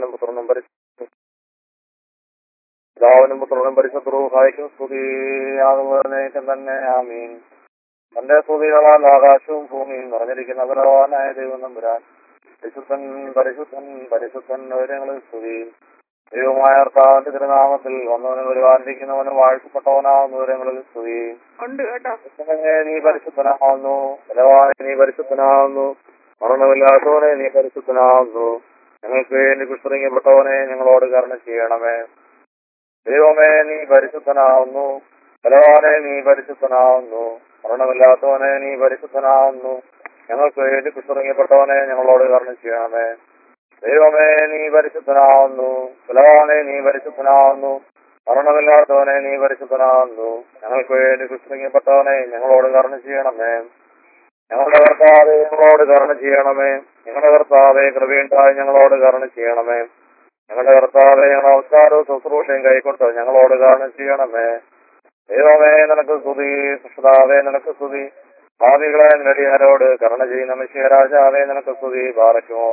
പിതാവിനും പുത്രനും പരിശുദ്ധ പിതാവിനും പുത്രനും പരിശുദ്ധ റൂഹായിക്കും സ്തുതിയാകുന്നതിനേക്കും തന്നെ ആമീൻ തന്റെ സ്തുതികളാൽ ആകാശവും ഭൂമിയും നിറഞ്ഞിരിക്കുന്ന ബലവാനായ ദൈവം നമ്പുരാൻ പരിശുദ്ധൻ പരിശുദ്ധൻ പരിശുദ്ധൻ വിവരങ്ങളിൽ സ്തുതി ദൈവമായ കർത്താവിന്റെ തിരുനാമത്തിൽ വന്നവനും പരിപാലിക്കുന്നവനും വാഴ്ത്തപ്പെട്ടവനാവുന്ന വിവരങ്ങളിൽ സ്തുതി ഉണ്ട് കേട്ടോ കർത്താവേ, നീ പരിശുദ്ധനാവുന്നു ബലവാനെ നീ പരിശുദ്ധനാവുന്നു മരണമില്ലാത്തവനെ നീ പരിശുദ്ധനാവുന്നു ഞങ്ങൾക്ക് വേണ്ടി കുസ്തറിയപ്പെട്ടവനെ ഞങ്ങളോട് കരുണ ചെയ്യണമേ ദൈവമേ നീ പരിശുദ്ധനാവുന്നു ബലവാനെ നീ പരിശുദ്ധനാവുന്നു മരണമില്ലാത്തവനെ നീ പരിശുദ്ധനാവുന്നു ഞങ്ങൾക്ക് വേണ്ടി കുസ്തറിയപ്പെട്ടവനെ ഞങ്ങളോട് കരുണ ചെയ്യണമേ ദൈവമേ നീ പരിശുദ്ധനാവുന്നു ബലവാനെ നീ പരിശുദ്ധനാവുന്നു മരണമില്ലാത്തവനെ നീ പരിശുദ്ധനാവുന്നു ഞങ്ങൾക്ക് വേണ്ടി കുസ്തറിയപ്പെട്ടവനെ ഞങ്ങളോട് കരുണ ചെയ്യണമേ ഞങ്ങളുടെ കർത്താവെ ഞങ്ങളോട് കരുണ ചെയ്യണമേ ഞങ്ങളുടെ കർത്താവെ കൃപയുണ്ടായി ഞങ്ങളോട് കരുണ ചെയ്യണമേ ഞങ്ങളുടെ കർത്താവെ ഞങ്ങളുടെ നമസ്കാരവും ശുശ്രൂഷയും കൈക്കൊണ്ട് ഞങ്ങളോട് കരുണ ചെയ്യണമേ ദൈവമേ നിനക്ക് സ്തുതി സുഷതാവേ നിനക്ക് സ്തുതി ഭാവികളെ നടിയാരോട് കരുണ ചെയ്യുന്ന മിശ്യരാജാവേ നിനക്ക് സ്തുതി പാറയ്ക്കുമോ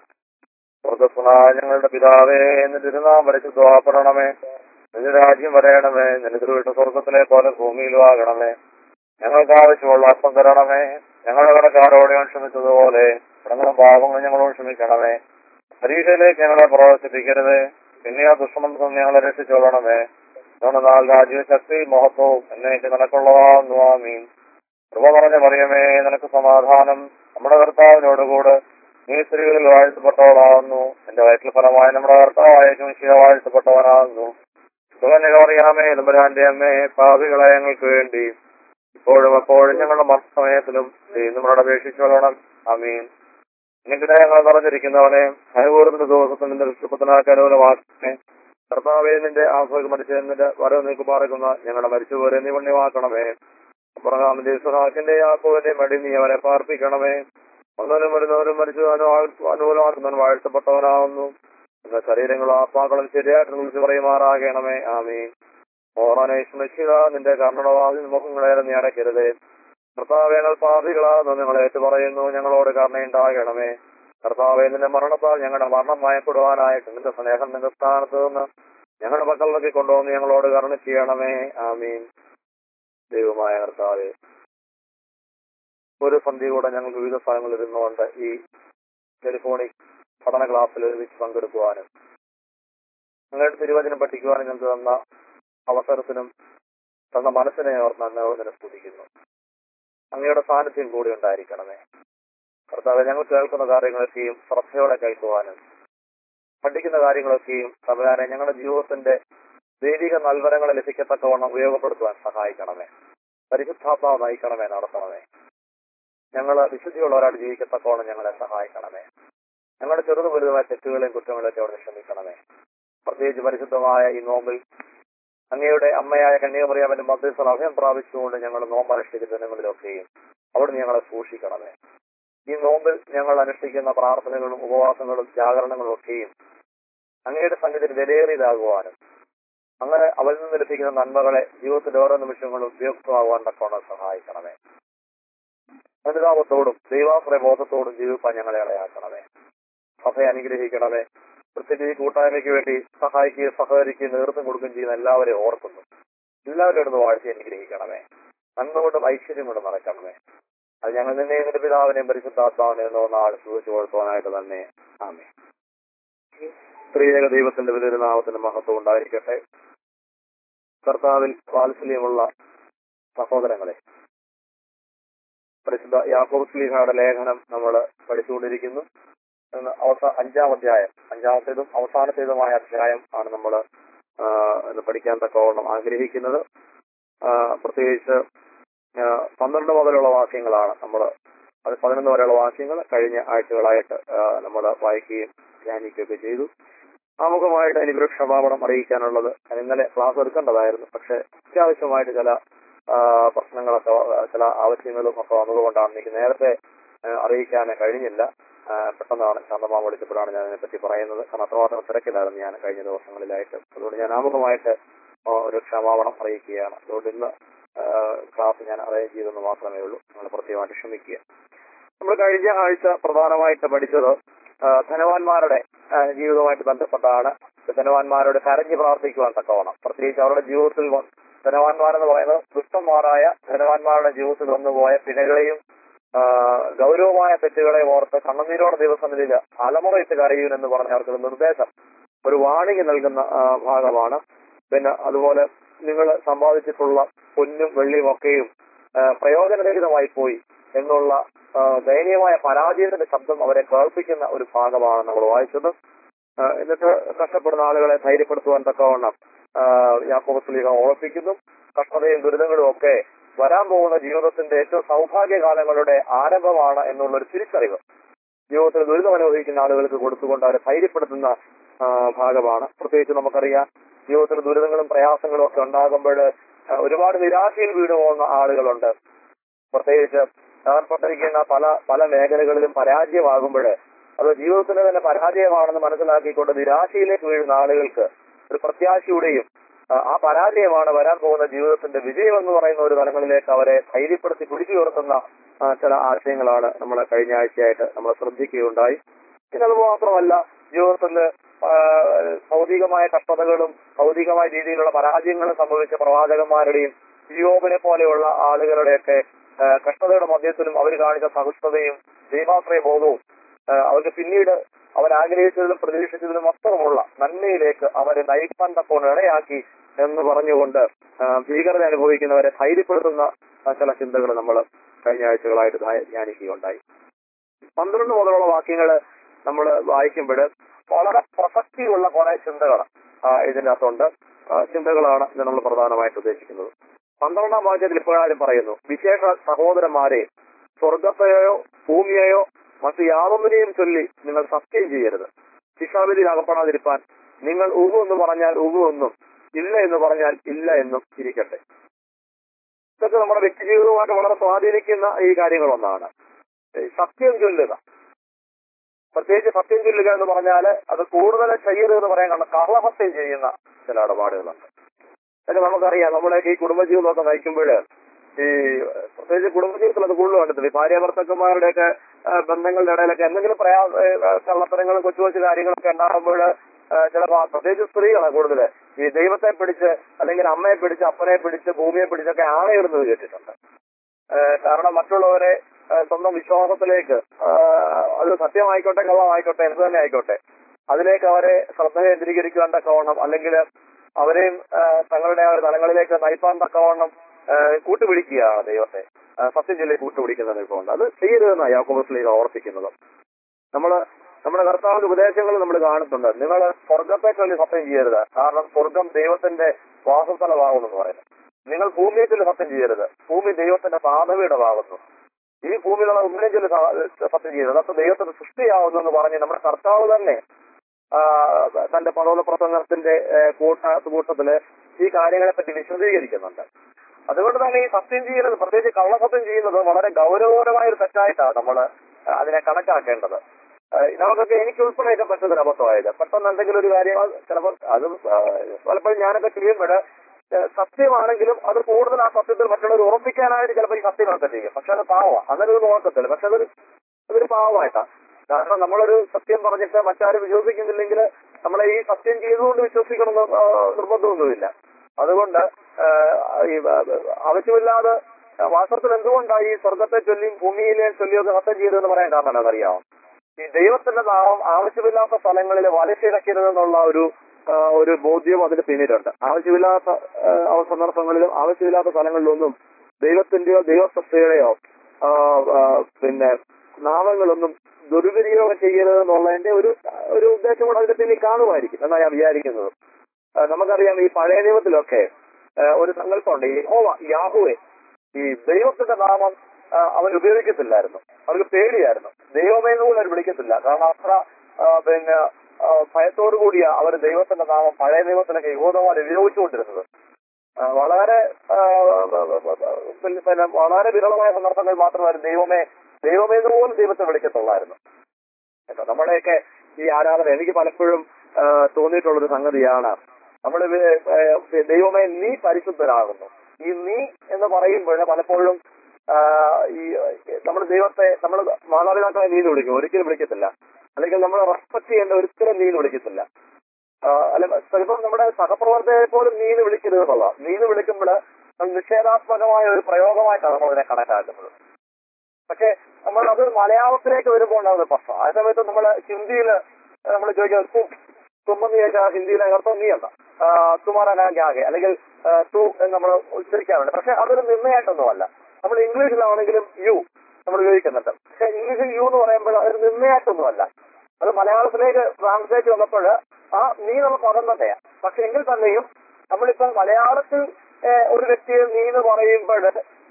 സ്വർഗസ്വനായ ഞങ്ങളുടെ പിതാവേ എന്ന് തിരുനാം പരിശുദ്ധമാപ്പെടണമേ നിന്റെ രാജ്യം വരയണമേ നിന്റെ തിരുവിട്ട സ്വർഗത്തിലെ പോലെ ഭൂമിയിലും ആകണമേ ഞങ്ങൾക്ക് ആവശ്യമുള്ള അപ്പം തരണമേ ഞങ്ങളുടെ കടക്കാരോട് ഞാൻ ക്ഷമിച്ചതുപോലെ ഞങ്ങളുടെ പാപങ്ങൾ ഞങ്ങളോട് ക്ഷമിക്കണമേ പരീക്ഷയിലേക്ക് ഞങ്ങളെ പ്രവർത്തിപ്പിക്കരുത് പിന്നെ ആ ദുഷ്മന്ത്രം ഞങ്ങളെ രക്ഷിച്ചോളണമേ ഞങ്ങളുടെ നാൾ രാജ്യ ശക്തി മഹത്വവും എന്നേക്ക് നിനക്കുള്ളതാകുന്നു ആമീൻ കൃപ പറഞ്ഞ പറയുമേ നിനക്ക് സമാധാനം നമ്മുടെ കർത്താവിനോടുകൂടെ നീ സ്ത്രീകളിൽ വാഴ്ത്തപ്പെട്ടവളാകുന്നു എന്റെ വയറ്റിൽ ഫലമായ നമ്മുടെ കർത്താവായ ശിവ വാഴ്ത്തപ്പെട്ടവനാകുന്നു സുഖനിക പറയാമേ നമ്പരാന്റെ അമ്മേ പാപികളെ ഞങ്ങൾക്ക് വേണ്ടി ഇപ്പോഴും എപ്പോഴും ഞങ്ങളുടെ മരണസമയത്തിലും നമ്മളോട് അപേക്ഷിച്ചോളണം അമീൻ നിങ്ങളുടെ ഞങ്ങൾ നിറഞ്ഞിരിക്കുന്നവനെ അനുകൂലത്തിന്റെ ദിവസത്തിൽ നിന്റെ വിശ്വപ്പത്തിനാക്കാൻ അനുകൂലമാക്കണേ കർത്താവേ നിന്റെ ആസ്വദിക്ക് മരിച്ചതിന്റെ വരവ് നീക്ക് പാർക്കുന്ന ഞങ്ങളുടെ മരിച്ചുപോരെ നീ പുണ്യമാക്കണമേ അബ്രഹാമിന്റെ ഇസ്ഹാക്കിന്റെ യാക്കോവിന്റെ മടി നീ അവരെ പാർപ്പിക്കണമേ ഒന്നവനും വരുന്നവരും മരിച്ചു അനുകൂലമാക്കുന്നവൻ വാഴ്ത്തപ്പെട്ടവനാവുന്നു എന്ന ശരീരങ്ങളും ആത്മാക്കളും ശരിയായിട്ട് വിളിച്ചു പറയുമാറാകണമേ ആമീൻ ഓറാനേഷ്മിക്കുക നിന്റെ കർണവാദി മുഖങ്ങളെ നീ അടയ്ക്കരുതേ കർത്താവേ ഞങ്ങൾ പാപികളാണെന്ന് നിങ്ങൾ ഏറ്റു പറയുന്നു ഞങ്ങളോട് കരുണയുണ്ടാകണമേ കർത്താവേ നിന്റെ മരണത്താൽ ഞങ്ങളുടെ മരണം മയപ്പെടുവാനായിട്ട് നിന്റെ സ്നേഹം നിന്റെ സ്ഥാനത്ത് നിന്ന് ഞങ്ങളുടെ മക്കളിലേക്ക് കൊണ്ടുവന്ന് ഞങ്ങളോട് കരുണ ചെയ്യണമേ ആമീൻ ദൈവമായ കർത്താവേ ഒരു സന്ധ്യ കൂടെ ഞങ്ങൾ വിവിധ സ്ഥലങ്ങളിൽ ഇരുന്നുകൊണ്ട് ഈ ടെലിഫോണിക് പഠന ക്ലാസ്സിൽ ഒരുമിച്ച് പങ്കെടുക്കുവാനും നിങ്ങളുടെ തിരുവചനം പഠിക്കുവാനും ഞങ്ങൾക്ക് തന്ന അവസരത്തിനും തന്ന മനസ്സിനെ ഓർത്ത് അങ്ങ് സ്തുതിക്കുന്നു അങ്ങയുടെ സാന്നിധ്യം കൂടി ഉണ്ടായിരിക്കണമേ കർത്താവ് ഞങ്ങൾ കേൾക്കുന്ന കാര്യങ്ങളൊക്കെയും ശ്രദ്ധയോടെ കേൾക്കുവാനും പഠിക്കുന്ന കാര്യങ്ങളൊക്കെയും തമ്പുരാനെ ഞങ്ങളുടെ ജീവിതത്തിന്റെ ദൈവിക നൽവരങ്ങളെ ലഭിക്കത്തക്കവണ്ണം ഉപയോഗപ്പെടുത്തുവാൻ സഹായിക്കണമേ പരിശുദ്ധാത്മാവ് നയിക്കണമേ നടത്തണമേ ഞങ്ങൾ വിശുദ്ധിയുള്ളവരായിട്ട് ജീവിക്കത്തക്കവണ്ണം ഞങ്ങളെ സഹായിക്കണമേ ഞങ്ങളുടെ ചെറുതും വലുതുമായ തെറ്റുകളെയും കുറ്റങ്ങളെയൊക്കെ അവിടെ ക്ഷമിക്കണമേ പ്രത്യേകിച്ച് പരിശുദ്ധമായ ഈ നോമ്പിൽ അങ്ങയുടെ അമ്മയായ കന്യാമറിയാമന്റെ മധ്യസ്ഥ അഭയം പ്രാപിച്ചുകൊണ്ട് ഞങ്ങൾ നോമ്പ് അനുഷ്ഠിക്കുന്ന ദിനങ്ങളിലൊക്കെയും അവിടുന്ന് ഞങ്ങളെ സൂക്ഷിക്കണമേ ഈ നോമ്പിൽ ഞങ്ങൾ അനുഷ്ഠിക്കുന്ന പ്രാർത്ഥനകളും ഉപവാസങ്ങളും ജാഗരണങ്ങളും ഒക്കെയും അങ്ങയുടെ സംഗതിയിൽ വിലയേറിയതാകുവാനും അങ്ങനെ അവരിൽ നിന്ന് ലഭിക്കുന്ന നന്മകളെ ജീവിതത്തിന്റെ ഓരോ നിമിഷങ്ങളും ഉപയുക്തമാകുവാൻ തക്കവണ്ണം സഹായിക്കണമേ അനുതാപത്തോടും ദൈവാശ്രയ ബോധത്തോടും ജീവിപ്പാൻ ഞങ്ങളെ ഇടയാക്കണമേ സഭയെ അനുഗ്രഹിക്കണമേ പ്രത്യേകിച്ച് ഈ കൂട്ടായ്മയ്ക്ക് വേണ്ടി സഹായിക്കുകയും സഹകരിക്കുകയും നേതൃത്വം കൊടുക്കുകയും ചെയ്യുന്ന എല്ലാവരെയും ഓർക്കുന്നു എല്ലാവരും ഇടുന്ന വാഴ്ച അനുഗ്രഹിക്കണമേ നന്മ കൊണ്ടും ഐശ്വര്യം കൊണ്ടും നടക്കണമേ അത് ഞങ്ങൾ നിന്നെ നിന്റെ പിതാവിനെയും പരിശുദ്ധാത്മാവിനെയും എന്നോ നാൾ സൂചിച്ചു കൊടുക്കുവാനായിട്ട് തന്നെ ആമേ സ്ത്രീജക ദൈവത്തിന്റെ വലിയൊരു നാമത്തിന്റെ മഹത്വം ഉണ്ടായിരിക്കട്ടെ കർത്താവിൽ വാത്സല്യമുള്ള സഹോദരങ്ങളെ പരിശുദ്ധ യാക്കോബ് സ്ലീഹയുടെ ലേഖനം നമ്മൾ പഠിച്ചുകൊണ്ടിരിക്കുന്നു ഇന്ന് അവസാന അഞ്ചാം അധ്യായം അഞ്ചാമത്തേതും അവസാനത്തേതുമായ അധ്യായം ആണ് നമ്മൾ ഇന്ന് പഠിക്കാൻ തക്കവണ്ണം ആഗ്രഹിക്കുന്നത് ആ, പ്രത്യേകിച്ച് ആ, പന്ത്രണ്ട് മുതലുള്ള വാക്യങ്ങളാണ് നമ്മൾ അത് പതിനൊന്ന് വരെയുള്ള വാക്യങ്ങൾ കഴിഞ്ഞ ആഴ്ചകളായിട്ട് നമ്മൾ വായിക്കുകയും ധ്യാനിക്കുകയൊക്കെ ചെയ്തു ആമുഖമായിട്ട് എനിക്ക് ക്ഷമാപണം അറിയിക്കാനുള്ളത് ഞാൻ ഇന്നലെ ക്ലാസ് എടുക്കേണ്ടതായിരുന്നു പക്ഷെ അത്യാവശ്യമായിട്ട് ചില ആ, പ്രശ്നങ്ങളൊക്കെ വ- ചില ആവശ്യങ്ങളും ഒക്കെ വന്നതുകൊണ്ടാണ് എനിക്ക് നേരത്തെ ആ, അറിയിക്കാൻ കഴിഞ്ഞില്ല ആ, പെട്ടെന്നാണ് ശാന്തമാ വിളിച്ചപ്പോഴാണ് ഞാൻ അതിനെപ്പറ്റി പറയുന്നത് കാരണം അത്രമാത്രം തിരക്കിലായിരുന്നു ഞാൻ കഴിഞ്ഞ ദിവസങ്ങളിലായിട്ട് അതുകൊണ്ട് ഞാൻ ആമുഖമായിട്ട് ആ, ഒരു ക്ഷമാപണം അറിയിക്കുകയാണ് അതുകൊണ്ട് ഇന്ന് ആ, ക്ലാസ് ഞാൻ അറേഞ്ച് ചെയ്തെന്ന് മാത്രമേ ഉള്ളൂ നിങ്ങൾ പ്രത്യേകമായിട്ട് ക്ഷമിക്കുക നമ്മൾ കഴിഞ്ഞ ആഴ്ച പ്രധാനമായിട്ട് പഠിച്ചത് ആ, ധനവാന്മാരുടെ ആ, ജീവിതവുമായിട്ട് ബന്ധപ്പെട്ടാണ് ധനവാന്മാരോട് കരഞ്ഞു പ്രാർത്ഥിക്കുവാൻ തക്കവണ്ണം പ്രത്യേകിച്ച് അവരുടെ ജീവിതത്തിൽ വ- ധനവാന്മാരെന്ന് പറയുന്നത് ദുഷ്ടന്മാരായ ധനവാന്മാരുടെ ജീവിതത്തിൽ വന്നുപോയ പിഴകളെയും ആ, ഗൗരവമായ തെറ്റുകളെ ഓർത്ത് കണ്ണുനീരോടെ ദിവസങ്ങളിൽ അലമുറയിട്ട് കരയൂരെന്ന് പറഞ്ഞ അവർക്കൊരു നിർദ്ദേശം ഒരു വാണിംഗ് നൽകുന്ന ആ, ഭാഗമാണ് പിന്നെ അതുപോലെ നിങ്ങൾ സമ്പാദിച്ചിട്ടുള്ള പൊന്നും വെള്ളിയും ഒക്കെയും ആ, പ്രയോജനരഹിതമായി പോയി എന്നുള്ള ആ, ദയനീയമായ പരാജയത്തിന്റെ ശബ്ദം അവരെ കേൾപ്പിക്കുന്ന ഒരു ഭാഗമാണ് നമ്മൾ വായിച്ചത് ആ, എന്നിട്ട് കഷ്ടപ്പെടുന്ന ആളുകളെ ധൈര്യപ്പെടുത്തുവാൻ തക്കവണ്ണം യാക്കോബ് സ്ലീഹ ഓർപ്പിക്കുന്നു കഷ്ടതയും ദുരിതങ്ങളും ഒക്കെ വരാൻ പോകുന്ന ജീവിതത്തിന്റെ ഏറ്റവും സൗഭാഗ്യകാലങ്ങളുടെ ആരംഭമാണ് എന്നുള്ള ഒരു തിരിച്ചറിവ് ജീവിതത്തിൽ ദുരിതം അനുഭവിക്കുന്ന ആളുകൾക്ക് കൊടുത്തുകൊണ്ട് അവരെ ധൈര്യപ്പെടുത്തുന്ന ആ, ഭാഗമാണ് പ്രത്യേകിച്ച് നമുക്കറിയാം ജീവിതത്തിൽ ദുരിതങ്ങളും പ്രയാസങ്ങളും ഒക്കെ ഉണ്ടാകുമ്പോൾ ഒരുപാട് നിരാശയിൽ വീണു പോകുന്ന ആളുകളുണ്ട് പ്രത്യേകിച്ച് ഏർപ്പെട്ടിരിക്കുന്ന പല പല മേഖലകളിലും പരാജയമാകുമ്പോൾ അത് ജീവിതത്തിന് തന്നെ പരാജയമാണെന്ന് മനസ്സിലാക്കിക്കൊണ്ട് നിരാശയിലേക്ക് വീഴുന്ന ആളുകൾക്ക് ഒരു പ്രത്യാശയുടെയും ആ, ആ പരാജയമാണ് വരാൻ പോകുന്ന ജീവിതത്തിന്റെ വിജയം എന്ന് പറയുന്ന ഒരു തലങ്ങളിലേക്ക് അവരെ ധൈര്യപ്പെടുത്തി പിടിച്ചുയർത്തുന്ന ആ, ചില ആശയങ്ങളാണ് നമ്മൾ കഴിഞ്ഞ ആഴ്ചയായിട്ട് നമ്മൾ ശ്രദ്ധിക്കുകയുണ്ടായി പിന്നെ അത് മാത്രമല്ല ജീവിതത്തിൽ ആ, ഭൗതികമായ കഷ്ടതകളും ഭൗതികമായ രീതിയിലുള്ള പരാജയങ്ങളും സംഭവിച്ച പ്രവാചകന്മാരുടെയും ജിയോബിനെ പോലെയുള്ള ആളുകളുടെയൊക്കെ ആ, കഷ്ടതയുടെ മധ്യത്തിലും അവർ കാണിച്ച സഹിഷ്ണുതയും ദൈവാശ്രയ ബോധവും ആ, അവർക്ക് പിന്നീട് അവർ ആഗ്രഹിച്ചതിലും പ്രതീക്ഷിച്ചതിലും അപ്പുറമുള്ള നന്മയിലേക്ക് അവരെ നയിക്കാൻ തക്കോണം ഇടയാക്കി എന്ന് പറഞ്ഞുകൊണ്ട് ആ, ഭീകരത അനുഭവിക്കുന്നവരെ ധൈര്യപ്പെടുത്തുന്ന ആ, ചില ചിന്തകൾ നമ്മൾ കഴിഞ്ഞ ആഴ്ചകളായിട്ട് ധ്യാ- ധ്യാനിക്കുകയുണ്ടായി പന്ത്രണ്ട് മുതലുള്ള വാക്യങ്ങൾ നമ്മൾ വായിക്കുമ്പോൾ വളരെ പ്രസക്തിയുള്ള കുറെ ചിന്തകൾ ഇതിനകത്തുണ്ട് ആ, ചിന്തകളാണ് ഇത് നമ്മൾ പ്രധാനമായിട്ട് ഉദ്ദേശിക്കുന്നത് പന്ത്രണ്ടാം വാക്യത്തിൽ ഇപ്പോഴാരും പറയുന്നു വിശേഷ സഹോദരന്മാരെ സ്വർഗത്തെയോ ഭൂമിയെയോ മറ്റു യാതൊന്നിനെയും ചൊല്ലി നിങ്ങൾ സത്യം ചെയ്യരുത് ശിക്ഷാവിധിയിൽ അകപ്പെടാതിരിപ്പാൻ നിങ്ങൾ ഉഹു എന്ന് പറഞ്ഞാൽ ഉഹു എന്നും ഇല്ല എന്ന് പറഞ്ഞാൽ ഇല്ല എന്നും ഇരിക്കട്ടെ ഇതൊക്കെ നമ്മുടെ വ്യക്തിജീവിതവുമായിട്ട് വളരെ സ്വാധീനിക്കുന്ന ഈ കാര്യങ്ങളൊന്നാണ് ഈ സത്യം ചൊല്ലുക പ്രത്യേകിച്ച് സത്യം ചൊല്ലുക എന്ന് പറഞ്ഞാൽ അത് കൂടുതൽ ചെയ്യരുത് എന്ന് പറയാൻ കാരണം കള്ളസത്യം ചെയ്യുന്ന ചില ഇടപാടുകളുണ്ട് അതൊക്കെ നമുക്കറിയാം നമ്മളൊക്കെ ഈ കുടുംബജീവിതമൊക്കെ നയിക്കുമ്പോൾ ഈ പ്രത്യേകിച്ച് കുടുംബജീവിതത്തിൽ അത് കൂടുതൽ കണ്ടിട്ടുണ്ട് ഈ ഭാര്യ ഭർത്തക്കന്മാരുടെയൊക്കെ ആ, ബന്ധങ്ങളുടെ ഇടയിലൊക്കെ എന്തെങ്കിലും പ്രയാ ഏ, കള്ളത്തരങ്ങളും കൊച്ചു കൊച്ചു കാര്യങ്ങളൊക്കെ ഉണ്ടാകുമ്പോൾ ചില ഭാ- പ്രത്യേകിച്ച് സ്ത്രീകളാണ് കൂടുതൽ ഈ ദൈവത്തെ പിടിച്ച് അല്ലെങ്കിൽ അമ്മയെ പിടിച്ച് അപ്പനെ പിടിച്ച് ഭൂമിയെ പിടിച്ചൊക്കെ ആണയിടുന്നത് കേട്ടിട്ടുണ്ട് ആ, കാരണം മറ്റുള്ളവരെ ആ, സ്വന്തം വിശ്വാസത്തിലേക്ക് ആ, അത് സത്യമായിക്കോട്ടെ കള്ളമായിക്കോട്ടെ എന്ത് തന്നെ ആയിക്കോട്ടെ അതിലേക്ക് അവരെ ശ്രദ്ധ കേന്ദ്രീകരിക്കുവാൻ തക്കവണ്ണം അല്ലെങ്കിൽ അവരെയും ആ, തങ്ങളുടെ ആ ഒരു തലങ്ങളിലേക്ക് നയിപ്പാൻ തക്കവണ്ണം ആ, കൂട്ടുപിടിക്കുകയാണ് ദൈവത്തെ ആ, സത്യം ചൊല്ലി കൂട്ടുപിടിക്കുന്നത് ഇപ്പോൾ ഉണ്ട് അത് ചെയ്യരുതെന്നാണ് യാക്കോബസ്ലീഗ് ഓർപ്പിക്കുന്നത് നമ്മള് നമ്മുടെ കർത്താവിന്റെ ഉപദേശങ്ങൾ നമ്മൾ കാണുന്നുണ്ട് നിങ്ങൾ സ്വർഗത്തെ ചൊല്ലി സത്യം ചെയ്യരുത് കാരണം സ്വർഗം ദൈവത്തിന്റെ വാസസ്ഥലമാകുമെന്ന് പറയുന്നത് നിങ്ങൾ ഭൂമിയെ ചൊല്ലി സത്യം ചെയ്യരുത് ഭൂമി ദൈവത്തിന്റെ പാതവീടമാകുന്നു ഈ ഭൂമിയിലുള്ള ഒന്നിനെ ചൊല്ലി സ- സത്യം ചെയ്യരുത് അതൊക്കെ ദൈവത്തിന്റെ സൃഷ്ടിയാവുന്നു എന്ന് പറഞ്ഞ് നമ്മുടെ കർത്താവ് തന്നെ ആ, തന്റെ പദോല പ്രസംഗത്തിന്റെ ഏ, കൂട്ട കൂട്ടത്തില് ഈ കാര്യങ്ങളെ പറ്റി വിശദീകരിക്കുന്നുണ്ട് അതുകൊണ്ട് തന്നെ ഈ സത്യം ചെയ്യുന്നത് പ്രത്യേകിച്ച് കള്ളസത്യം ചെയ്യുന്നത് വളരെ ഗൗരവപരമായ ഒരു തെറ്റായിട്ടാണ് നമ്മൾ അതിനെ കണക്കാക്കേണ്ടത് ആ, നമുക്കൊക്കെ എനിക്ക് ഉൾപ്പെടെയൊക്കെ പറ്റുന്നൊരു അബദ്ധമായത് പെട്ടെന്ന് എന്തെങ്കിലും ഒരു കാര്യം അത് ചിലപ്പോൾ അത് ആ, പലപ്പോഴും ഞാനൊക്കെ ചെയ്യുമ്പോൾ സത്യമാണെങ്കിലും അത് കൂടുതൽ ആ സത്യത്തിൽ മറ്റുള്ളവർ ഉറപ്പിക്കാനായിട്ട് ചിലപ്പോൾ ഈ സത്യമൊക്കെ ചെയ്യും പക്ഷെ അത് പാവമാണ് അങ്ങനെ ഒരു നോക്കത്തില്ല പക്ഷെ അതൊരു അതൊരു പാവമായിട്ടാണ് കാരണം നമ്മളൊരു സത്യം പറഞ്ഞിട്ട് മറ്റാരും വിശ്വസിക്കുന്നില്ലെങ്കിൽ നമ്മളെ ഈ സത്യം ചെയ്തുകൊണ്ട് വിശ്വസിക്കണമെന്ന് ആ, നിർബന്ധമൊന്നുമില്ല അതുകൊണ്ട് ആ, ഈ ആ, ആവശ്യമില്ലാതെ വാസ്തവത്തിൽ എന്തുകൊണ്ടാണ് ഈ സ്വർഗത്തെ ചൊല്ലിയും ഭൂമിയിലെ ചൊല്ലിയൊക്കെ സത്യം ചെയ്തതെന്ന് പറയാൻ കാരണം അതറിയാമോ ഈ ദൈവത്തിന്റെ നാമം ആവശ്യമില്ലാത്ത സ്ഥലങ്ങളിൽ വലിച്ചിഴക്കരുതെന്നുള്ള ഒരു ആ, ഒരു ബോധ്യം അതിന് പിന്നിലുണ്ട് ആവശ്യമില്ലാത്ത ആ, അവ- സന്ദർഭങ്ങളിലും ആവശ്യമില്ലാത്ത സ്ഥലങ്ങളിലൊന്നും ദൈവത്തിന്റെയോ ദൈവസത്തയുടെയോ ആ, ആ, പിന്നെ നാമങ്ങളൊന്നും ദുർവിനിയോഗം ചെയ്യരുത് എന്നുള്ളതിന്റെ ഒരു ഒരു ഉദ്ദേശം കൂടെ അതിന്റെ പിന്നിൽ കാണുമായിരിക്കും എന്നാണ് ഞാൻ വിചാരിക്കുന്നത് ആ, നമുക്കറിയാം ഈ പഴയ നിയമത്തിലൊക്കെ ആ, ഒരു സങ്കല്പമുണ്ട് ഈ ഹോവ യാഹുവെ ഈ ദൈവത്തിന്റെ നാമം ആ, അവർ ഉപയോഗിക്കത്തില്ലായിരുന്നു അവർക്ക് പേടിയായിരുന്നു ദൈവമേ എന്ന് പോലും അവർ വിളിക്കത്തില്ല കാരണം അത്ര ആ, പിന്നെ ആ, ഭയത്തോടു കൂടിയ അവർ ദൈവത്തിന്റെ നാമം പഴയ നിയമത്തിലൊക്കെ യഹൂദന്മാർ ഉപയോഗിച്ചുകൊണ്ടിരുന്നത് ആ, വളരെ ആ, പിന്നെ പിന്നെ വളരെ വിരളമായ സന്ദർഭങ്ങൾ മാത്രമായിരുന്നു ദൈവമേ ദൈവമേ എന്ന് പോലും ദൈവത്തെ വിളിക്കത്തുള്ളായിരുന്നു കേട്ടോ നമ്മുടെയൊക്കെ ഈ ആരാധന എനിക്ക് പലപ്പോഴും ആ, തോന്നിയിട്ടുള്ളൊരു സംഗതിയാണ് നമ്മൾ ദൈവമേ നീ പരിശുദ്ധരാകുന്നു ഈ നീ എന്ന് പറയുമ്പോൾ പലപ്പോഴും ആ, ഈ നമ്മൾ ദൈവത്തെ നമ്മൾ മാതാപിതാക്കളെ നീ എന്ന് വിളിക്കും ഒരിക്കലും വിളിക്കത്തില്ല അല്ലെങ്കിൽ നമ്മൾ റെസ്പെക്ട് ചെയ്യേണ്ട ഒരിക്കലും നീ എന്ന് വിളിക്കത്തില്ല ആ, അല്ല ചിലപ്പോൾ നമ്മുടെ സഹപ്രവർത്തകരെ പോലും നീ എന്ന് വിളിക്കരുത് എന്നുള്ള നീ എന്ന് വിളിക്കുമ്പോൾ നിഷേധാത്മകമായ ഒരു പ്രയോഗമായിട്ടാണ് നമ്മൾ അതിനെ കണക്കാക്കുന്നത് പക്ഷെ നമ്മൾ അത് മലയാളത്തിലേക്ക് വരുമ്പോൾ ഉണ്ടാകുന്ന പ്രശ്നം ആ സമയത്ത് നമ്മൾ ഹിന്ദിയിൽ നമ്മൾ ചോദിക്കുന്നത് തു തുമ്മെന്ന് ചോദിച്ചാൽ ഹിന്ദിയിലെ അർത്ഥം നീ എന്താ തുമാറാനാകെ അല്ലെങ്കിൽ ആ, തു എന്ന് നമ്മൾ ഉച്ചരിക്കാറുണ്ട് പക്ഷെ അതൊരു നിർണ്ണയായിട്ടൊന്നുമല്ല നമ്മൾ ഇംഗ്ലീഷിലാണെങ്കിലും യു നമ്മൾ ഉപയോഗിക്കുന്നുണ്ട് പക്ഷെ ഇംഗ്ലീഷിൽ യു എന്ന് പറയുമ്പോൾ അതൊരു നിർണ്ണയായിട്ടൊന്നുമല്ല അത് മലയാളത്തിലേക്ക് ട്രാൻസ്ലേറ്റ് വന്നപ്പോൾ ആ നീ നമ്മൾ പദം തന്നെയാ പക്ഷെ എങ്കിൽ തന്നെയും നമ്മളിപ്പോൾ മലയാളത്തിൽ ഏഹ്, ഒരു വ്യക്തിയെ നീ എന്ന് പറയുമ്പോൾ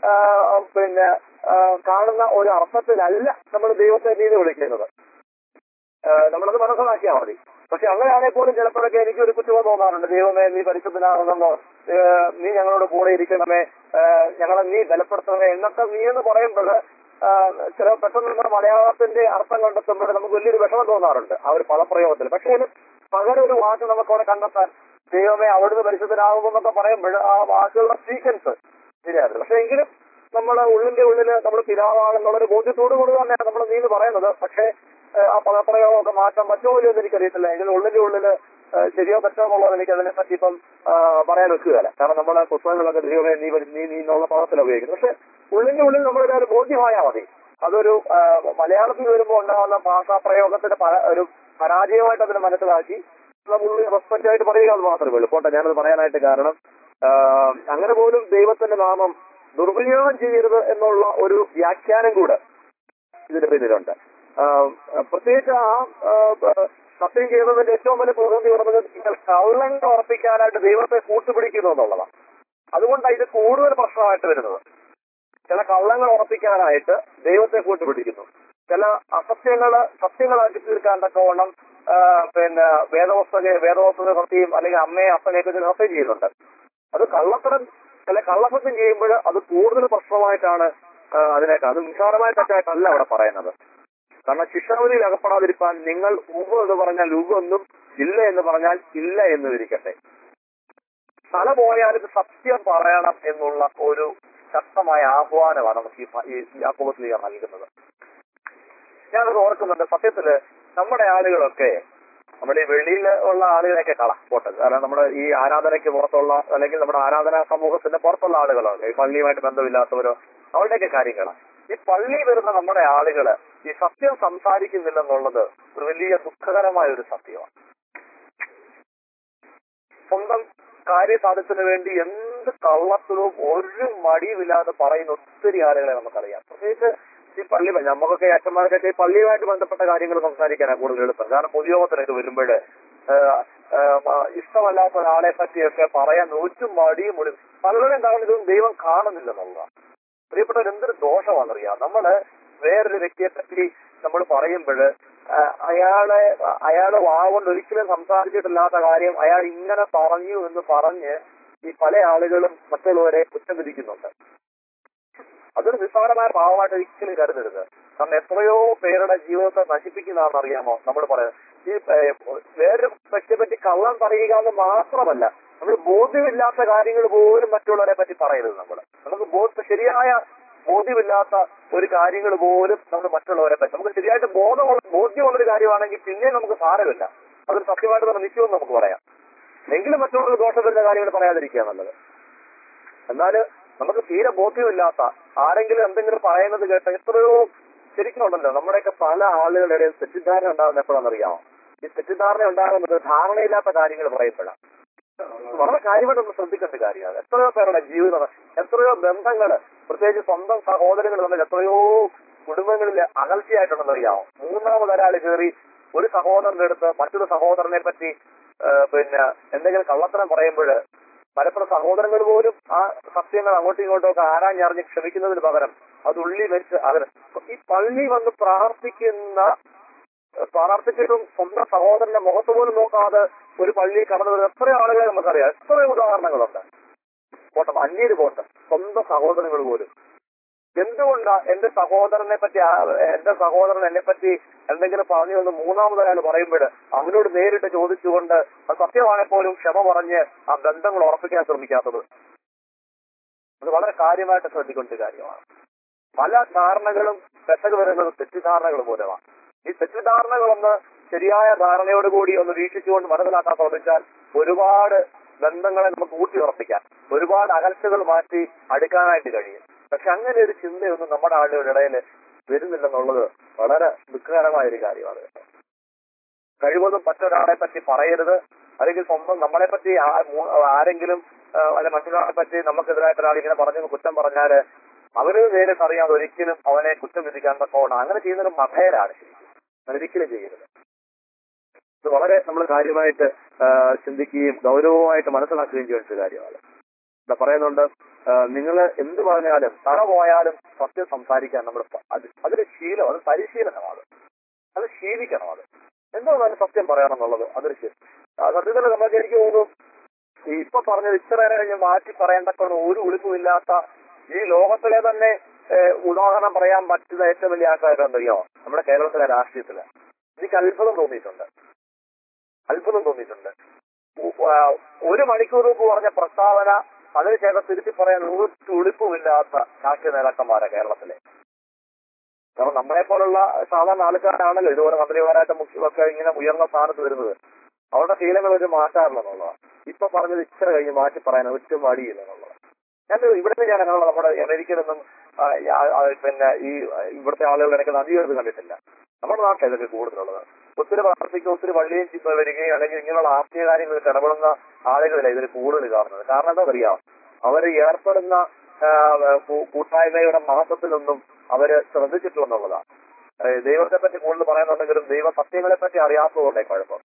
പിന്നെ ആ, കാണുന്ന ഒരു അർത്ഥത്തിലല്ല നമ്മൾ ദൈവത്തെ നീ എന്ന് വിളിക്കുന്നത് ഏഹ്, നമ്മളത് മനസ്സിലാക്കിയാൽ മതി പക്ഷെ അങ്ങനെയാണെങ്കിൽ പോലും ചിലപ്പോഴൊക്കെ എനിക്ക് ഒരു കുറ്റബോധം തോന്നാറുണ്ട് ദൈവമേ നീ പരിശുദ്ധനാകുന്നെന്നോ ഏഹ്, നീ ഞങ്ങളോട് കൂടെ ഇരിക്കണമേ ഏഹ്, ഞങ്ങളെ നീ ബലപ്പെടുത്തണമേ എന്നൊക്കെ നീ എന്ന് പറയുമ്പോൾ ചില പെട്ടെന്ന് നമ്മുടെ മലയാളത്തിന്റെ അർത്ഥം കണ്ടെത്തുമ്പോൾ നമുക്ക് വലിയൊരു വിഷമം തോന്നാറുണ്ട് ആ ഒരു പദപ്രയോഗത്തിൽ പക്ഷേ അതിന് പകരം ഒരു വാക്ക് നമുക്ക് അവിടെ കണ്ടെത്താൻ ദൈവമേ അവിടുന്ന് പരിശുദ്ധനാകുമെന്നൊക്കെ പറയുമ്പോൾ ആ വാക്കുകളുടെ സീക്വൻസ് ശരിയായിരുന്നു പക്ഷെ എങ്കിലും നമ്മുടെ ഉള്ളിന്റെ ഉള്ളില് നമ്മൾ പിതാവാണെന്നുള്ളൊരു ബോധ്യത്തോടു കൂടി തന്നെയാണ് നമ്മൾ നീ എന്ന് പറയുന്നത് പക്ഷേ ഏഹ്, ആ പദപ്രയോഗമൊക്കെ മാറ്റാൻ പറ്റുമോ ഇല്ലയോ എന്ന് എനിക്കറിയത്തില്ല എങ്കിലും ഉള്ളിന്റെ ഉള്ളില് ഏഹ്, ശരിയോ തെറ്റോ എന്നുള്ളത് എനിക്ക് അതിനെ പറ്റി ഇപ്പം ആ, പറയാൻ വെക്കുകയല്ല കാരണം നമ്മളെ പുസ്തകങ്ങളൊക്കെ ദൈവമേ നീ വരും, നീ നീ എന്നുള്ള പദത്തിലാണ് ഉപയോഗിക്കുന്നത് പക്ഷെ ഉള്ളിന്റെ ഉള്ളിൽ നമ്മുടെ ഒരു ബോധ്യമായാൽ മതി അതൊരു ആ, മലയാളത്തിൽ വരുമ്പോൾ ഉണ്ടാകുന്ന ഭാഷാപ്രയോഗത്തിന്റെ പര- ഒരു പരാജയമായിട്ട് അതിനെ മനസ്സിലാക്കി നമ്മൾ റെസ്പെക്റ്റ് ആയിട്ട് പറയുക അത് മാത്രമേ ഉള്ളൂ പോട്ടെ ഞാനത് പറയാനായിട്ട് കാരണം ആ, അങ്ങനെ പോലും ദൈവത്തിന്റെ നാമം ദുർവിനിയോഗം ചെയ്യരുത് എന്നുള്ള ഒരു വ്യാഖ്യാനം കൂടെ ഇതിന് പിന്നിലുണ്ട് ആ, പ്രത്യേകിച്ച് ആ ആ, സത്യം ചെയ്യുന്നതിന്റെ ഏറ്റവും വലിയ പ്രതിനിധി പറയുന്നത് നിങ്ങൾ കള്ളങ്ങൾ ഉറപ്പിക്കാനായിട്ട് ദൈവത്തെ കൂട്ടുപിടിക്കുന്നു എന്നുള്ളതാണ് അതുകൊണ്ടാണ് ഇത് കൂടുതൽ പ്രശ്നമായിട്ട് വരുന്നത് ചില കള്ളങ്ങൾ ഉറപ്പിക്കാനായിട്ട് ദൈവത്തെ കൂട്ടുപിടിക്കുന്നു ചില അസത്യങ്ങള് സത്യങ്ങളാക്കി തീർക്കാൻ തക്കവണ്ണം ആ, പിന്നെ വേദവസ്തുക വേദവസ്തുക സത്യം അല്ലെങ്കിൽ അമ്മയെ അപ്പനെയൊക്കെ ഇതിൽ സത്യം ചെയ്യുന്നുണ്ട് അത് കള്ളത്തരം ചില കള്ളസത്യം ചെയ്യുമ്പോൾ അത് കൂടുതൽ പ്രശ്നമായിട്ടാണ് ആ, അതിനേക്കാൾ അത് നിസ്സാരമായ തെറ്റായിട്ടല്ല അവിടെ പറയുന്നത് കാരണം ശിക്ഷാവധിയിൽ അകപ്പെടാതിരിക്കാൻ നിങ്ങൾ ഉവ് എന്ന് പറഞ്ഞാൽ ഉവ് എന്നും ഇല്ല എന്ന് പറഞ്ഞാൽ ഇല്ല എന്നും ഇരിക്കട്ടെ തല പോയാലും സത്യം പറയണം എന്നുള്ള ഒരു ശക്തമായ ആഹ്വാനമാണ് നമുക്ക് ഈ പ- ഈ യാക്കോബത്തിൽ നൽകുന്നത് ഞാനത് ഓർക്കുന്നുണ്ട് സത്യത്തില് നമ്മുടെ ആളുകളൊക്കെ നമ്മുടെ ഈ വെളിയിൽ ഉള്ള ആളുകളെയൊക്കെ കള പോട്ടെ കാരണം നമ്മുടെ ഈ ആരാധനയ്ക്ക് പുറത്തുള്ള അല്ലെങ്കിൽ നമ്മുടെ ആരാധനാ സമൂഹത്തിന്റെ പുറത്തുള്ള ആളുകളൊക്കെ ഈ പള്ളിയുമായിട്ട് ബന്ധമില്ലാത്തവരോ അവരുടെയൊക്കെ കാര്യങ്ങളാണ് ഈ പള്ളി വരുന്ന നമ്മുടെ ആളുകള് ഈ സത്യം സംസാരിക്കുന്നില്ലെന്നുള്ളത് ഒരു വലിയ ദുഃഖകരമായ ഒരു സത്യമാണ് സ്വന്തം കാര്യസാധ്യത്തിന് വേണ്ടി എന്ത് കള്ളത്തിലും ഒരു മടിയുമില്ലാതെ പറയുന്ന ഒത്തിരി ആളുകളെ നമുക്കറിയാം പ്രത്യേകിച്ച് ഈ പള്ളി നമുക്കൊക്കെ ഈ അച്ഛന്മാർക്കൊക്കെ ഈ പള്ളിയുമായിട്ട് ബന്ധപ്പെട്ട കാര്യങ്ങൾ സംസാരിക്കാനാണ് കൂടുതൽ എളുപ്പം കാരണം പൊതുയോഗത്തിനൊക്കെ വരുമ്പോൾ ഇഷ്ടമല്ലാത്ത ഒരാളെ പറ്റിയൊക്കെ പറയാൻ ഒരു മടിയും മുടി പലരും എന്താണ് ഇതൊന്നും ദൈവം കാണുന്നില്ലെന്നുള്ളതാണ് പ്രിയപ്പെട്ടവർ എന്തൊരു ദോഷമാണെന്നറിയാം നമ്മള് വേറൊരു വ്യക്തിയെ പറ്റി നമ്മൾ പറയുമ്പോൾ അയാളെ അയാളെ വാവുകൊണ്ട് ഒരിക്കലും സംസാരിച്ചിട്ടില്ലാത്ത കാര്യം അയാൾ ഇങ്ങനെ പറഞ്ഞു എന്ന് പറഞ്ഞ് ഈ പല ആളുകളും മറ്റുള്ളവരെ കുറ്റം വിധിക്കുന്നുണ്ട് അതൊരു നിസ്സാരമായ പാവമായിട്ട് ഒരിക്കലും കരുതരുത് കാരണം എത്രയോ പേരുടെ ജീവിതത്തെ നശിപ്പിക്കുന്നതാണെന്ന് അറിയാമോ നമ്മൾ പറയുന്നത് ഈ ഏഹ്, വേറൊരു വ്യക്തിയെ പറ്റി കള്ളം പറയുക എന്ന് മാത്രമല്ല നമ്മൾ ബോധ്യമില്ലാത്ത കാര്യങ്ങൾ പോലും മറ്റുള്ളവരെ പറ്റി പറയരുത് നമ്മൾ നമുക്ക് ബോധ ശരിയായ ബോധ്യമില്ലാത്ത ഒരു കാര്യങ്ങൾ പോലും നമ്മൾ മറ്റുള്ളവരെ പറ്റി നമുക്ക് ശരിയായിട്ട് ബോധമുള്ള ബോധ്യമുള്ളൊരു കാര്യമാണെങ്കിൽ പിന്നെ നമുക്ക് സാരമില്ല അതൊരു സത്യമായിട്ട് തന്നെ നിശ്ചയമെന്ന് നമുക്ക് പറയാം എങ്കിലും മറ്റുള്ളവർക്ക് ദോഷം വരുന്ന കാര്യങ്ങൾ പറയാതിരിക്കുക നല്ലത് എന്നാൽ നമുക്ക് തീരെ ബോധ്യമില്ലാത്ത ആരെങ്കിലും എന്തെങ്കിലും പറയുന്നത് കേട്ട എത്രയോ ശരിക്കും ഉണ്ടല്ലോ നമ്മുടെയൊക്കെ പല ആളുകളുടെ ഇടയിൽ തെറ്റിദ്ധാരണ ഉണ്ടാകുന്ന എപ്പോഴാണെന്നറിയാമോ ഈ തെറ്റിദ്ധാരണ ഉണ്ടാകുന്നത് ധാരണയില്ലാത്ത കാര്യങ്ങൾ പറയപ്പെടാം വളരെ കാര്യമായിട്ട് നമ്മൾ ശ്രദ്ധിക്കേണ്ട കാര്യമാണ് എത്രയോ പേരുടെ ജീവിതം എത്രയോ ബന്ധങ്ങള് പ്രത്യേകിച്ച് സ്വന്തം സഹോദരങ്ങൾ തമ്മിൽ എത്രയോ കുടുംബങ്ങളിൽ അകൽച്ചയായിട്ടുണ്ടെന്ന് അറിയാമോ മൂന്നാമതൊരാൾ കയറി ഒരു സഹോദരന്റെ അടുത്ത് മറ്റൊരു സഹോദരനെ പറ്റി ആ, പിന്നെ എന്തെങ്കിലും കള്ളത്തരം പറയുമ്പോൾ പലപ്പോഴും സഹോദരങ്ങൾ പോലും ആ സത്യങ്ങൾ അങ്ങോട്ടും ഇങ്ങോട്ടും ഒക്കെ ആരാഞ്ഞറിഞ്ഞ് ക്ഷമിക്കുന്നതിന് പകരം അത് ഉള്ളി വെച്ച് അവർ ഈ പള്ളി വന്ന് പ്രാർത്ഥിക്കുന്ന പ്രാർത്ഥിച്ചിട്ടും സ്വന്തം സഹോദരന്റെ മുഖത്ത് പോലും നോക്കാതെ ഒരു പള്ളിയിൽ കടന്നു വരുന്ന എത്രയോ ആളുകളെ നമുക്കറിയാം എത്രയോ ഉദാഹരണങ്ങളുണ്ട് പോട്ടെ അന്യര് പോട്ടെ സ്വന്തം സഹോദരങ്ങൾ പോലും എന്തുകൊണ്ടാ എന്റെ സഹോദരനെ പറ്റി ആ- എന്റെ സഹോദരൻ എന്നെ പറ്റി എന്തെങ്കിലും പറഞ്ഞു എന്ന് മൂന്നാമതൊരാൾ പറയുമ്പോൾ അവനോട് നേരിട്ട് ചോദിച്ചുകൊണ്ട് അത് സത്യമാണെങ്കിൽ പോലും ക്ഷമ പറഞ്ഞ് ആ ബന്ധങ്ങൾ ഉറപ്പിക്കാൻ ശ്രമിക്കാത്തത് അത് വളരെ കാര്യമായിട്ട് ശ്രദ്ധിക്കേണ്ട കാര്യമാണ് പല ധാരണകളും പെട്ടക് വരുന്നത് തെറ്റിദ്ധാരണകൾ മൂലമാണ് ഈ തെറ്റിദ്ധാരണകളൊന്ന് ശരിയായ ധാരണയോടുകൂടി ഒന്ന് വീക്ഷിച്ചുകൊണ്ട് മനസ്സിലാക്കാൻ ശ്രമിച്ചാൽ ഒരുപാട് ബന്ധങ്ങളെ നമുക്ക് ഊട്ടിയുറപ്പിക്കാൻ ഒരുപാട് അകൽച്ചകൾ മാറ്റി അടുക്കാനായിട്ട് കഴിയും പക്ഷെ അങ്ങനെ ഒരു ചിന്തയൊന്നും നമ്മുടെ ആളുകളുടെ ഇടയിൽ വരുന്നില്ലെന്നുള്ളത് വളരെ ദുഃഖകരമായ ഒരു കാര്യമാണ് കേട്ടോ. കഴിവതും മറ്റൊരാളെ പറ്റി പറയരുത് അല്ലെങ്കിൽ സ്വന്തം നമ്മളെ പറ്റി ആ- മൂ- ആരെങ്കിലും ആ, അല്ലെ മറ്റൊരാളെ പറ്റി നമുക്കെതിരായിട്ട് ഒരാൾ ഇങ്ങനെ പറഞ്ഞു കുറ്റം പറഞ്ഞാല് അവര് നേരിട്ട് അറിയാതെ ഒരിക്കലും അവനെ കുറ്റം വിധിക്കാൻ തക്കോണം അങ്ങനെ ചെയ്യുന്നത് മഠയരാണ് ശരിക്കും ഒരിക്കലും ചെയ്യരുത് ഇത് വളരെ നമ്മൾ കാര്യമായിട്ട് ആ, ചിന്തിക്കുകയും ഗൗരവമായിട്ട് മനസ്സിലാക്കുകയും ചെയ്യേണ്ട ഒരു കാര്യമാണ് ഇവിടെ പറയുന്നുണ്ട് നിങ്ങൾ എന്ത് പറഞ്ഞാലും തറ പോയാലും സത്യം സംസാരിക്കാൻ നമ്മൾ പ- അത് അതൊരു ശീലം അത് പരിശീലനമാണ് അത് ശീലിക്കണം അത് എന്താണ് സത്യം പറയണം എന്നുള്ളത് അതൊരു ശീലം ആ, സത്യത്തിൽ നമുക്ക് എനിക്ക് തോന്നുന്നു ഈ ഇപ്പൊ പറഞ്ഞത് ഇത്ര നേരം കഴിഞ്ഞ് മാറ്റി പറയേണ്ടക്കൊണ്ട് ഒരു ഉളിപ്പുമില്ലാത്ത ഈ ലോകത്തിലെ തന്നെ ഏഹ്, ഉദാഹരണം പറയാൻ പറ്റുന്ന ഏറ്റവും വലിയ ആൾക്കാരുണ്ടല്ലോ നമ്മുടെ കേരളത്തിലെ രാഷ്ട്രീയത്തില് എനിക്ക് അത്ഭുതം തോന്നിയിട്ടുണ്ട് അത്ഭുതം തോന്നിയിട്ടുണ്ട് ഉ- ആ, ഒരു മണിക്കൂർ മുമ്പ് പറഞ്ഞ പ്രസ്താവന അതിനുശേഷം തിരുത്തി പറയാൻ ഒരു തുളിപ്പുമില്ലാത്ത രാഷ്ട്രീയ നേതാക്കന്മാരാ കേരളത്തിലെ കാരണം നമ്മളെ പോലുള്ള സാധാരണ ആൾക്കാരാണല്ലോ ഇതുപോലെ മന്ത്രിമാരായിട്ട് മുഖ്യമൊക്കെ ഇങ്ങനെ ഉയർന്ന സ്ഥാനത്ത് വരുന്നത് അവരുടെ ശീലങ്ങൾ ഒരു മാറ്റാറില്ല എന്നുള്ളതാണ് ഇപ്പൊ പറഞ്ഞത് ഇച്ചിരി കഴിഞ്ഞ് മാറ്റി പറയാൻ ഒറ്റ മടിയില്ല എന്നുള്ളത് ഞാൻ ഇവിടെ നിന്ന് ഞാൻ അങ്ങനെയുള്ള നമ്മുടെ അമേരിക്കയിലൊന്നും ആ, ഈ ആ- ആ, പിന്നെ ഈ ഇവിടുത്തെ ആളുകൾ ഇടയ്ക്ക് അധികം ഇത് കണ്ടിട്ടില്ല നമ്മുടെ നാട്ടിൽ ഇതൊക്കെ കൂടുതലുള്ളത് ഒത്തിരി പ്രാർത്ഥിക്കും ഒത്തിരി വള്ളിയും ചിപ്പ വരികയും അല്ലെങ്കിൽ ഇങ്ങനെയുള്ള ആത്മീയ കാര്യങ്ങളിൽ ഇടപെടുന്ന ആളുകളില്ല ഇതിൽ കൂടുതൽ കാണുന്നത് കാരണം എന്താ അറിയാം അവർ ഏർപ്പെടുന്ന ആ, കൂ- കൂട്ടായ്മയുടെ മഹത്വത്തിലൊന്നും അവര് ശ്രദ്ധിച്ചിട്ടുണ്ടെന്നുള്ളതാണ് ഏഹ് ദൈവത്തെ പറ്റി കൂടുതൽ പറയുന്നുണ്ടെങ്കിലും ദൈവ സത്യങ്ങളെ പറ്റി അറിയാത്തതുകൊണ്ടേ കുഴപ്പം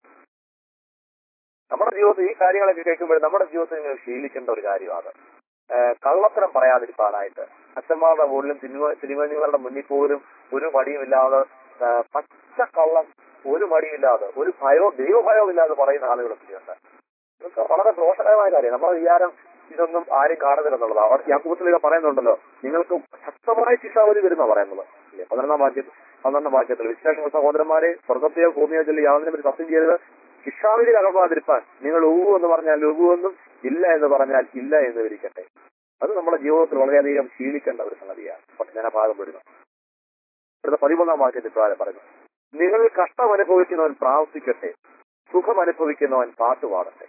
നമ്മുടെ ജീവിതത്തിൽ ഈ കാര്യങ്ങളൊക്കെ കേൾക്കുമ്പോൾ നമ്മുടെ ജീവിതത്തിൽ നിങ്ങൾ ശീലിക്കേണ്ട ഒരു കാര്യമാണ് ഏഹ് കള്ളത്തരം പറയാതിരിക്കാനായിട്ട് അച്ഛന്മാരുടെ മുകളിലും തിരുവ തിരുവനികളുടെ മുന്നിൽ പോലും ഒരു മടിയുമില്ലാതെ ഏഹ് പച്ച കള്ളം ഒരു മടിയില്ലാതെ ഒരു ഭയവും ദൈവഭയവും ഇല്ലാതെ പറയുന്ന ആളുകളൊക്കെ ഉണ്ട് ഇതൊക്കെ വളരെ ദോഷകരമായ കാര്യം നമ്മുടെ വിചാരം ഇതൊന്നും ആരും കാണുന്നില്ലെന്നുള്ളത് അവർ യാക്കൂബത്തിലൊക്കെ പറയുന്നുണ്ടല്ലോ നിങ്ങൾക്ക് ശക്തമായ ശിക്ഷാവധി വരുന്ന പറയുന്നത് ഇല്ലേ? പതിനൊന്നാം വാക്യത്തിൽ പന്ത്രണ്ടാം വാക്യത്തിൽ വിശേഷ സഹോദരന്മാരെ സ്വർഗത്തെയോ ഭൂമിയോ ചൊല്ലി യാതൊന്നിനെ പറ്റി സത്യം ചെയ്തത് ശിക്ഷാവിധി അകപ്പാതിരിപ്പാൻ നിങ്ങൾ ഊവു എന്ന് പറഞ്ഞാൽ ഉവു എന്നും ഇല്ല എന്ന് പറഞ്ഞാൽ ഇല്ല എന്ന് വിരിക്കട്ടെ അത് നമ്മുടെ ജീവിതത്തിൽ വളരെയധികം ശീലിക്കേണ്ട ഒരു സംഗതിയാണ് പക്ഷെ ഞാൻ ആ ഭാഗം വിടുന്നു ഇവിടുത്തെ പതിമൂന്നാം വാക്യത്തിൽ ഇപ്രകാരം പറഞ്ഞു നിങ്ങൾ കഷ്ടം അനുഭവിക്കുന്നവൻ പ്രാർത്ഥിക്കട്ടെ സുഖം അനുഭവിക്കുന്നവൻ പാട്ട് പാടട്ടെ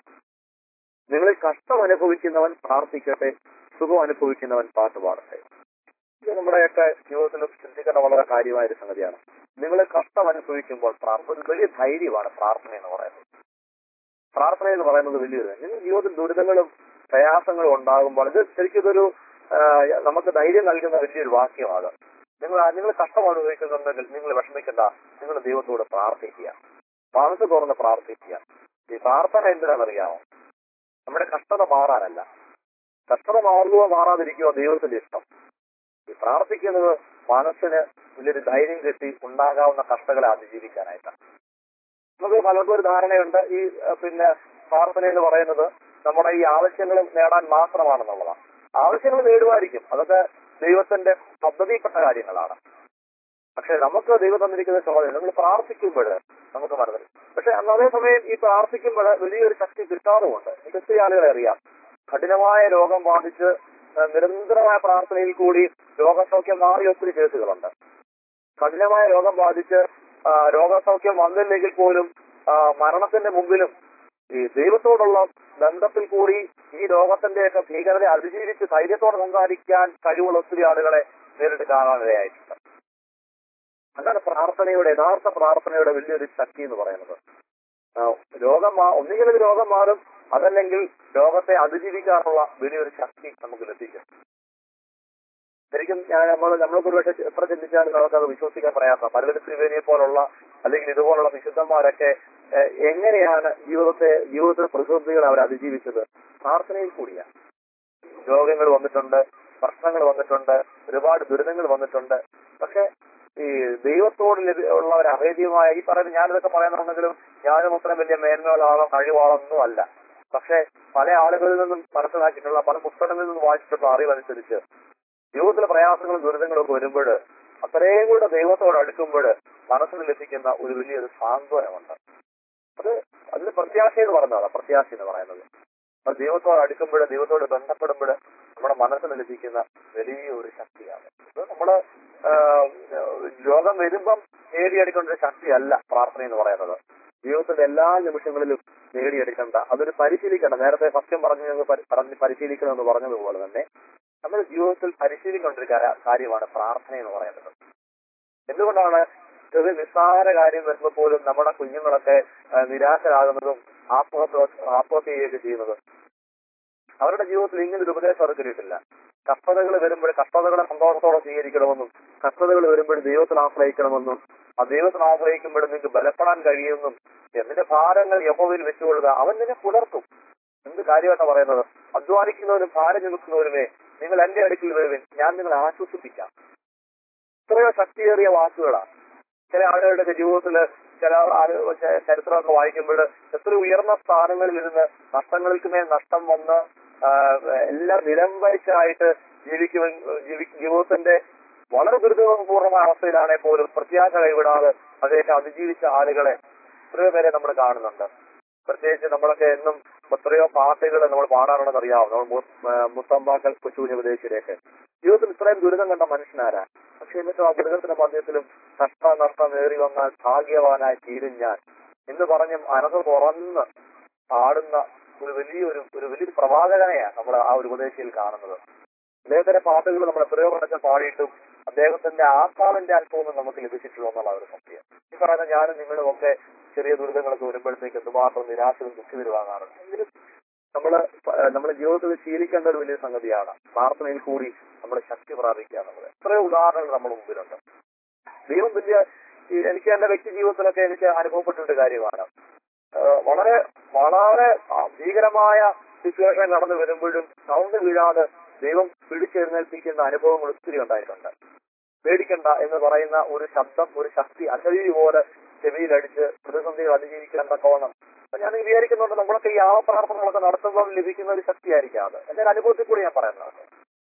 നിങ്ങൾ കഷ്ടം അനുഭവിക്കുന്നവൻ പ്രാർത്ഥിക്കട്ടെ സുഖം അനുഭവിക്കുന്നവൻ പാട്ട് പാടട്ടെ ഇത് നമ്മുടെയൊക്കെ ജീവിതത്തിൽ ചിന്തിക്കേണ്ട വളരെ കാര്യമായ ഒരു സംഗതിയാണ് നിങ്ങൾ കഷ്ടം അനുഭവിക്കുമ്പോൾ പ്രാർത്ഥന ഒരു വലിയ ധൈര്യമാണ് പ്രാർത്ഥന എന്ന് പറയുന്നത് പ്രാർത്ഥന എന്ന് പറയുന്നത് വലിയൊരു നിങ്ങൾ ജീവിതത്തിൽ ദുരിതങ്ങളും പ്രയാസങ്ങളും ഉണ്ടാകുമ്പോൾ ഇത് ശരിക്കും ഇതൊരു ആ, നമുക്ക് ധൈര്യം നൽകുന്ന വലിയൊരു വാക്യമാണ് നിങ്ങൾ നിങ്ങൾ കഷ്ടം അനുഭവിക്കുന്നുണ്ടെങ്കിൽ നിങ്ങൾ വിഷമിക്കണ്ട നിങ്ങൾ ദൈവത്തോട് പ്രാർത്ഥിക്കുക മനസ്സ് തുറന്ന് പ്രാർത്ഥിക്കുക ഈ പ്രാർത്ഥന എന്തിനാണെന്നറിയാമോ നമ്മുടെ കഷ്ടത മാറാനല്ല കഷ്ടത മാറുകയോ മാറാതിരിക്കുകയോ ദൈവത്തിന്റെ ഇഷ്ടം ഈ പ്രാർത്ഥിക്കുന്നത് മനസ്സിന് വലിയൊരു ധൈര്യം കിട്ടി ഉണ്ടാകാവുന്ന കഷ്ടങ്ങളെ അതിജീവിക്കാനായിട്ടാണ് നമുക്ക് പലർക്കും ഒരു ധാരണയുണ്ട് ഈ അഹ് പിന്നെ പ്രാർത്ഥന എന്ന് പറയുന്നത് നമ്മുടെ ഈ ആവശ്യങ്ങൾ നേടാൻ മാത്രമാണെന്നുള്ളതാണ് ആവശ്യങ്ങൾ നേടുമായിരിക്കും അതൊക്കെ ദൈവത്തിന്റെ പദ്ധതിയിൽപ്പെട്ട കാര്യങ്ങളാണ് പക്ഷെ നമുക്ക് ദൈവം തന്നിരിക്കുന്ന ചോദ്യം നമ്മൾ പ്രാർത്ഥിക്കുമ്പോൾ നമുക്ക് മനസ്സിലായി പക്ഷെ അന്ന് അതേസമയം ഈ പ്രാർത്ഥിക്കുമ്പോൾ വലിയൊരു ശക്തി കിട്ടാറുമുണ്ട് എനിക്ക് ഒത്തിരി ആളുകളെ അറിയാം കഠിനമായ രോഗം ബാധിച്ച് ആ, നിരന്തരമായ പ്രാർത്ഥനയിൽ കൂടി രോഗസൗഖ്യം മാറിയ ഒത്തിരി കേസുകളുണ്ട് കഠിനമായ രോഗം ബാധിച്ച് ആ, രോഗസൗഖ്യം വന്നില്ലെങ്കിൽ പോലും ആ, മരണത്തിന്റെ മുമ്പിലും ഈ ദൈവത്തോടുള്ള ബന്ധത്തിൽ കൂടി ഈ രോഗത്തിന്റെയൊക്കെ ഭീകരത അതിജീവിച്ച് ധൈര്യത്തോടെ സംസാരിക്കാൻ കഴിവുള്ള ഒത്തിരി ആളുകളെ നേരിട്ട് കാണാനിടയായിട്ടുണ്ട് അതാണ് പ്രാർത്ഥനയുടെ യഥാർത്ഥ പ്രാർത്ഥനയുടെ വലിയൊരു ശക്തി എന്ന് പറയുന്നത് ആ, രോഗം മാ ഒന്നുകിൽ ഇത് രോഗം മാറും അതല്ലെങ്കിൽ രോഗത്തെ അതിജീവിക്കാനുള്ള വലിയൊരു ശക്തി നമുക്ക് ലഭിക്കും ശരിക്കും ഞാൻ നമ്മൾ നമ്മൾക്ക് ഒരുപക്ഷെ എത്ര ചിന്തിച്ചാലും നമുക്കത് വിശ്വസിക്കാൻ പ്രയാസം പലരും ത്രിവേണിയെ പോലുള്ള അല്ലെങ്കിൽ ഇതുപോലുള്ള വിശുദ്ധന്മാരൊക്കെ ഏഹ്, എങ്ങനെയാണ് ജീവിതത്തെ ജീവിതത്തിലെ പ്രതിസന്ധികൾ അവർ അതിജീവിച്ചത് പ്രാർത്ഥനയിൽ കൂടിയാണ് രോഗങ്ങൾ വന്നിട്ടുണ്ട് പ്രശ്നങ്ങൾ വന്നിട്ടുണ്ട് ഒരുപാട് ദുരിതങ്ങൾ വന്നിട്ടുണ്ട് പക്ഷെ ഈ ദൈവത്തോട് ലഭി- ഉള്ള ഒരു അഭേദ്യമായ ഈ പറയുന്ന ഞാനിതൊക്കെ പറയുന്നുണ്ടെങ്കിലും ഞാനും അത്രയും വലിയ മേന്മകളാണോ കഴിവാണോ ഒന്നും അല്ല പക്ഷെ പല ആളുകളിൽ നിന്നും മനസ്സിലാക്കിയിട്ടുള്ള പല പുസ്തകങ്ങളിൽ നിന്നും വായിച്ചിട്ടുള്ള അറിവനുസരിച്ച് ജീവിതത്തിലെ പ്രയാസങ്ങളും ദുരിതങ്ങളും ഒക്കെ വരുമ്പോൾ അത്രയും കൂടെ ദൈവത്തോട് അടുക്കുമ്പോൾ മനസ്സിന് ലഭിക്കുന്ന ഒരു വലിയൊരു സാന്ത്വനമുണ്ട് അത് അതിന് പ്രത്യാശ എന്ന് പറയുന്നതാണ് പ്രത്യാശ എന്ന് പറയുന്നത് അത് ദൈവത്തോട് അടുക്കുമ്പോൾ ദൈവത്തോട് ബന്ധപ്പെടുമ്പോൾ നമ്മുടെ മനസ്സിന് ലഭിക്കുന്ന വലിയൊരു ശക്തിയാണ് ഇത് നമ്മള് ആ, രോഗം വരുമ്പം നേടിയെടുക്കേണ്ട ഒരു ശക്തിയല്ല പ്രാർത്ഥന എന്ന് പറയുന്നത് ജീവിതത്തിന്റെ എല്ലാ നിമിഷങ്ങളിലും നേടിയെടുക്കേണ്ട അതൊരു പരിശീലിക്കേണ്ട നേരത്തെ സത്യം പറഞ്ഞു ഞങ്ങൾ പരി- പറഞ്ഞ് പരിശീലിക്കണം എന്ന് പറഞ്ഞതുപോലെ തന്നെ നമ്മുടെ ജീവിതത്തിൽ പരിശീലിക്കേണ്ട ഒരു കാ- കാര്യമാണ് പ്രാർത്ഥന എന്ന് പറയുന്നത് എന്തുകൊണ്ടാണ് ചെറിയ നിസ്സാര കാര്യം വരുമ്പോൾ പോലും നമ്മുടെ കുഞ്ഞുങ്ങളൊക്കെ ആ, നിരാശരാകുന്നതും ആത്മഹത്യ ആത്മഹത്യ ചെയ്യുകയൊക്കെ ചെയ്യുന്നത് അവരുടെ ജീവിതത്തിൽ ഇങ്ങനെ ഒരു ഉപദേശം അവർക്ക് കിട്ടിയിട്ടില്ല കഷ്ടതകൾ വരുമ്പോൾ കഷ്ടതകളെ സന്തോഷത്തോടെ സ്വീകരിക്കണമെന്നും കഷ്ടതകൾ വരുമ്പോൾ ദൈവത്തിൽ ആശ്രയിക്കണമെന്നും ആ ദൈവത്തിൽ ആശ്രയിക്കുമ്പോൾ നിങ്ങൾക്ക് ബലപ്പെടാൻ കഴിയുമെന്നും എന്നിന്റെ ഭാരങ്ങൾ യഹോവയിൽ വെച്ചുകൊള്ളുക അവൻ നിന്നെ പുലർത്തും എന്ത് കാര്യമായിട്ടാണ് പറയുന്നത് അധ്വാനിക്കുന്നവരും ഭാരം ചുമക്കുന്നവരുമേ നിങ്ങൾ എന്റെ അടുക്കൽ വരുവിൻ ഞാൻ നിങ്ങളെ ആശ്വസിപ്പിക്കാം ഇത്രയോ ശക്തിയേറിയ വാക്കുകളാണ് ചില ആളുകളുടെ ജീവിതത്തിൽ ചില ആളു- ച- ചരിത്രമൊക്കെ വായിക്കുമ്പോൾ എത്ര ഉയർന്ന സ്ഥാനങ്ങളിൽ ഇരുന്ന് നഷ്ടങ്ങൾക്ക് മേൽ നഷ്ടം വന്ന് ആ, എല്ലാം നിലംവരിച്ചായിട്ട് ജീവിക്കുമ ജീവി- ജീവിതത്തിന്റെ വളരെ ദുരിതപൂർണമായ അവസ്ഥയിലാണെങ്കിൽ പോലും പ്രത്യാശ കൈവിടാതെ അദ്ദേഹത്തെ അതിജീവിച്ച ആളുകളെ എത്രയോ പേരെ നമ്മൾ കാണുന്നുണ്ട് പ്രത്യേകിച്ച് നമ്മളൊക്കെ എന്നും എത്രയോ പാട്ടുകൾ നമ്മൾ പാടാറുണ്ടെന്ന് അറിയാവും നമ്മൾ മു- ആ, മുത്തമ്പാക്കൽ കൊച്ചുകുഞ്ഞു ഉപദേശിച്ചിലേക്ക് ജീവിതത്തിൽ ഇത്രയും ദുരിതം കണ്ട മനുഷ്യനാരാ പക്ഷെ എന്നിട്ടും ആ ദുരിതത്തിന്റെ മധ്യത്തിലും നഷ്ട നഷ്ടം ഏറി വന്നാൽ ഭാഗ്യവാനായി തീരും ഞാൻ എന്ന് പറഞ്ഞും അനത് തുറന്ന് പാടുന്ന ഒരു വലിയൊരു ഒരു വലിയൊരു പ്രവാചകനെയാണ് നമ്മൾ ആ ഒരു ഉപദേശിയിൽ കാണുന്നത് അദ്ദേഹത്തിന്റെ പാട്ടുകൾ നമ്മൾ എത്രയോ പ്രാവശ്യം പാടിയിട്ടും അദ്ദേഹത്തിന്റെ ആത്മാവിന്റെ അല്പമൊന്നും നമുക്ക് ലഭിച്ചിട്ടില്ല എന്നുള്ള ഒരു സത്യം ഈ പറയുന്ന ഞാനും നിങ്ങളും ഒക്കെ ചെറിയ ദുരിതങ്ങളൊക്കെ വരുമ്പോഴത്തേക്ക് എന്തുമാത്രം നിരാശവും ദുഃഖിതരുവാകാറുണ്ട് എങ്കിലും നമ്മള് പ- നമ്മുടെ ജീവിതത്തിൽ ശീലിക്കേണ്ട ഒരു വലിയ സംഗതിയാണ് പ്രാർത്ഥനയിൽ കൂടി നമ്മൾ ശക്തി പ്രാപിക്കുക എന്നുള്ളത് എത്രയോ ഉദാഹരണങ്ങൾ നമ്മുടെ മുമ്പിലുണ്ട് ദൈവം വലിയ ഈ എനിക്ക് എന്റെ വ്യക്തി ജീവിതത്തിലൊക്കെ എനിക്ക് അനുഭവപ്പെട്ടിട്ട് കാര്യമാണ് ഏഹ് വളരെ വളരെ ആ, ഭീകരമായ സിറ്റുവേഷൻ കടന്നു വരുമ്പോഴും സൗണ്ട് വീഴാതെ ദൈവം പിടിച്ചെഴുന്നേൽപ്പിക്കുന്ന അനുഭവങ്ങൾ ഒത്തിരി ഉണ്ടായിട്ടുണ്ട് പേടിക്കണ്ട എന്ന് പറയുന്ന ഒരു ശബ്ദം ഒരു ശക്തി അശരീരി പോലെ ചെവിയിലടിച്ച് പ്രതിസന്ധികൾ അതിജീവിക്കാൻ തക്കവണ്ണം അപ്പൊ ഞാൻ വിചാരിക്കുന്നുണ്ട് നമ്മളൊക്കെ ഈ ആ പ്രാർത്ഥനകളൊക്കെ നടത്തുമ്പോൾ ലഭിക്കുന്ന ഒരു ശക്തിയായിരിക്കാം അത് എന്റെ ഒരു അനുഭവത്തിൽ കൂടി ഞാൻ പറയുന്നത്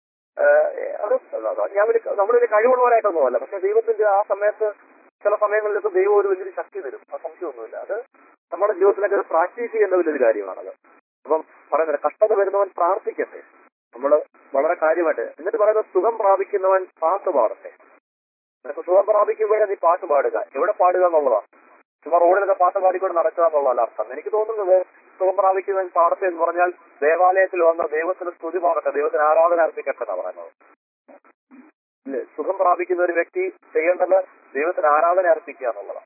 ഏഹ് അത് ഞാൻ ഒരു നമ്മളൊരു കഴിവുള്ളവരായിട്ടൊന്നുമല്ല പക്ഷെ ദൈവത്തിന്റെ ആ സമയത്ത് ചില സമയങ്ങളിലൊക്കെ ദൈവം ഒരു വലിയൊരു ശക്തി തരും ആ സംശയമൊന്നുമില്ല അത് നമ്മുടെ ജീവിതത്തിലൊക്കെ അത് പ്രാക്ടീസ് ചെയ്യുന്ന വലിയൊരു കാര്യമാണത് അപ്പം പറയുന്നത് കഷ്ടത വരുന്നവൻ പ്രാർത്ഥിക്കട്ടെ നമ്മൾ വളരെ കാര്യമായിട്ട് എന്നിട്ട് പറയുന്നത് സുഖം പ്രാപിക്കുന്നവൻ പാട്ട് പാടട്ടെ നിനക്ക് സുഖം പ്രാപിക്കുമ്പോഴേ നീ പാട്ട് പാടുക എവിടെ പാടുക എന്നുള്ളതാണ് ചുമ്മാ റോഡിലൊക്കെ പാട്ട് പാടിക്കൊണ്ട് നടക്കുക എന്നുള്ളതല്ല അർത്ഥം എനിക്ക് തോന്നുന്നത് സുഖം പ്രാപിക്കുന്നവൻ പാടട്ടെ എന്ന് പറഞ്ഞാൽ ദേവാലയത്തിൽ വന്ന ദൈവത്തിന് സ്തുതി പാടട്ടെ ദൈവത്തിന് ആരാധന അർപ്പിക്കട്ടെ എന്നാണ് പറയുന്നത് ഇല്ലേ? സുഖം പ്രാപിക്കുന്ന ഒരു വ്യക്തി ചെയ്യേണ്ടത് ദൈവത്തിന് ആരാധന അർപ്പിക്കുക എന്നുള്ളതാണ്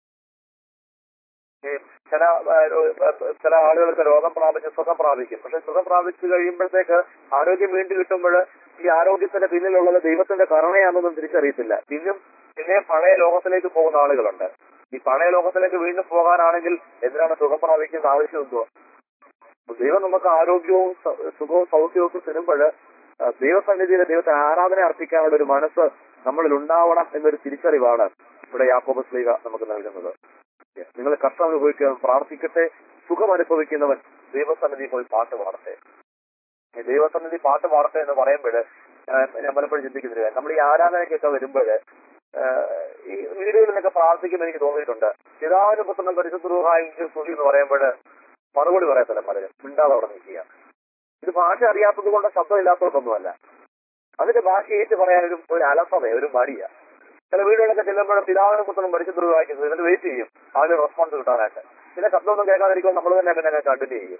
ഈ ചില ആ, ഒരു, ആ, ചില ആളുകൾക്ക് രോഗം പ്രാപിച്ച് സുഖം പ്രാപിക്കും പക്ഷെ സുഖം പ്രാപിച്ചു കഴിയുമ്പോഴത്തേക്ക് ആരോഗ്യം വീണ്ടും കിട്ടുമ്പോൾ ഈ ആരോഗ്യത്തിന്റെ പിന്നിലുള്ളത് ദൈവത്തിന്റെ കരുണയാണെന്നൊന്നും തിരിച്ചറിയത്തില്ല പിന്നും പിന്നെ പഴയ ലോകത്തിലേക്ക് പോകുന്ന ആളുകളുണ്ട് ഈ പഴയ ലോകത്തിലേക്ക് വീണ്ടും പോകാനാണെങ്കിൽ എന്തിനാണ് സുഖം പ്രാപിക്കുന്ന ആവശ്യം എന്തോ ദൈവം നമുക്ക് ആരോഗ്യവും സ- സുഖവും സൗഖ്യവും ഒക്കെ തരുമ്പോൾ ദൈവസന്നിധിയിൽ ദൈവത്തെ ആരാധന അർപ്പിക്കാനുള്ള ഒരു മനസ്സ് നമ്മളിൽ ഉണ്ടാവണം എന്നൊരു തിരിച്ചറിവാണ് ഇവിടെ യാക്കോബ സ്ലീഗ നമുക്ക് നൽകുന്നത് നിങ്ങൾ കഷ്ടം അനുഭവിക്കുക പ്രാർത്ഥിക്കട്ടെ സുഖം അനുഭവിക്കുന്നവൻ ദൈവസന്നിധി പോയി പാട്ട് പാടട്ടെ ഈ ദൈവസന്നിധി പാട്ട് പാടട്ടെ എന്ന് പറയുമ്പോൾ ഞാൻ പലപ്പോഴും ചിന്തിക്കുന്നില്ല നമ്മൾ ഈ ആരാധനയ്ക്കൊക്കെ വരുമ്പോൾ ഈ വീടുകളിലൊക്കെ പ്രാർത്ഥിക്കുമ്പോൾ എനിക്ക് തോന്നിയിട്ടുണ്ട് പിതാവിന് പുത്രനും പരിശുദ്ധ സ്തുതി എന്ന് പറയുമ്പോൾ മറുപടി പറയത്തില്ല പലരും മിണ്ടാതെ അവിടെ നിൽക്കുക ഇത് ഭാഷ അറിയാത്തത് കൊണ്ട് ശബ്ദം ഇല്ലാത്തതൊന്നുമല്ല അതിന്റെ ഭാഷ ഏറ്റു പറയാൻ ഒരു ഒരു അലസത ഒരു മടിയ ചില വീടുകളൊക്കെ ചെല്ലുമ്പോൾ പിതാവിനെ പുത്രനും പരിശുദ്ധ വായിക്കുന്നത് എന്നിട്ട് വെയിറ്റ് ചെയ്യും അതിന് റെസ്പോൺസ് കിട്ടാനായിട്ട് പിന്നെ ശബ്ദമൊന്നും കേൾക്കാതിരിക്കുമ്പോൾ നമ്മൾ തന്നെ പിന്നെ കണ്ടിന്യൂ ചെയ്യും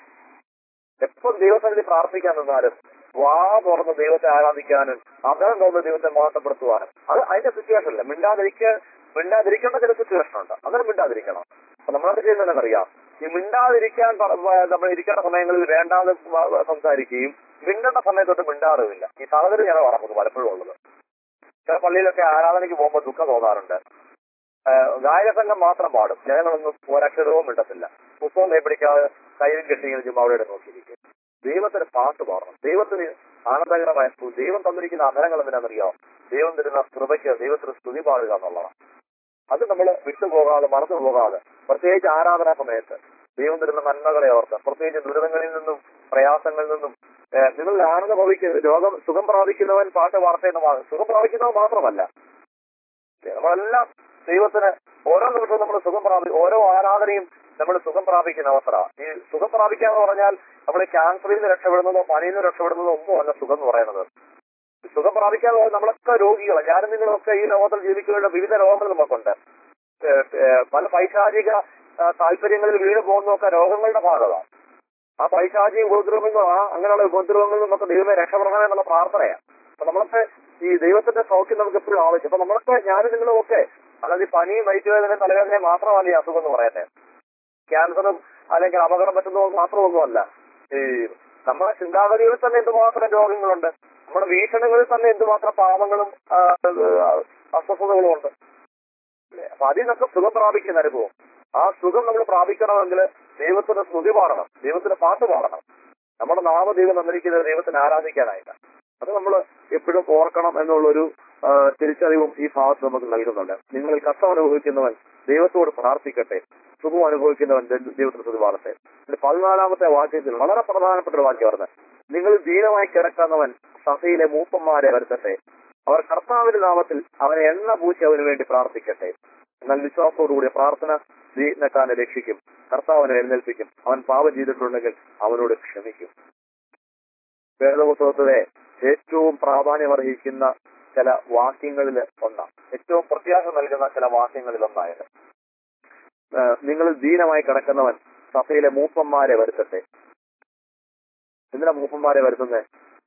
എപ്പോൾ ദൈവസന്നിധി പ്രാർത്ഥിക്കാൻ നിന്നാലും വാ തുറന്ന് ദൈവത്തെ ആരാധിക്കാനും അകലം തോന്നുന്ന ദൈവത്തെ മഹത്വപ്പെടുത്തുവാനും അത് അതിന്റെ സിറ്റുവേഷൻ അല്ല മിണ്ടാതിരിക്കാൻ മിണ്ടാതിരിക്കേണ്ട ചില സിറ്റുവേഷൻ ഉണ്ട് അങ്ങനെ മിണ്ടാതിരിക്കണം അപ്പൊ നമ്മളത് ചെയ്യുന്നതെന്ന് അറിയാം ഈ മിണ്ടാതിരിക്കാൻ പ- പ- നമ്മൾ ഇരിക്കേണ്ട സമയങ്ങളിൽ വേണ്ടാതെ വ- വ- സംസാരിക്കുകയും മിണ്ടേണ്ട സമയത്തൊട്ട് മിണ്ടാറുമില്ല ഈ സാഹചര്യം ഞാൻ നടക്കുന്നത് പലപ്പോഴും ഉള്ളത് ചില പള്ളിയിലൊക്കെ ആരാധനയ്ക്ക് പോകുമ്പോൾ ദുഃഖം തോന്നാറുണ്ട് ഏഹ് ഗായകസംഘം മാത്രം പാടും ജനങ്ങളൊന്നും ഒരക്ഷരവും മിണ്ടത്തില്ല പുസ്തകം കൈപിടിക്കാതെ കയ്യിൽ കെട്ടിങ്ങനെ ചുമ്മാ അവിടെ നോക്കിയിരിക്കും ദൈവത്തിന് പാട്ട് പാടണം ദൈവത്തിന് ആനന്ദകരമായ സ്തു- ദൈവം തന്നിരിക്കുന്ന അധരങ്ങൾ എന്തിനാണെന്നറിയാം ദൈവം തരുന്ന കൃപയ്ക്ക് ദൈവത്തിന് സ്തുതി പാടുക എന്നുള്ളതാണ് അത് നമ്മൾ വിട്ടുപോകാതെ മറന്നു പോകാതെ പ്രത്യേകിച്ച് ആരാധനാ സമയത്ത് ദൈവം തരുന്ന നന്മകളെ ഓർത്ത് പ്രത്യേകിച്ച് ദുരിതങ്ങളിൽ നിന്നും പ്രയാസങ്ങളിൽ നിന്നും ഏഹ് നിങ്ങൾ ആനന്ദ ഭവിക്കുന്ന രോഗം സുഖം പ്രാപിക്കുന്നവൻ പാട്ട് വാർത്തയെന്ന് മാ- സുഖം പ്രാപിക്കുന്നവൻ മാത്രമല്ല നമ്മളെല്ലാം ദൈവത്തിന് ഓരോ നിമിഷവും നമ്മൾ സുഖം പ്രാപി ഓരോ ആരാധനയും നമ്മൾ സുഖം പ്രാപിക്കുന്ന അവസരമാണ് ഈ സുഖം പ്രാപിക്കുക എന്ന് പറഞ്ഞാൽ നമ്മൾ ക്യാൻസറിൽ നിന്ന് രക്ഷപ്പെടുന്നതോ പനിയിൽ നിന്ന് രക്ഷപ്പെടുന്നതോ ഒന്നുമല്ല സുഖം എന്ന് പറയുന്നത് സുഖം പ്രാപിക്കുക എന്ന് പറഞ്ഞാൽ നമ്മളൊക്കെ രോഗികളാണ് ഞാനും നിങ്ങളൊക്കെ ഈ ലോകത്തിൽ ജീവിക്കുന്ന വിവിധ രോഗങ്ങൾ നമുക്കുണ്ട് ഏഹ് ഏഹ് പല പൈശാചിക ആ, താല്പര്യങ്ങളിൽ വീണ് പോകുന്നതൊക്കെ രോഗങ്ങളുടെ ഭാഗമാണ് ആ പൈശാചിക ഉപദ്രവങ്ങൾ ആ അങ്ങനെയുള്ള ഉപദ്രവങ്ങളിൽ നിന്നൊക്കെ ദൈവമേ രക്ഷപ്പെടണമേ എന്നുള്ള പ്രാർത്ഥനയാണ് അപ്പൊ നമ്മളൊക്കെ ഈ ദൈവത്തിന്റെ സൗഖ്യം നമുക്ക് എപ്പോഴും ആവശ്യം അപ്പൊ നമ്മളൊക്കെ ഞാനും നിങ്ങളും ഒക്കെ അല്ലാതെ ഈ പനിയും വയറ്റുവേദനയും തലവേദനയും മാത്രമല്ല ഈ അസുഖം എന്ന് പറയുന്നത് ക്യാൻസറും അല്ലെങ്കിൽ അപകടം പറ്റുന്നതും മാത്രമൊന്നുമല്ല ഈ നമ്മുടെ ചിന്താഗതികളിൽ തന്നെ എന്തുമാത്രം രോഗങ്ങളുണ്ട് നമ്മുടെ വീക്ഷണങ്ങളിൽ തന്നെ എന്തുമാത്രം പാവങ്ങളും ആ, ആ, അസ്വസ്ഥതകളും ഉണ്ട് അല്ലേ? അപ്പൊ അതിൽ നിന്നൊക്കെ സുഖം പ്രാപിക്കുന്ന അനുഭവം ആ സുഖം നമ്മൾ പ്രാപിക്കണമെങ്കിൽ ദൈവത്തിന്റെ സ്തുതി പാടണം ദൈവത്തിന്റെ പാട്ട് പാടണം നമ്മുടെ നാമദൈവം തന്നിരിക്കുന്നത് ദൈവത്തിന് ആരാധിക്കാനായിട്ട് അത് നമ്മൾ എപ്പോഴും ഓർക്കണം എന്നുള്ളൊരു ആ, തിരിച്ചറിവും ഈ ഭാഗത്ത് നമുക്ക് നൽകുന്നുണ്ട് നിങ്ങൾ ഈ കഷ്ടം അനുഭവിക്കുന്നവൻ ദൈവത്തോട് പ്രാർത്ഥിക്കട്ടെ സുഖം അനുഭവിക്കുന്നവൻ ദൈ- ദൈവത്തിന് സ്തുതി പാടട്ടെ ഇതിന്റെ പതിനാലാമത്തെ വാക്യത്തിൽ വളരെ പ്രധാനപ്പെട്ട ഒരു വാക്യം പറഞ്ഞത് നിങ്ങൾ ദീനമായി കിടക്കുന്നവൻ സഭയിലെ മൂപ്പന്മാരെ വരുത്തട്ടെ അവർ കർത്താവിന്റെ നാമത്തിൽ അവനെ എണ്ണ പൂശി അവന് വേണ്ടി പ്രാർത്ഥിക്കട്ടെ എന്നാൽ വിശ്വാസത്തോടുകൂടി പ്രാർത്ഥന ദീനക്കാരനെ രക്ഷിക്കും കർത്താവിനെ എഴുന്നേൽപ്പിക്കും അവൻ പാപം ചെയ്തിട്ടുണ്ടെങ്കിൽ അവനോട് ക്ഷമിക്കും വേദപുസ്തകത്തിലെ ഏറ്റവും പ്രാധാന്യമർഹിക്കുന്ന ചില വാക്യങ്ങളിൽ ഒന്നാണ് ഏറ്റവും പ്രത്യാശ നൽകുന്ന ചില വാക്യങ്ങളിൽ ഒന്നായത് നിങ്ങൾ ദീനമായി കിടക്കുന്നവൻ സഭയിലെ മൂപ്പന്മാരെ വരുത്തട്ടെ എന്തിനാ മൂപ്പന്മാരെ വരുത്തുന്നത്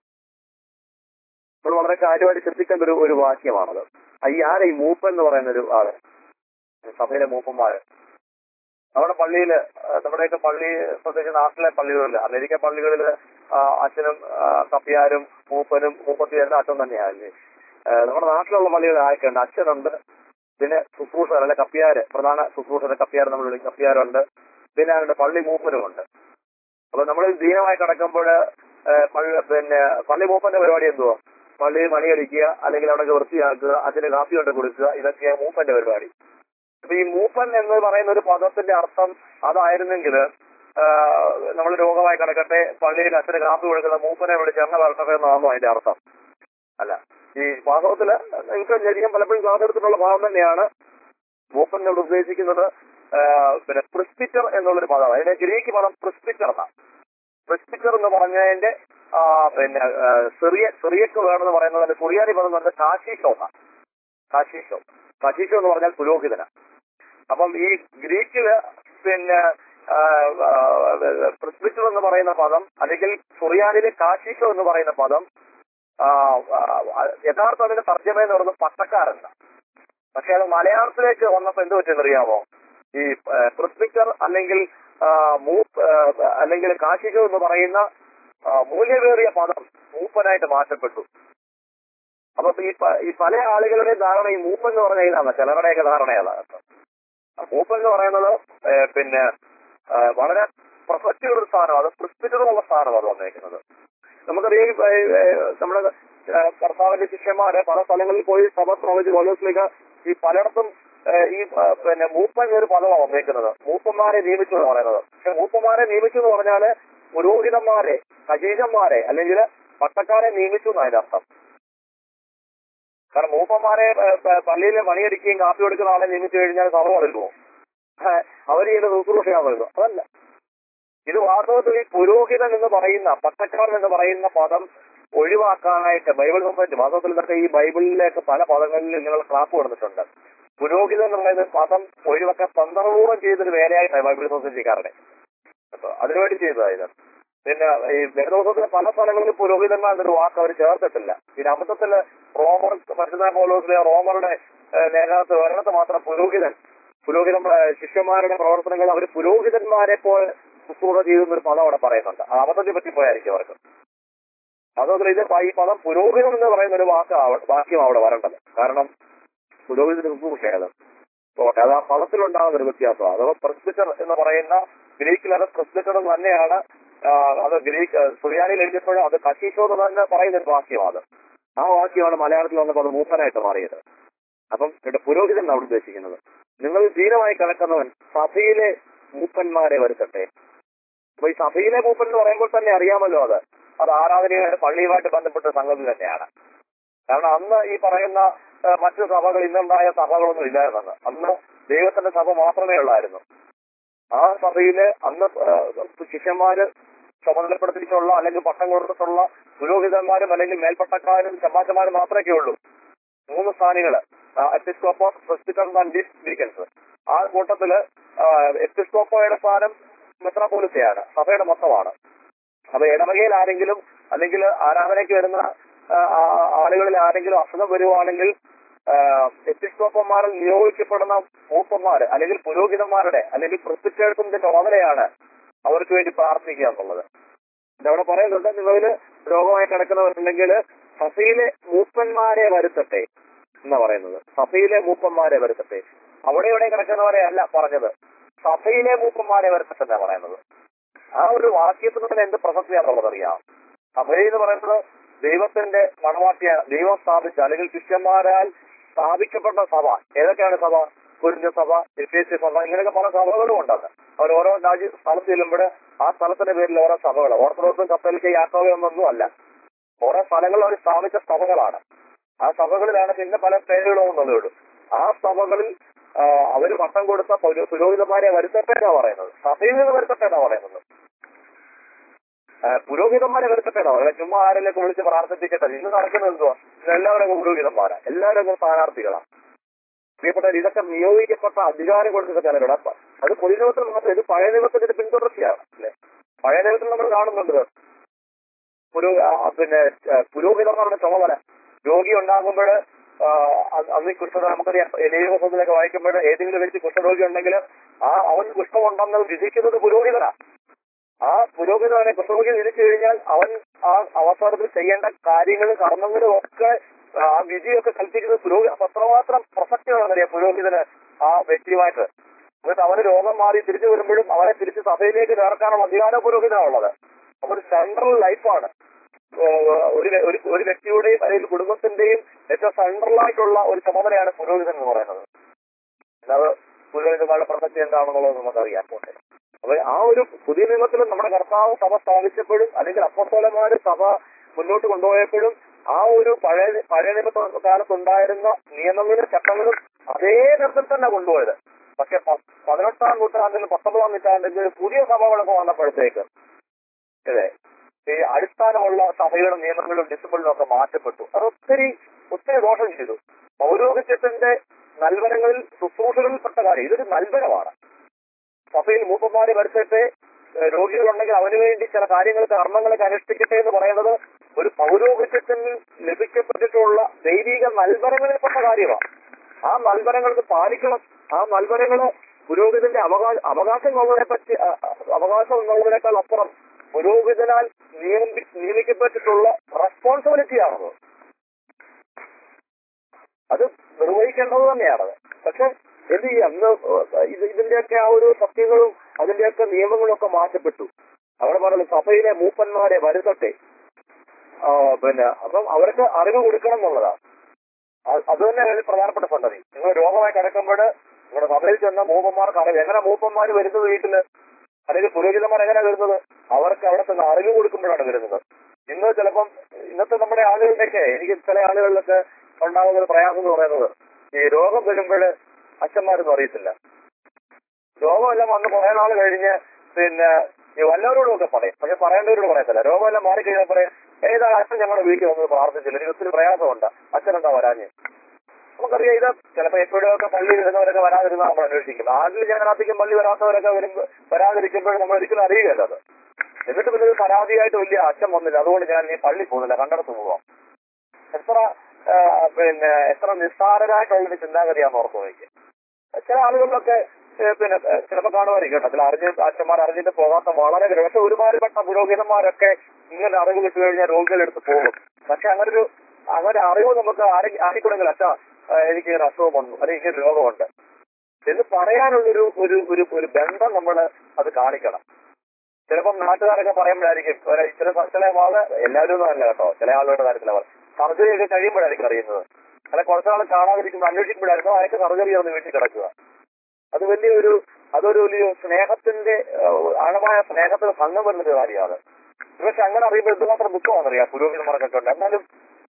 നമ്മൾ വളരെ കാര്യമായിട്ട് ശ്രദ്ധിക്കേണ്ട ഒരു ഒരു വാക്യമാണത് ഈ ആരെ ഈ മൂപ്പൻ എന്ന് പറയുന്ന ഒരു ആള് സഭയിലെ മൂപ്പന്മാര് നമ്മുടെ പള്ളിയില് ആ, നമ്മുടെയൊക്കെ പള്ളി പ്രത്യേകിച്ച് നാട്ടിലെ പള്ളികളില് അമേരിക്ക പള്ളികളില് ആ, അച്ഛനും ആ, കപ്പിയാരും മൂപ്പനും മൂപ്പത്തി എല്ലാം അച്ഛൻ തന്നെയാല്ലേ ആ, നമ്മുടെ നാട്ടിലുള്ള പള്ളികൾ ആയിട്ടുണ്ട് അച്ഛനുണ്ട് പിന്നെ ശുശ്രൂഷകർ അല്ലെ കപ്പിയാര് പ്രധാന ശുശ്രൂഷകർ കപ്പിയാർ നമ്മൾ വിളിക്കും കപ്പിയാരുണ്ട് പിന്നെ അതിന്റെ പള്ളി മൂപ്പനുമുണ്ട് അപ്പൊ നമ്മൾ ദീനമായി കിടക്കുമ്പോൾ പിന്നെ പള്ളി മൂപ്പന്റെ പരിപാടി എന്തുവാ പള്ളിയിൽ മണിയടിക്കുക അല്ലെങ്കിൽ അവിടെ വൃത്തിയാക്കുക അതിന് കാപ്പി കൊണ്ട് കൊടുക്കുക ഇതൊക്കെയാണ് മൂപ്പന്റെ പരിപാടി അപ്പൊ ഈ മൂപ്പൻ എന്ന് പറയുന്ന ഒരു പദത്തിന്റെ അർത്ഥം അതായിരുന്നെങ്കിൽ നമ്മൾ രോഗമായി കിടക്കട്ടെ പള്ളിയിൽ അച്ഛന് കാപ്പി കൊടുക്കുന്ന മൂപ്പനെ വിളിച്ച് എണ്ണ വരട്ടെ എന്നാണോ അതിന്റെ അർത്ഥം അല്ല ഈ വാസ്തവത്തില് നിങ്ങൾക്ക് ശരിക്കും പലപ്പോഴും ക്ലാസ് എടുത്തിട്ടുള്ള ഭാഗം തന്നെയാണ് മൂപ്പൻ ഇവിടെ ഉദ്ദേശിക്കുന്നത് ആ, പിന്നെ പ്രിസ്പിറ്റർ എന്നുള്ളൊരു പദമാണ് അതിന്റെ ഗ്രീക്ക് പദം പ്രിസ്പിറ്റർ എന്നാണ് പ്രിസ്പിറ്റർ എന്ന് പറഞ്ഞതിന്റെ ആ, പിന്നെ ആ, സിറിയ സിറിയക്ക് വേണമെന്ന് പറയുന്നത് അതിന്റെ സുറിയാനി പദം എന്ന് പറഞ്ഞാൽ കാശീഷോ എന്നാണ് കാശീഷോ കാശീഷോ എന്ന് പറഞ്ഞാൽ പുരോഹിതന അപ്പം ഈ ഗ്രീക്കില് പിന്നെ പ്രിസ്പിറ്റർ എന്ന് പറയുന്ന പദം അല്ലെങ്കിൽ സുറിയാനിലെ കാശീഷോ എന്ന് പറയുന്ന പദം ആ, ആ, യഥാർത്ഥ അതിന്റെ തർജ്ജമ എന്ന് പറയുന്നത് പട്ടക്കാരല്ല പക്ഷെ അത് മലയാളത്തിലേക്ക് വന്നപ്പോ എന്ത് പറ്റുമെന്നറിയാമോ ഈ പ്രിസ്പിക്ചർ അല്ലെങ്കിൽ ആ, മൂപ്പ് ആ, അല്ലെങ്കിൽ കാശികോ എന്ന് പറയുന്ന ആ, മൂല്യമേറിയ പദം മൂപ്പനായിട്ട് മാറ്റപ്പെട്ടു അപ്പൊ ഈ പ- ഈ പല ആളുകളുടെയും ധാരണ ഈ മൂപ്പ് എന്ന് പറഞ്ഞ ഇതാണ് ചിലരുടെയൊക്കെ ധാരണ അതാണ് മൂപ്പ് എന്ന് പറയുന്നത് ഏ, പിന്നെ ആ, വളരെ പ്രസക്തിയുള്ള ഒരു സ്ഥാനം അത് പ്രിസ്പിറ്ററുള്ള സ്ഥാനം അത് വന്നേക്കുന്നത് നമുക്കറിയാം ഈ, ഏ, ഏ, നമ്മുടെ ഏ, കർത്താവിന്റെ ശിഷ്യന്മാര് പല സ്ഥലങ്ങളിൽ പോയി സഭ പ്രവചിച്ച് കോലോസിലേക്ക് ഈ പലയിടത്തും ഏ, ഈ ആ, പിന്നെ മൂപ്പൻ എന്നൊരു പദമാണ് വന്നേക്കുന്നത് മൂപ്പന്മാരെ നിയമിച്ചു എന്ന് പറയുന്നത് പക്ഷെ മൂപ്പന്മാരെ നിയമിച്ചു എന്ന് പറഞ്ഞാല് പുരോഹിതന്മാരെ ഖജീജന്മാരെ അല്ലെങ്കിൽ പട്ടക്കാരെ നിയമിച്ചു എന്നാണ് അതിന്റെ അർത്ഥം കാരണം മൂപ്പന്മാരെ പള്ളിയിൽ പണിയടിക്കുകയും കാപ്പി കൊടുക്കുന്ന ആളെ നിയമിച്ചു കഴിഞ്ഞാൽ സഭ വളരുമോ അവർ ചെയ്യുന്ന ശുശ്രൂഷയാണല്ലോ അതല്ല ഇത് വാസ്തവത്തിൽ ഈ പുരോഹിതൻ എന്ന് പറയുന്ന പട്ടക്കാരൻ എന്ന് പറയുന്ന പദം ഒഴിവാക്കാനായിട്ട് ബൈബിൾ സംബന്ധിച്ച് വാസ്തവത്തിൽ ഇതൊക്കെ ഈ ബൈബിളിലേക്ക് പല പദങ്ങളിൽ ഇങ്ങനെയുള്ള ക്ലാസ് കൊടുത്തിട്ടുണ്ട് പുരോഹിതൻ എന്ന് പറയുന്ന പദം ഒഴിവാക്കാൻ തന്ത്രപൂർവ്വം ചെയ്തൊരു വേലയായിട്ടാണ് ബൈബിൾ സൊസൈറ്റിക്കാരുടെ അപ്പൊ അതിനുവേണ്ടി ചെയ്തതായത് പിന്നെ ഈ വേദോസത്തിലെ പല സ്ഥലങ്ങളിലും പുരോഹിതന്മാർ എന്നൊരു വാക്ക് അവർ ചേർത്തിട്ടില്ല പിന്നെ അബദ്ധത്തില് റോമർ പരിശുദ്ധ പൗലോസിലെ റോമറുടെ ഏഹ്, ലേഖനത്തിൽ ഒരിടത്ത് മാത്രം പുരോഹിതൻ പുരോഹിതൻ ഏഹ്, ശിഷ്യന്മാരുടെ പ്രവർത്തനങ്ങൾ അവർ പുരോഹിതന്മാരെ പോലെ ശുശ്രൂഷ ചെയ്തെന്നൊരു പദം അവിടെ പറയുന്നുണ്ട് ആ അബദ്ധത്തെ പറ്റി പോയായിരിക്കും അവർക്ക് അതുപോലെ ഇത് പ- ഈ പദം പുരോഹിതൻ എന്ന് പറയുന്ന ഒരു വാക്ക് ആവ- വാക്യം അവിടെ വരേണ്ടത് കാരണം പുരോഹിതന് ശുശ്രൂഷയത് ഓക്കെ അത് ആ പദത്തിലുണ്ടാകുന്ന ഒരു വ്യത്യാസം അഥവാ പ്രസ്ബിറ്റർ എന്ന് പറയുന്ന ഗ്രീക്കിൽ അത് പ്രസ്ബിറ്റർ തന്നെയാണ് ആ, അത് ഗ്രീക്ക് സുറിയാനിൽ എഴുതിയപ്പോൾ അത് കശീഷോ എന്ന് തന്നെ പറയുന്ന ഒരു വാക്യമാണ് അത് ആ വാക്യമാണ് മലയാളത്തിൽ വന്നപ്പോൾ അത് മൂപ്പനായിട്ട് മാറിയത് അപ്പം ഇവിടെ പുരോഹിതൻ അവിടെ ഉദ്ദേശിക്കുന്നത് നിങ്ങൾ ധീരമായി കിടക്കുന്നവൻ സഭയിലെ മൂപ്പന്മാരെ വരുത്തട്ടെ അപ്പൊ ഈ സഭയിലെ മൂപ്പൻ എന്ന് പറയുമ്പോൾ തന്നെ അറിയാമല്ലോ അത് അത് ആരാധനയുടെ പള്ളിയുമായിട്ട് ബന്ധപ്പെട്ട സംഗതി തന്നെയാണ് കാരണം അന്ന് ഈ പറയുന്ന ആ, മറ്റു സഭകൾ ഇന്നുണ്ടായ സഭകളൊന്നും ഇല്ലായിരുന്നു അന്ന് ദൈവത്തിന്റെ സഭ മാത്രമേ ഉള്ളായിരുന്നു ആ സഭയില് അന്ന് ആ, ശിഷ്യന്മാര് ചുമതലപ്പെടുത്തിയിട്ടുള്ള അല്ലെങ്കിൽ പട്ടം കൊടുത്തിട്ടുള്ള പുരോഹിതന്മാരും അല്ലെങ്കിൽ മേൽപ്പട്ടക്കാരും ചമ്മാച്ചന്മാരും മാത്രമേ ഉള്ളൂ മൂന്ന് സ്ഥാനികള് എപ്പിസ്കോപ്പോസ് പ്രസ്ബിറ്റർ ആൻഡ് ഡീക്കൻസ് ആ കൂട്ടത്തില് എപ്പിസ്കോപ്പോയുടെ സ്ഥാനം മെത്രാപോലിസയാണ് സഭയുടെ മൊത്തമാണ് അപ്പൊ ഇടവകയിൽ ആരെങ്കിലും അല്ലെങ്കിൽ ആരാധനയ്ക്ക് വരുന്ന ആ, ആ, ആളുകളിൽ ആരെങ്കിലും അസുഖം വരുവാണെങ്കിൽ എപ്പിസ്കോപ്പന്മാരിൽ നിയോഗിക്കപ്പെടുന്ന മൂപ്പന്മാര് അല്ലെങ്കിൽ പുരോഹിതന്മാരുടെ അല്ലെങ്കിൽ പ്രസ്ബിറ്റേഴ്സിന്റെ ചുമതലയാണ് അവർക്ക് വേണ്ടി പ്രാർത്ഥിക്കുക എന്നുള്ളത് ഇതവിടെ പറയുന്നുണ്ട് നിങ്ങളിൽ രോഗമായി കിടക്കുന്നവരുണ്ടെങ്കിൽ സഭയിലെ മൂപ്പന്മാരെ വരുത്തട്ടെ എന്നാ പറയുന്നത് സഭയിലെ മൂപ്പന്മാരെ വരുത്തട്ടെ അവിടെ ഇവിടെ കിടക്കുന്നവരെ അല്ല പറഞ്ഞത് സഭയിലെ മൂപ്പന്മാരെ വരുത്തട്ടെ എന്നാ പറയുന്നത് ആ ഒരു വാക്യത്തിന് തന്നെ എന്ത് പ്രസക്തിയാണെന്നുള്ളത് അറിയാം സഭയിൽ എന്ന് പറയുന്നത് ദൈവത്തിന്റെ മണവാട്ടിയ ദൈവം സ്ഥാപിച്ച അല്ലെങ്കിൽ ശിഷ്യന്മാരാൽ സ്ഥാപിക്കപ്പെട്ട സഭ ഏതൊക്കെയാണ് സഭ കുരിന്ത സഭ എഫേസ്യ സഭ ഇങ്ങനെയൊക്കെ പല സഭകളും ഉണ്ടത് അവർ ഓരോ രാജ്യ സ്ഥലത്ത് ചെല്ലുമ്പോൾ ആ സ്ഥലത്തിന്റെ പേരിൽ ഓരോ സഭകൾ ഓർത്തഡോക്സും കത്തോലിക്ക യാക്കോവയൊന്നും അല്ല ഓരോ സ്ഥലങ്ങളിൽ അവർ സ്ഥാപിച്ച സഭകളാണ് ആ സഭകളിലാണ് പിന്നെ പല പേരുകളും എന്നുള്ളൂ ആ സഭകളിൽ ആ, അവര് പട്ടം കൊടുത്ത പുരോ- പുരോഹിതന്മാരെ വരുത്തട്ടെ എന്നാ പറയുന്നത് സഭയിൽ നിന്ന് വരുത്തട്ടെ എന്നാ പറയുന്നത് ആ, പുരോഹിതന്മാരെ വരുത്തട്ടെ എന്നാ പറയുന്നത് ചുമ്മാ ആരെങ്കിലും വിളിച്ച് പ്രാർത്ഥിപ്പിക്കട്ടെ ഇന്ന് നടക്കുന്നത് എന്തുവാ ഇന്ന് എല്ലാവരും പുരോഹിതന്മാരാ എല്ലാവരും അങ്ങ് സ്ഥാനാർത്ഥികളാണ് പ്രിയപ്പെട്ടവർ ഇതൊക്കെ നിയോഗിക്കപ്പെട്ട അധികാരം കൊടുക്കുന്ന ചിലരുടെ അപ്പൊ അത് പുതിയ നിയമത്തിൽ മാത്രം ഇത് പഴയ നിയമത്തിന്റെ പിന്തുടർച്ചയാണ് അല്ലെ പഴയ നിയമത്തിൽ നമ്മൾ കാണുന്നുണ്ട് ഇത്. പുരോ ആ, പിന്നെ ആ, പുരോഹിതന്മാരുടെ ചുമതല രോഗി ഉണ്ടാകുമ്പോൾ അന്ന് ഈ കുഷ്ഠ നമുക്കറിയാം ലേഖനത്തിലൊക്കെ വായിക്കുമ്പോൾ ഏതെങ്കിലും വ്യക്തി കുഷ്ഠരോഗി ഉണ്ടെങ്കിൽ ആ അവന് കുഷ്ഠമുണ്ടെന്ന് വിധിക്കുന്നത് പുരോഹിതനാ ആ പുരോഹിതനെ കുഷ്ഠരോഗി വിധിച്ചു കഴിഞ്ഞാൽ അവൻ ആ അവസരത്തിൽ ചെയ്യേണ്ട കാര്യങ്ങളും കർമ്മങ്ങളും ഒക്കെ ആ വിധിയൊക്കെ കൽപ്പിക്കുന്നത് പുരോഹിത അപ്പൊ അത്രമാത്രം പ്രസക്തിയാണെന്നറിയാം പുരോഹിതന് ആ വ്യക്തിയുമായിട്ട് എന്നിട്ട് അവന് രോഗം മാറി തിരിച്ചു വരുമ്പോഴും അവനെ തിരിച്ച് സഭയിലേക്ക് ചേർക്കാനുള്ള അധികാര പുരോഹിതനാണുള്ളത് അപ്പൊ ഒരു സെൻട്രൽ ലൈഫാണ് ഏഹ് ഒരു വ്യ- ഒരു- ഒരു വ്യക്തിയുടെയും അല്ലെങ്കിൽ കുടുംബത്തിന്റെയും ഏറ്റവും സെൻട്രലായിട്ടുള്ള ഒരു ചുമതലയാണ് പുരോഹിതൻ എന്ന് പറയുന്നത് അത് പുരോഹിതന്മാരുടെ പ്രസക്തി എന്താണെന്നുള്ളത് നമുക്കറിയാം പോട്ടെ അപ്പൊ ആ ഒരു പുതിയ നിയമത്തിൽ നമ്മുടെ കർത്താവ് സഭ സ്ഥാപിച്ചപ്പോഴും അല്ലെങ്കിൽ അപ്പസ്തോലന്മാര് സഭ മുന്നോട്ട് കൊണ്ടുപോയപ്പോഴും ആ ഒരു പഴയ പഴയ നിയമ കാലത്തുണ്ടായിരുന്ന നിയമങ്ങളും ചട്ടങ്ങളും അതേ തരത്തിൽ തന്നെ കൊണ്ടുപോയത് പക്ഷെ പ- പതിനെട്ടാം നൂറ്റാണ്ടിലും പത്തൊമ്പതാം നൂറ്റാണ്ടിലും പുതിയ സഭകളൊക്കെ വന്നപ്പോഴത്തേക്ക് അല്ലേ ഈ അടിസ്ഥാനമുള്ള സഭയുടെ നിയമങ്ങളും ഡിസിപ്ലിനും ഒക്കെ മാറ്റപ്പെട്ടു അത് ഒത്തിരി ഒത്തിരി ദോഷം ചെയ്തു പൗരോഹിത്യത്തിന്റെ നൽവരങ്ങളിൽ ശുശ്രൂഷകളിൽപ്പെട്ട കാര്യം ഇതൊരു നൽവരമാണ് സഭയിൽ മൂപ്പന്മാരെ വരുത്തിട്ട് ഏഹ് രോഗികളുണ്ടെങ്കിൽ അവന് വേണ്ടി ചില കാര്യങ്ങൾ കർമ്മങ്ങളൊക്കെ അനുഷ്ഠിക്കട്ടെ എന്ന് പറയുന്നത് ഒരു പൗരോഹിത്യത്തിൽ ലഭിക്കപ്പെട്ടിട്ടുള്ള ദൈവിക നൽവരങ്ങളിൽപ്പെട്ട കാര്യമാണ് ആ നൽവരങ്ങൾക്ക് പാലിക്കണം ആ നൽവരങ്ങള് പുരോഹിതന്റെ അവകാശ അവകാശം എന്നുള്ളതിനെ പറ്റി അ- അ- അവകാശം എന്നുള്ളതിനേക്കാൾ അപ്പുറം പുരോഹിതനാൽ നിയമി നിയമിക്കപ്പെട്ടിട്ടുള്ള റെസ്പോൺസിബിലിറ്റിയാണത് അത് നിർവഹിക്കേണ്ടത് തന്നെയാണത് പക്ഷെ എന്ത് ചെയ്യാം അന്ന് ഇത് ഇതിന്റെയൊക്കെ ആ ഒരു സത്യങ്ങളും അതിന്റെയൊക്കെ നിയമങ്ങളും ഒക്കെ മാറ്റപ്പെട്ടു അവിടെ പറഞ്ഞു സഭയിലെ മൂപ്പന്മാരെ വരുത്തട്ടെ ആ, പിന്നെ അപ്പം അവർക്ക് അറിവ് കൊടുക്കണം എന്നുള്ളതാണ് അ- അത് തന്നെ ഒരു പ്രധാനപ്പെട്ട സംഗതി നിങ്ങൾ രോഗമായി കിടക്കുമ്പോൾ നിങ്ങളുടെ സഭയിൽ ചെന്ന മൂപ്പന്മാർക്ക് അറിവ് എങ്ങനെ മൂപ്പന്മാർ വരുന്നത് വീട്ടില് അല്ലെങ്കിൽ പുരോഹിതന്മാർ എങ്ങനെ വരുന്നത് അവർക്ക് അവിടെ ചെന്ന് അറിവ് കൊടുക്കുമ്പോഴാണ് വരുന്നത് ഇന്ന് ചിലപ്പം ഇന്നത്തെ നമ്മുടെ ആളുകളുടെയൊക്കെ എനിക്ക് ചില ആളുകളിലൊക്കെ ഉണ്ടാകുന്ന ഒരു പ്രയാസം എന്ന് പറയുന്നത് ഈ രോഗം വരുമ്പോൾ അച്ഛന്മാരൊന്നും അറിയത്തില്ല രോഗമെല്ലാം വന്ന് കുറെ നാൾ കഴിഞ്ഞ് പിന്നെ ഈ വല്ലവരോടും ഒക്കെ പറയും പക്ഷെ പറയേണ്ടവരോട് പറയത്തില്ല രോഗമെല്ലാം മാറിക്കഴിഞ്ഞാൽ പറയും ഏതാ അച്ഛൻ ഞങ്ങളുടെ വീട്ടിൽ വന്ന് പ്രാർത്ഥിച്ചില്ല എനിക്ക് ഒത്തിരി പ്രയാസമുണ്ട് അച്ഛൻ എന്താ വരാഞ്ഞ് നമുക്കറിയാം ഇത് ചിലപ്പോ എപ്പോഴൊക്കെ പള്ളി വരുന്നവരൊക്കെ വരാതിരുന്ന നമ്മൾ അന്വേഷിക്കും ആദ്യം ഞായറാഴ്ചയ്ക്കും പള്ളി വരാത്തവരൊക്കെ വരുമ്പോ വരാതിരിക്കുമ്പോൾ നമ്മൾ ഒരിക്കലും അറിയുകയല്ല അത് എന്നിട്ട് പിന്നെ ഒരു പരാതിയായിട്ട് വലിയ അച്ഛൻ വന്നില്ല അതുകൊണ്ട് ഞാൻ ഈ പള്ളി പോകുന്നില്ല കണ്ടെടുത്ത് പോവാം എത്ര ആ, പിന്നെ എത്ര നിസ്സാരരായിട്ടുള്ളൊരു ചിന്താഗതിയാന്ന് ഓർത്ത് നോക്കി ചില ആളുകളിലൊക്കെ ഏ, പിന്നെ ഏ, ചിലപ്പോ കാണുമായിരിക്കും കേട്ടോ ചില അറിഞ്ഞ അച്ഛന്മാർ അറിഞ്ഞിട്ട് പോകാത്ത വളരെ പേര്. പക്ഷെ ഒരുമാതിരിപ്പെട്ട പുരോഹിതന്മാരൊക്കെ ഇങ്ങനെ അറിവ് കിട്ടു കഴിഞ്ഞാൽ രോഗികളെടുത്ത് പോകും പക്ഷെ അങ്ങനൊരു അങ്ങനെ അറിവ് നമുക്ക് ആരെ ആരെക്കൂടെങ്കിൽ അച്ഛാ ആ, എനിക്ക് ഇങ്ങനെ അസുഖം വന്നു അല്ലെങ്കിൽ ഇങ്ങനെ രോഗമുണ്ട് എന്ന് പറയാനുള്ളൊരു ഒരു ഒരു ഒരു ബന്ധം നമ്മൾ അത് കാണിക്കണം ചിലപ്പം നാട്ടുകാരൊക്കെ പറയുമ്പോഴായിരിക്കും ഒരു ചില ചില ആള് എല്ലാവരും ഒന്നും അല്ല കേട്ടോ ചില ആളുകളുടെ കാര്യത്തില സർജറി ഒക്കെ കഴിയുമ്പോഴായിരിക്കും അറിയുന്നത് അല്ല കുറച്ച് നാൾ കാണാതിരിക്കുമ്പോൾ അന്വേഷിക്കുമ്പോഴായിരിക്കും അയാൾക്ക് സർജറി ഒന്ന് വീട്ടിൽ കിടക്കുക അത് വലിയൊരു അതൊരു വലിയ സ്നേഹത്തിന്റെ ഏഹ്, ആഴമായ സ്നേഹത്തിന് ഭംഗം വരുന്നൊരു കാര്യമാണ് പക്ഷെ അങ്ങനെ അറിയുമ്പോൾ എന്തുമാത്രം ദുഃഖമാണെന്നറിയാം പുരോഹിതന്മാർക്കൊക്കെ ഉണ്ട് എന്നാലും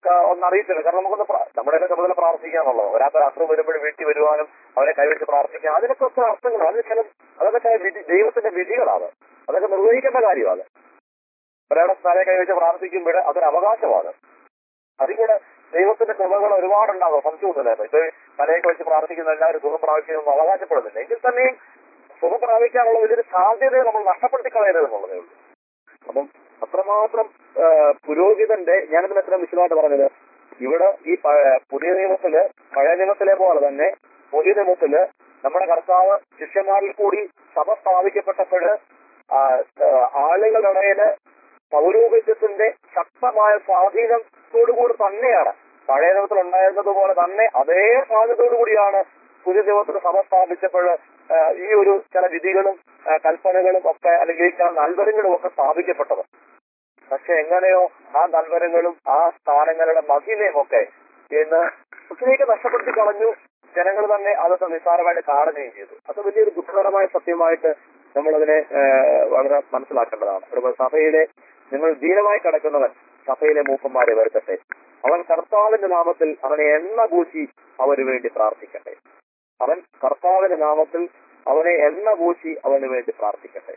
ക- ഒന്ന് അറിയിച്ചില്ല കാരണം നമുക്കൊന്ന് പ്ര- നമ്മുടെ ഒക്കെ ചുമതല പ്രാർത്ഥിക്കാന്നുള്ളത് ഒരാൾക്ക് ഒരു അസുഖം വരുമ്പോൾ വീട്ടിൽ വരുവാനും അവരെ കൈവച്ച് പ്രാർത്ഥിക്കാം അതിനൊക്കെ ഒത്തിരി അർത്ഥങ്ങൾ അതിന് ചില അതൊക്കെ ചില വിധി ദൈവത്തിന്റെ വിധികളാണ് അതൊക്കെ നിർവഹിക്കേണ്ട കാര്യമാണ് ഒരാളുടെ സ്ഥലം കൈവച്ച് പ്രാർത്ഥിക്കുമ്പോൾ അതൊരു അവകാശമാണ് അതിൽ കൂടെ ദൈവത്തിന്റെ കൃപകൾ ഒരുപാടുണ്ടാകും സംശയമൊന്നുമില്ല ഇപ്പൊ തലയൊക്കെ വെച്ച് പ്രാർത്ഥിക്കുന്ന എല്ലാവരും സുഖം പ്രാപിക്കുമെന്ന് അവകാശപ്പെടുന്നില്ല എങ്കിൽ തന്നെയും സുഖം പ്രാപിക്കാനുള്ള വലിയൊരു സാധ്യതയെ നമ്മൾ നഷ്ടപ്പെടുത്തി കളയരുത് എന്നുള്ളതേ ഉള്ളൂ അപ്പം അത്രമാത്രം ആ, പുരോഹിതന്റെ ഞാനിതിന് എത്ര വിശദമായിട്ട് പറഞ്ഞത് ഇവിടെ ഈ പ- പുതിയ നിയമത്തില് പഴയ നിയമത്തിലെ പോലെ തന്നെ പുതിയ നിയമത്തില് നമ്മുടെ കർത്താവ് ശിഷ്യന്മാരിൽ കൂടി സഭ സ്ഥാപിക്കപ്പെട്ടപ്പോൾ ആ, ആ, ആളുകളുടെ ഇടയില് പൗരോഹിത്യത്തിന്റെ ശക്തമായ സ്വാധീനത്തോടുകൂടി തന്നെയാണ് പഴയ നിയമത്തിൽ ഉണ്ടായിരുന്നതുപോലെ തന്നെ അതേ സ്വാധീനത്തോടു കൂടിയാണ് പുതിയ നിയമത്തിൽ സഭ സ്ഥാപിച്ചപ്പോൾ ആ, ഈ ഒരു ചില വിധികളും ആ, കൽപ്പനകളും ഒക്കെ അല്ലെങ്കിൽ ഈ ചില നൽവരങ്ങളും ഒക്കെ സ്ഥാപിക്കപ്പെട്ടത് പക്ഷെ എങ്ങനെയോ ആ നൽവരങ്ങളും ആ സ്ഥാനങ്ങളുടെ മഹിമയും ഒക്കെ ഇന്ന് ഒത്തിരിയൊക്കെ നഷ്ടപ്പെടുത്തി കളഞ്ഞു ജനങ്ങൾ തന്നെ അതൊക്കെ നിസ്സാരമായിട്ട് കാണുകയും ചെയ്തു അത് വലിയൊരു ദുഃഖകരമായ സത്യമായിട്ട് നമ്മളതിനെ ആ, വളരെ മനസ്സിലാക്കേണ്ടതാണ് അതുപോലെ സഭയിലെ നിങ്ങൾ ദീനമായി കിടക്കുന്നവൻ സഭയിലെ മൂപ്പന്മാരെ വരുത്തട്ടെ അവൻ കർത്താവിന്റെ നാമത്തിൽ അവനെ എണ്ണ പൂശി അവന് വേണ്ടി പ്രാർത്ഥിക്കട്ടെ അവൻ കർത്താവിന്റെ നാമത്തിൽ അവനെ എണ്ണ പൂശി അവന് വേണ്ടി പ്രാർത്ഥിക്കട്ടെ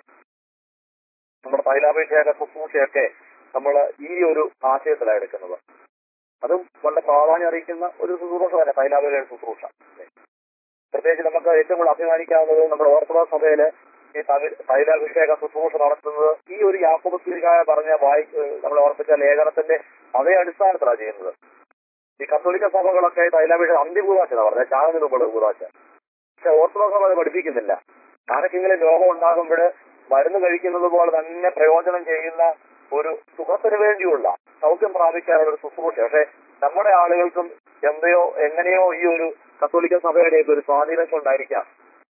നമ്മുടെ തൈലാഭിഷേക ശുശ്രൂഷയൊക്കെ നമ്മൾ ഈ ഒരു ആശയത്തിലാണ് എടുക്കുന്നത് അതും വളരെ പ്രാധാന്യം അറിയിക്കുന്ന ഒരു ശുശ്രൂഷ തന്നെ തൈലാഭിഷേക ശുശ്രൂഷ പ്രത്യേകിച്ച് നമുക്ക് ഏറ്റവും കൂടുതൽ അഭിമാനിക്കാവുന്നത് നമ്മുടെ ഓർത്തഡോക്സ് സഭയില് ഈ തൈ- തൈലാഭിഷേക ശുശ്രൂഷ നടത്തുന്നത് ഈ ഒരു യാക്കോബസ്ലികായ പറഞ്ഞ വായി നമ്മൾ ഓർപ്പിച്ച ലേഖനത്തിന്റെ അതേ അടിസ്ഥാനത്തിലാണ് ചെയ്യുന്നത് ഈ കത്തോലിക്ക സഭകളൊക്കെ തൈലാഭിഷേകം അന്ത്യകൂതാശ പറഞ്ഞത് ചാകുന്നതിന് മുമ്പുള്ള കൂതാശ പക്ഷെ ഓർത്തഡോക്സ് സഭ അത് പഠിപ്പിക്കുന്നില്ല ആർക്കെങ്കിലും രോഗം ഉണ്ടാകുമ്പോൾ മരുന്ന് കഴിക്കുന്നത് പോലെ തന്നെ പ്രയോജനം ചെയ്യുന്ന ഒരു സുഖത്തിന് വേണ്ടിയുള്ള സൗഖ്യം പ്രാപിക്കാനുള്ള ഒരു ശുശ്രൂഷ പക്ഷെ നമ്മുടെ ആളുകൾക്കും എന്തെയോ എങ്ങനെയോ ഈ ഒരു കത്തോലിക്ക സഭയുടെ ഒരു സ്വാധീനം കൊണ്ടായിരിക്കാം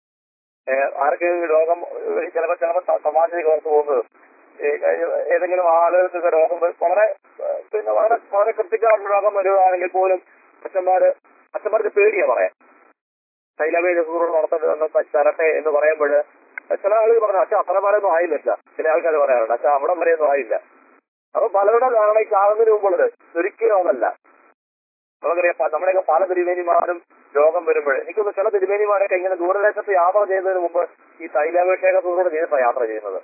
ഏഹ് ആർക്കെങ്കിലും രോഗം ഏഹ് ചിലപ്പോ ചിലപ്പോ ത- തമാശയ്ക്ക് ഓർത്ത് പോകുന്നത് ഏഹ് ഏതെങ്കിലും ആളുകൾക്ക് രോഗം വ- വളരെ ഏഹ് പിന്നെ വളരെ വളരെ കൃത്യമായിട്ടുള്ള രോഗം വരുവാണെങ്കിൽ പോലും അച്ഛന്മാര് അച്ഛന്മാർക്ക് പേടിയാ പറയാൻ തൈലവേദ സൂറോട് നടത്തുന്ന തരട്ടെ എന്ന് പറയുമ്പോൾ ചില ആളുകൾ പറഞ്ഞു അച്ഛൻ അത്ര വരെയൊന്നും ആയില്ല ചില ആൾക്കാർ പറയാറുണ്ട് അച്ഛൻ അവിടെ വരെയൊന്നും ആയില്ല അപ്പൊ പലരുടെ ധാരണ ഈ ചാകുന്നതിന് മുമ്പുള്ളത് ഒരിക്കലും അതല്ല നമുക്കറിയാം പ- നമ്മുടെയൊക്കെ പല തിരുമേനിമാരും രോഗം വരുമ്പോൾ എനിക്കൊന്ന് ചില തിരുമേനിമാരൊക്കെ ഇങ്ങനെ ദൂരദേശത്ത് യാത്ര ചെയ്യുന്നതിന് മുമ്പ് ഈ തൈലാഭിഷേക സൂറോട് ചെയ്തിട്ടാണ് യാത്ര ചെയ്യുന്നത്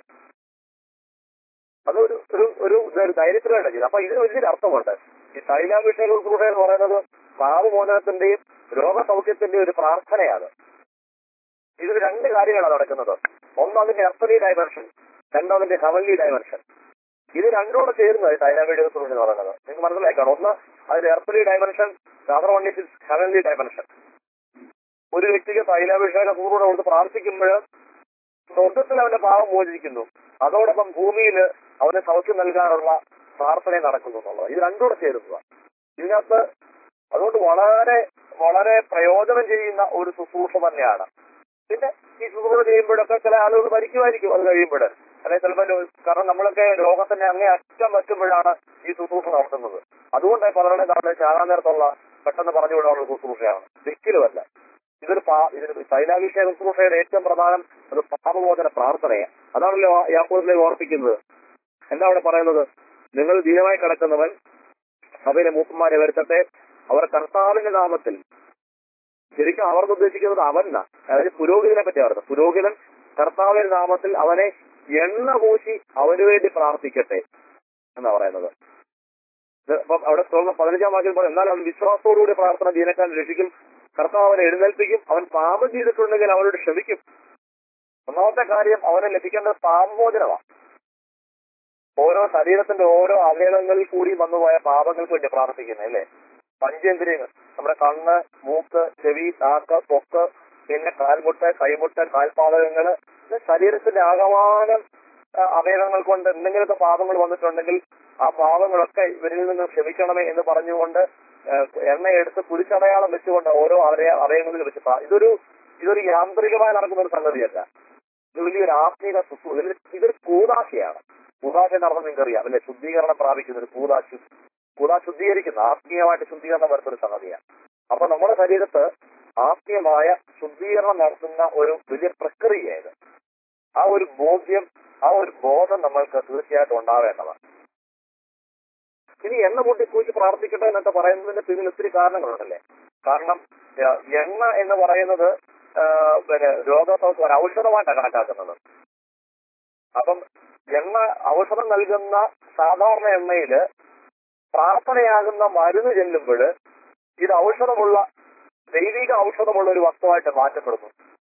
അതൊരു ഒരു ഒരു ഒരു ധൈര്യത്തിലാണ് ചെയ്തത് അപ്പൊ ഇതിന് വലിയൊരു അർത്ഥമുണ്ട് ഈ തൈലാഭിഷേക സൂറ എന്ന് പറയുന്നത് പാപമോചനത്തിന്റെയും രോഗസൗഖ്യത്തിന്റെയും ഒരു പ്രാർത്ഥനയാണ് ഇതിൽ രണ്ട് കാര്യങ്ങളാണ് നടക്കുന്നത് ഒന്ന് അതിന്റെ എർത്തലി ഡൈമെൻഷൻ രണ്ടാമതിന്റെ ഹവൻലി ഡൈമെൻഷൻ ഇത് രണ്ടോടെ ചേരുന്നത് തൈലാഭിഷേക സൂറ എന്ന് പറയുന്നത് നിങ്ങൾക്ക് മനസ്സിലാക്കണം ഒന്ന് അതിന്റെ earthly dimension other one is heavenly dimension ഒരു വ്യക്തിക്ക് തൈലാഭിഷേക സൂറോട് കൊടുത്ത് പ്രാർത്ഥിക്കുമ്പോൾ സ്വർഗത്തിൽ അവന്റെ പാവം മോചിക്കുന്നു അതോടൊപ്പം ഭൂമിയിൽ അവന് സൗഖ്യം നൽകാനുള്ള പ്രാർത്ഥന നടക്കുന്നു എന്നുള്ളത് ഇത് രണ്ടുകൂടെ ചേരുന്നതാണ് ഇതിനകത്ത് അതുകൊണ്ട് വളരെ വളരെ പ്രയോജനം ചെയ്യുന്ന ഒരു ശുശ്രൂഷ തന്നെയാണ് പിന്നെ ഈ ശുശ്രൂഷ ചെയ്യുമ്പോഴൊക്കെ ചില ആളുകൾ മരിക്കുമായിരിക്കും അത് കഴിയുമ്പോൾ അല്ലെങ്കിൽ ചിലപ്പോൾ ലോ- കാരണം നമ്മളൊക്കെ രോഗത്തിന്റെ അങ്ങേ അറ്റം വറ്റുമ്പോഴാണ് ഈ ശുശ്രൂഷ നടത്തുന്നത് അതുകൊണ്ട് പലരുടെ നാളെ ചാകാൻ നേരത്തുള്ള പെട്ടെന്ന് പറഞ്ഞു വിടാനുള്ള ശുശ്രൂഷയാണ് ഒരിക്കലുമല്ല ഇതൊരു പാ- ഇതൊരു തൈലാഭിഷേക ശുശ്രൂഷയുടെ ഏറ്റവും പ്രധാനം ഒരു പാപമോചന പ്രാർത്ഥനയാണ് അതാണല്ലോ യാക്കോസിലേക്ക് ഓർപ്പിക്കുന്നത് എന്താ അവിടെ പറയുന്നത് നിങ്ങൾ ദീനമായി കിടക്കുന്നവൻ സഭയിലെ മൂപ്പന്മാരെ വരുത്തട്ടെ അവർ കർത്താവിന്റെ നാമത്തിൽ ശരിക്കും അവർ ഉദ്ദേശിക്കുന്നത് അവനാ അതായത് പുരോഹിതനെ പറ്റി പറയുന്നത് പുരോഹിതൻ കർത്താവിന്റെ നാമത്തിൽ അവനെ എണ്ണ പൂശി അവന് വേണ്ടി പ്രാർത്ഥിക്കട്ടെ എന്നാ പറയുന്നത് ഇത് അപ്പം അവിടെ തുടർന്ന് പതിനഞ്ചാം വാക്യം പറയും എന്നാൽ അവൻ വിശ്വാസത്തോടുകൂടി പ്രാർത്ഥന ദീനക്കാൻ രക്ഷിക്കും കർത്താവ് അവനെ എഴുന്നേൽപ്പിക്കും അവൻ പാപം ചെയ്തിട്ടുണ്ടെങ്കിൽ അവനോട് ക്ഷമിക്കും ഒന്നാമത്തെ കാര്യം അവന് ലഭിക്കേണ്ടത് പാപമോചനമാണ് ഓരോ ശരീരത്തിന്റെ ഓരോ അവയവങ്ങളിൽ കൂടി വന്നുപോയ പാപങ്ങൾക്ക് വേണ്ടി പ്രാർത്ഥിക്കുന്നത് അല്ലേ പഞ്ചേന്ദ്രിയങ്ങൾ നമ്മുടെ കണ്ണ് മൂക്ക് ചെവി നാക്ക് പൊക്ക് പിന്നെ കാൽമുട്ട് കൈമുട്ട് കാൽപാദകങ്ങള് ഇത് ശരീരത്തിന്റെ ആകമാനം ആ, അവയവങ്ങൾ കൊണ്ട് എന്തെങ്കിലുമൊക്കെ പാപങ്ങൾ വന്നിട്ടുണ്ടെങ്കിൽ ആ പാപങ്ങളൊക്കെ ഇവരിൽ നിന്ന് ക്ഷമിക്കണമേ എന്ന് പറഞ്ഞുകൊണ്ട് ആ, എണ്ണയെടുത്ത് കുരിശടയാളം വെച്ചുകൊണ്ട് ഓരോ അവയ അവയവങ്ങളിൽ വെച്ച് പ്രാ- ഇതൊരു ഇതൊരു യാന്ത്രികമായി നടക്കുന്ന ഒരു സംഗതിയല്ല ഇത് വലിയൊരു ആത്മീക ശുശ്രൂ- ഇതിൽ- ഇതൊരു കൂതാശയാണ് കൂതാശ എന്ന് പറഞ്ഞാൽ നിങ്ങൾക്ക് അറിയാം അല്ലെ ശുദ്ധീകരണം പ്രാപിക്കുന്ന ഒരു കൂതാശു കൂതാ ശുദ്ധീകരിക്കുന്ന ആത്മീയമായിട്ട് ശുദ്ധീകരണം വരുത്തുന്ന ഒരു സംഗതിയാണ് അപ്പൊ നമ്മുടെ ശരീരത്ത് ആത്മീയമായ ശുദ്ധീകരണം നടത്തുന്ന ഒരു വലിയ പ്രക്രിയയായത് ആ ഒരു ബോധ്യം ആ ഒരു ബോധം നമ്മൾക്ക് തീർച്ചയായിട്ടും ഉണ്ടാവേണ്ടതാണ് ഇനി എണ്ണ കൂട്ടി കുഴിച്ച് പ്രാർത്ഥിക്കട്ടെ എന്നൊക്കെ പറയുന്നതിന്റെ പിന്നിൽ ഒത്തിരി കാരണങ്ങളുണ്ടല്ലേ കാരണം ആ, എണ്ണ എന്ന് പറയുന്നത് ആ, പിന്നെ രോഗസൗഖ്യം ഒരു ഔഷധമായിട്ടാണ് കണക്കാക്കുന്നത് അപ്പം എണ്ണ ഔഷധം നൽകുന്ന സാധാരണ എണ്ണയില് പ്രാർത്ഥനയാകുന്ന മരുന്ന് ചെല്ലുമ്പോൾ ഇത് ഔഷധമുള്ള ദൈവിക ഔഷധമുള്ള ഒരു വസ്തുവായിട്ട് മാറ്റപ്പെടുന്നു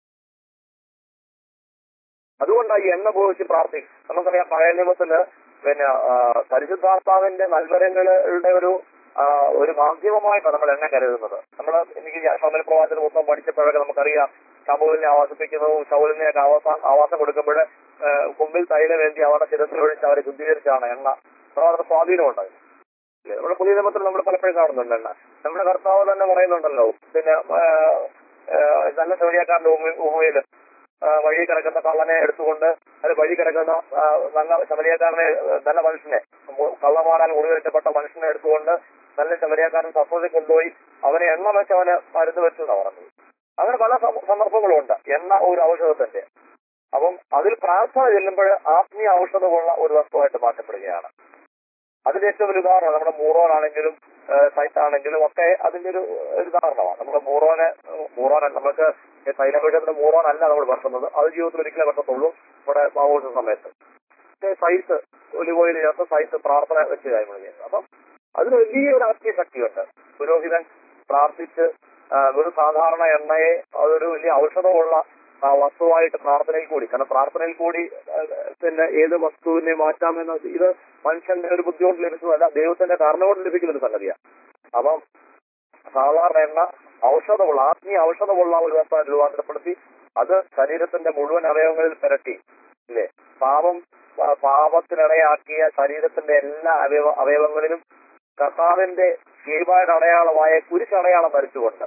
അതുകൊണ്ടാണ് ഈ എണ്ണ ഉപയോഗിച്ച് പ്രാർത്ഥിക്കും നമുക്കറിയാം പഴയ നിയമത്തില് പിന്നെ ആ, പരിശുദ്ധാത്മാവിന്റെ നൽവരങ്ങളുടെ ഒരു ആ, ഒരു മാധ്യമമായിട്ടാണ് നമ്മൾ എണ്ണ കരുതുന്നത് നമ്മൾ എനിക്ക് ശബല പ്രവാചന പുസ്തകം പഠിച്ചപ്പോഴൊക്കെ നമുക്കറിയാം ശബുലിനെ ആവാസിപ്പിക്കുന്നതും ശൗലിനെയൊക്കെ ആവാസം ആവാസം കൊടുക്കുമ്പോൾ മുമ്പിൽ തൈലം വേണ്ടി അവരുടെ ശിരസിൽ ഒഴിച്ച് അവരെ ശുദ്ധീകരിച്ചാണ് എണ്ണ അപ്പോൾ അവരുടെ സ്വാധീനമുണ്ട് അതിന്. ഇല്ലേ? നമ്മുടെ പുതിയ നിയമത്തിൽ നമ്മൾ പലപ്പോഴും കാണുന്നുണ്ട് എണ്ണ നമ്മുടെ കർത്താവ് തന്നെ പറയുന്നുണ്ടല്ലോ പിന്നെ ആ, ആ, നല്ല ശൗര്യക്കാരന്റെ ഉപമയിൽ വഴി കിടക്കുന്ന കള്ളനെ എടുത്തുകൊണ്ട് അത് വഴി കിടക്കുന്ന ആ, നല്ല ശബരിയക്കാരനെ നല്ല മനുഷ്യനെ മു- കള്ളമാറാൻ മുറിവേറ്റപ്പെട്ട മനുഷ്യനെ എടുത്തുകൊണ്ട് നല്ല ശബരിയക്കാരൻ സസ്വതി കൊണ്ടുപോയി അവനെ എണ്ണ വെച്ച് അവന് മരുന്ന് വെച്ചു എന്നാണ് പറഞ്ഞത് അങ്ങനെ പല സ- സന്ദർഭങ്ങളുണ്ട് എണ്ണ ഒരു ഔഷധത്തിന്റെ അപ്പം അതിൽ പ്രാർത്ഥന ചെല്ലുമ്പോൾ ആത്മീയ ഔഷധമുള്ള ഒരു വസ്തുവായിട്ട് മാറ്റപ്പെടുകയാണ് അതിന്റെ ഏറ്റവും ഒരു ഉദാഹരണം നമ്മുടെ മൂറോനാണെങ്കിലും സൈറ്റ് ആണെങ്കിലും ഒക്കെ അതിന്റെ ഒരു ഒരു ഉദാഹരണമാണ് നമ്മുടെ മൂറോനെ മൂറോനെ നമുക്ക് തൈലപീഠത്തിന്റെ മൂറോൻ അല്ല നമ്മൾ വെക്കുന്നത് അത് ജീവിതത്തിൽ ഒരിക്കലേ വെക്കത്തുള്ളൂ നമ്മുടെ ആഘോഷ സമയത്ത് പക്ഷേ സൈസ് ഒലിവ് ഓയിൽ ചേർത്ത് സൈസ് പ്രാർത്ഥന വെച്ച് കാര്യങ്ങൾ ചെയ്യുന്നത് അപ്പം അതിന് വലിയ ഒരു ആത്മീയ ശക്തിയുണ്ട് പുരോഹിതൻ പ്രാർത്ഥിച്ച് ആ, ഒരു സാധാരണ എണ്ണയെ അതൊരു വലിയ ഔഷധമുള്ള ആ, വസ്തുവായിട്ട് പ്രാർത്ഥനയിൽ കൂടി കാരണം പ്രാർത്ഥനയിൽ കൂടി ആ, പിന്നെ ഏത് വസ്തുവിനെ മാറ്റാമെന്ന് ഇത് മനുഷ്യന്റെ ഒരു ബുദ്ധി കൊണ്ട് ലഭിച്ചതല്ല ദൈവത്തിന്റെ കാരണം കൊണ്ട് ലഭിക്കുന്ന ഒരു സംഗതിയാണ് അപ്പം സാധാരണ എണ്ണ ഔഷധമുള്ള ആത്മീയ ഔഷധമുള്ള ഒരു വസ്തുവായിട്ട് രൂപാന്തരപ്പെടുത്തി അത് ശരീരത്തിന്റെ മുഴുവൻ അവയവങ്ങളിൽ പുരട്ടി ഇല്ലേ പാപം ആ, പാപത്തിനിടയാക്കിയ ശരീരത്തിന്റെ എല്ലാ അവയവ അവയവങ്ങളിലും കർത്താവിന്റെ ശീവായുടെ അടയാളമായ കുരിശടയാളം വരച്ചുകൊണ്ട്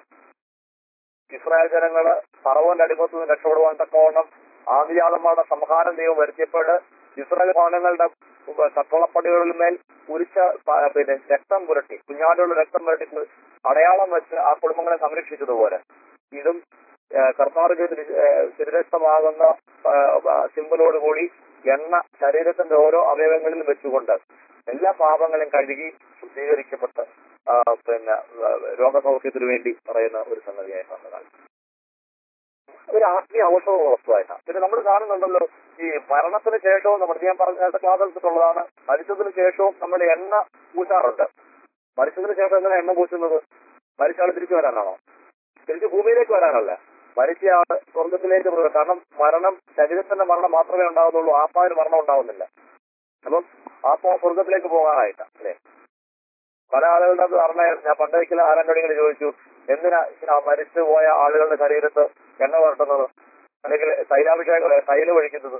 ഇസ്രായേൽ ജനങ്ങള് ഫറവോന്റെ അടിമത്തു നിന്ന് രക്ഷപ്പെടുവാൻ തക്കവണ്ണം ആദിജാതന്മാരുടെ സംഹാരം ദൈവം വരുത്തിയപ്പോൾ ഇസ്രായേൽ ഭവനങ്ങളുടെ കട്ടളപ്പടികളിൽ മേൽ കുരിച്ച പ- പിന്നെ രക്തം പുരട്ടി കുഞ്ഞാടുള്ള രക്തം പുരട്ടി കു- അടയാളം വെച്ച് ആ കുടുംബങ്ങളെ സംരക്ഷിച്ചതുപോലെ ഇതും കർത്താവിന്റെ തിരുരക്തമാകുന്ന സിമ്പിളോട് കൂടി എണ്ണ ശരീരത്തിന്റെ ഓരോ അവയവങ്ങളിലും വെച്ചുകൊണ്ട് എല്ലാ പാപങ്ങളും കഴുകി ശുദ്ധീകരിക്കപ്പെട്ട് ആ, പിന്നെ ആ, രോഗസൗഖ്യത്തിന് വേണ്ടി പറയുന്ന ഒരു സംഗതിയായിട്ടാണ് കാണുന്നത് ഒരു ആത്മീയ ഔഷധ വസ്തുവായിട്ടാണ് പിന്നെ നമ്മൾ കാണുന്നുണ്ടല്ലോ ഈ മരണത്തിന് ശേഷവും നമ്മൾ ഞാൻ പറഞ്ഞ ക്ലാസ് എടുത്തിട്ടുള്ളതാണ് മരിച്ചതിന് ശേഷവും നമ്മൾ എണ്ണ പൂശാറുണ്ട് മരിച്ചതിന് ശേഷം എങ്ങനെ എണ്ണ പൂശുന്നത് മരിച്ച ആൾ തിരിച്ചു വരാനാണോ തിരിച്ച് ഭൂമിയിലേക്ക് വരാനല്ല മരിച്ച ആൾ സ്വർഗത്തിലേക്ക് പോകുക കാരണം മരണം ശരീരത്തിന്റെ മരണം മാത്രമേ ഉണ്ടാകുന്നുള്ളൂ ആത്മാവിന് മരണം ഉണ്ടാവുന്നില്ല അപ്പം ആത്മാവ് സ്വർഗത്തിലേക്ക് പോകാനായിട്ടാ അല്ലേ പല ആളുകളുടെ ധാരണ ഞാൻ പണ്ടൊരിക്കലും ആരണ്ടോടിങ്ങനെ ചോദിച്ചു എന്തിനാ ഇങ്ങനെ ആ മരിച്ചു പോയ ആളുകളുടെ ശരീരത്ത് എണ്ണ പുരട്ടുന്നത് അല്ലെങ്കിൽ തൈലാഭിഷേകം തൈല് ഒഴിക്കുന്നത്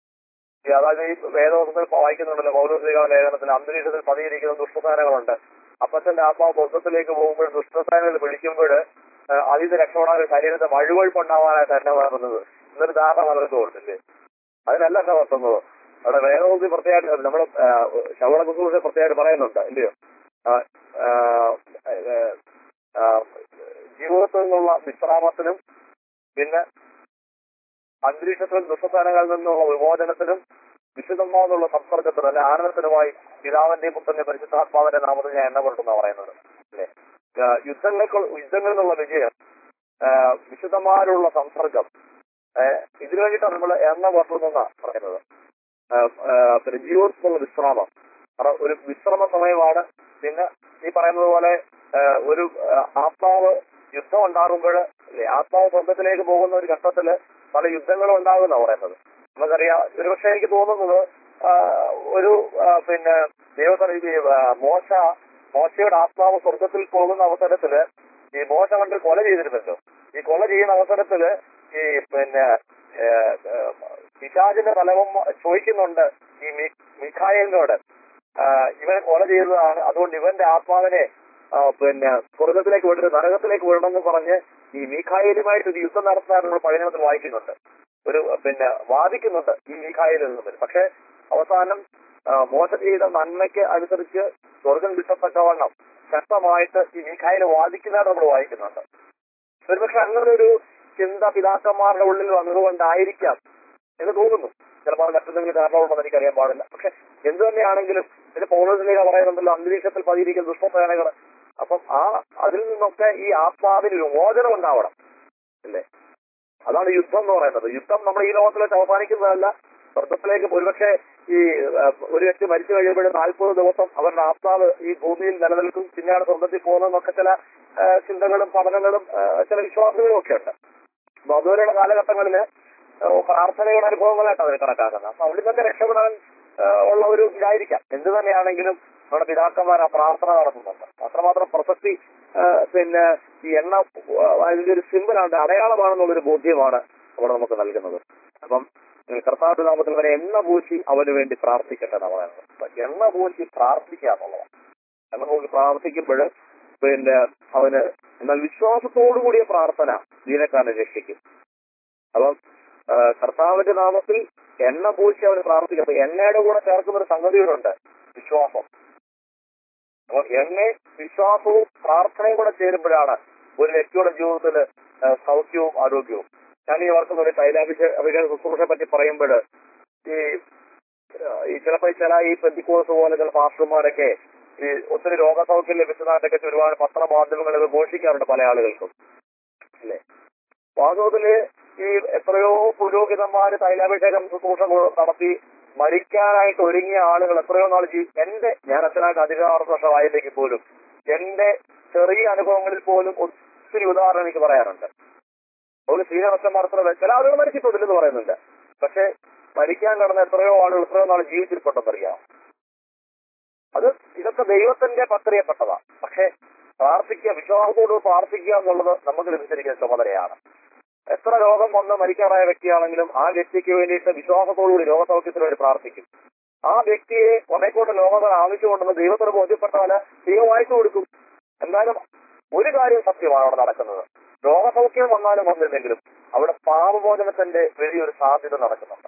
ഈ അതായത് ഈ വേദവസത്തിൽ വായിക്കുന്നുണ്ടല്ലോ പൗരസ്ലിക ലേഖനത്തിൽ അന്തരീക്ഷത്തിൽ പതിയിരിക്കുന്ന ദുഷ്ടസാധനങ്ങളുണ്ട് അപ്പച്ചന്റെ ആത്മാവ് സ്വർഗത്തിലേക്ക് പോകുമ്പോൾ ദുഷ്ടസാധനങ്ങൾ പിടിക്കുമ്പോൾ അതിൽ രക്ഷപ്പെടാൻ ഒരു ശരീരത്തെ മഴുവഴുപ്പുണ്ടാവാനായിട്ട് എണ്ണ വളർന്നത് എന്നൊരു ധാരണ അവർക്ക് കൊടുത്തില്ലേ അതിനല്ല എണ്ണ വളർത്തുന്നത് അവിടെ വേദവസത്തിൽ പ്രത്യേകമായിട്ട് നമ്മൾ ശവണ കുസുകൂടെ പ്രത്യേകമായിട്ട് പറയുന്നുണ്ട് ഇല്ലയോ ആ, ആ, ഏ, ആ, ജീവിതത്തിൽ നിന്നുള്ള വിശ്രാമത്തിനും പിന്നെ അന്തരീക്ഷത്തിൽ ദുഷ്ടസ്ഥാനങ്ങളിൽ നിന്നുള്ള വിമോചനത്തിനും വിശുദ്ധമാവുന്നുള്ള സംസർഗത്തിനും അല്ലെ ആനന്ദത്തിനുമായി പിതാവിന്റെയും പുത്രന്റെ പരിശുദ്ധാത്മാവിന്റെ നാമത്തിൽ ഞാൻ എണ്ണ പുരട്ടുന്ന പറയുന്നത് അല്ലെ യുദ്ധങ്ങൾക്ക് യുദ്ധങ്ങളിൽ നിന്നുള്ള വിജയം ആ, വിശുദ്ധമാരുള്ള സംസർഗം ഏഹ് ഇതിനു വേണ്ടിയിട്ടാണ് നമ്മൾ എണ്ണ പുറത്തുനിന്ന പറയുന്നത് ആ, ആ, പിന്നെ ജീവിതത്തിലുള്ള വിശ്രാമം കാരണം ഒരു വിശ്രമ സമയമാണ് പിന്നെ ഈ പറയുന്നത് പോലെ ആ, ഒരു ആ, ആത്മാവ് യുദ്ധം ഉണ്ടാകുമ്പോൾ ആത്മാവ് സ്വർഗത്തിലേക്ക് പോകുന്ന ഒരു ഘട്ടത്തില് പല യുദ്ധങ്ങളും ഉണ്ടാകുന്ന പറയുന്നത് നമുക്കറിയാം ഒരുപക്ഷെ എനിക്ക് തോന്നുന്നത് ആ, ഒരു ആ, പിന്നെ ദൈവത്തിന് ഈ, ആ, മോശ മോശയുടെ ആത്മാവ് സ്വർഗത്തിൽ പോകുന്ന അവസരത്തില് ഈ മോശ കണ്ട് കൊല ചെയ്തിരുന്നല്ലോ ഈ കൊല ചെയ്യുന്ന അവസരത്തില് ഈ പിന്നെ ഏ, ഏ, പിശാചിന്റെ തലവം ചോദിക്കുന്നുണ്ട് ഈ മി- മിഖായലിനോട് ആ, ഇവനെ കൊല ചെയ്തതാണ് അതുകൊണ്ട് ഇവന്റെ ആത്മാവിനെ ആ, പിന്നെ സ്വർഗത്തിലേക്ക് വിടരുത് നരകത്തിലേക്ക് വിടണമെന്ന് പറഞ്ഞ് ഈ മീഖായേലുമായിട്ട് ഒരു യുദ്ധം നടത്താൻ നമ്മൾ പഴയത്തിൽ വായിക്കുന്നുണ്ട് ഒരു പിന്നെ വാദിക്കുന്നുണ്ട് ഈ മീഖായേലിൽ നിന്ന് പക്ഷെ അവസാനം ആ, മോശ ചെയ്ത നന്മയ്ക്ക് അനുസരിച്ച് സ്വർഗം കിട്ടത്തക്കവണ്ണം ശക്തമായിട്ട് ഈ മീഖായേല് വാദിക്കുന്നതായിട്ട് നമ്മൾ വായിക്കുന്നുണ്ട് ഒരുപക്ഷെ അങ്ങനെ ഒരു ചിന്ത പിതാക്കന്മാരുടെ ഉള്ളിൽ വന്നതുകൊണ്ടായിരിക്കാം എന്ന് തോന്നുന്നു ചിലപ്പോൾ മറ്റെന്തെങ്കിലും കാരണമുണ്ടെന്ന് എനിക്കറിയാൻ പാടില്ല പക്ഷെ എന്തു തന്നെയാണെങ്കിലും പിന്നെ പൗരസ്ലിക പറയുന്നുണ്ടല്ലോ അന്തരീക്ഷത്തിൽ പതിയിരിക്കുന്ന ദുഷ്പ്രേരണകൾ അപ്പം ആ അതിൽ നിന്നൊക്കെ ഈ ആത്മാവിന് വിമോചനം ഉണ്ടാവണം അല്ലേ അതാണ് യുദ്ധം എന്ന് പറയുന്നത് യുദ്ധം നമ്മൾ ഈ ലോകത്തിൽ വെച്ച് അവസാനിക്കുന്നതല്ല സ്വർഗത്തിലേക്ക് ഒരുപക്ഷെ ഈ ആ, ഒരു വ്യക്തി മരിച്ചു കഴിയുമ്പോൾ നാൽപ്പത് ദിവസം അവരുടെ ആത്മാവ് ഈ ഭൂമിയിൽ നിലനിൽക്കും പിന്നെയാണ് സ്വർഗത്തിൽ പോകുന്നതെന്നൊക്കെ ചില ആ, ചിന്തകളും പഠനങ്ങളും ആ, ചില വിശ്വാസങ്ങളും ഒക്കെ ഉണ്ട് അപ്പൊ അതുവരെയുള്ള കാലഘട്ടങ്ങളിൽ പ്രാർത്ഥനയുടെ അനുഭവങ്ങളായിട്ട് അവർ കണക്കാക്കുന്നത് അപ്പൊ അവിടെ നിന്നൊക്കെ രക്ഷപ്പെടാൻ ആ, ഉള്ള ഒരു ഇതായിരിക്കാം എന്ത് തന്നെയാണെങ്കിലും നമ്മുടെ പിതാക്കന്മാർ ആ പ്രാർത്ഥന നടത്തുന്നുണ്ട് അത്രമാത്രം പ്രസക്തി ആ, പിന്നെ ഈ എണ്ണ ആ, അതിന്റെ ഒരു സിമ്പിളാണ് അടയാളമാണെന്നുള്ളൊരു ബോധ്യമാണ് അവിടെ നമുക്ക് നൽകുന്നത് അപ്പം ഉം, കർത്താവിന്റെ നാമത്തിൽ അവനെ എണ്ണ പൂശി അവന് വേണ്ടി പ്രാർത്ഥിക്കട്ടെ എന്നാണ് പറയുന്നത് അപ്പൊ എണ്ണ പൂശി പ്രാർത്ഥിക്കുക എന്നുള്ളതാണ് എണ്ണ പൂശി പ്രാർത്ഥിക്കുമ്പോൾ പിന്നെ അവന് എന്നാൽ വിശ്വാസത്തോടു കൂടിയ പ്രാർത്ഥന ദീനക്കാരനെ രക്ഷിക്കും അപ്പം ആ, കർത്താവിന്റെ നാമത്തിൽ എണ്ണ പൂശി അവന് പ്രാർത്ഥിക്കും അപ്പൊ എണ്ണയുടെ കൂടെ ചേർക്കുന്ന ഒരു സംഗതികളുണ്ട് വിശ്വാസം അപ്പൊ എണ്ണയും വിശ്വാസവും പ്രാർത്ഥനയും കൂടെ ചേരുമ്പോഴാണ് ഒരു വ്യക്തിയുടെ ജീവിതത്തിൽ ആ, സൗഖ്യവും ആരോഗ്യവും ഞാൻ ഈ ഓർക്കുന്ന ഒരു തൈലാഭിഷേക അഭിഷേക ശുശ്രൂഷയെ പറ്റി പറയുമ്പോൾ ഈ ആ, ഈ ചിലപ്പോൾ ചില ഈ പെന്തിക്കോസ് പോലെ ചില പാസ്റ്റർമാരൊക്കെ ഈ ഒത്തിരി രോഗസൗഖ്യം ലഭിച്ചതായിട്ടൊക്കെ ഒരുപാട് പത്രമാധ്യമങ്ങളിൽ ഘോഷിക്കാറുണ്ട് പല ആളുകൾക്കും അല്ലേ വാസ്തവത്തില് ഈ എത്രയോ പുരോഹിതന്മാര് തൈലാഭിഷേകം ശുശ്രൂഷ നടത്തി മരിക്കാനായിട്ട് ഒരുങ്ങിയ ആളുകൾ എത്രയോ നാൾ ജീ എന്റെ ഞാൻ അച്ഛനായിട്ട് അധികാറ് വർഷമായതിലേക്ക് പോലും എന്റെ ചെറിയ അനുഭവങ്ങളിൽ പോലും ഒത്തിരി ഉദാഹരണം എനിക്ക് പറയാറുണ്ട് ഒരു ശ്രീനവസ്ഥന്മാർ ചില ആളുകൾ മരിച്ചിട്ടുണ്ടെന്ന് പറയുന്നുണ്ട് പക്ഷെ മരിക്കാൻ കടന്ന എത്രയോ ആളുകൾ എത്രയോ നാൾ ജീവിച്ചിരിപ്പുണ്ടെന്നറിയാം അത് ഇതൊക്കെ ദൈവത്തിന്റെ പക്രിയപ്പെട്ടതാ പക്ഷെ പ്രാർത്ഥിക്കുക വിശ്വാസത്തോട് പ്രാർത്ഥിക്കുക എന്നുള്ളത് നമുക്ക് ലഭിച്ചിരിക്കുന്ന ചുമതലയാണ് എത്ര രോഗം വന്ന് മരിക്കാറായ വ്യക്തിയാണെങ്കിലും ആ വ്യക്തിക്ക് വേണ്ടിയിട്ട് വിശ്വാസത്തോടുകൂടി രോഗസൗഖ്യത്തിന് വേണ്ടി പ്രാർത്ഥിക്കും ആ വ്യക്തിയെ കുറേക്കൂടെ ലോകത്തിൽ ആവശ്യമുണ്ടെന്ന് ദൈവത്തിന് ബോധ്യപ്പെട്ടാല് ദൈവം വായിച്ചു കൊടുക്കും എന്നാലും ഒരു കാര്യം സത്യമാണ് അവിടെ നടക്കുന്നത് രോഗസൗഖ്യം വന്നാലും വന്നില്ലെങ്കിലും അവിടെ പാപമോചനത്തിന്റെ വലിയൊരു സാധ്യത നടക്കുന്നുണ്ട്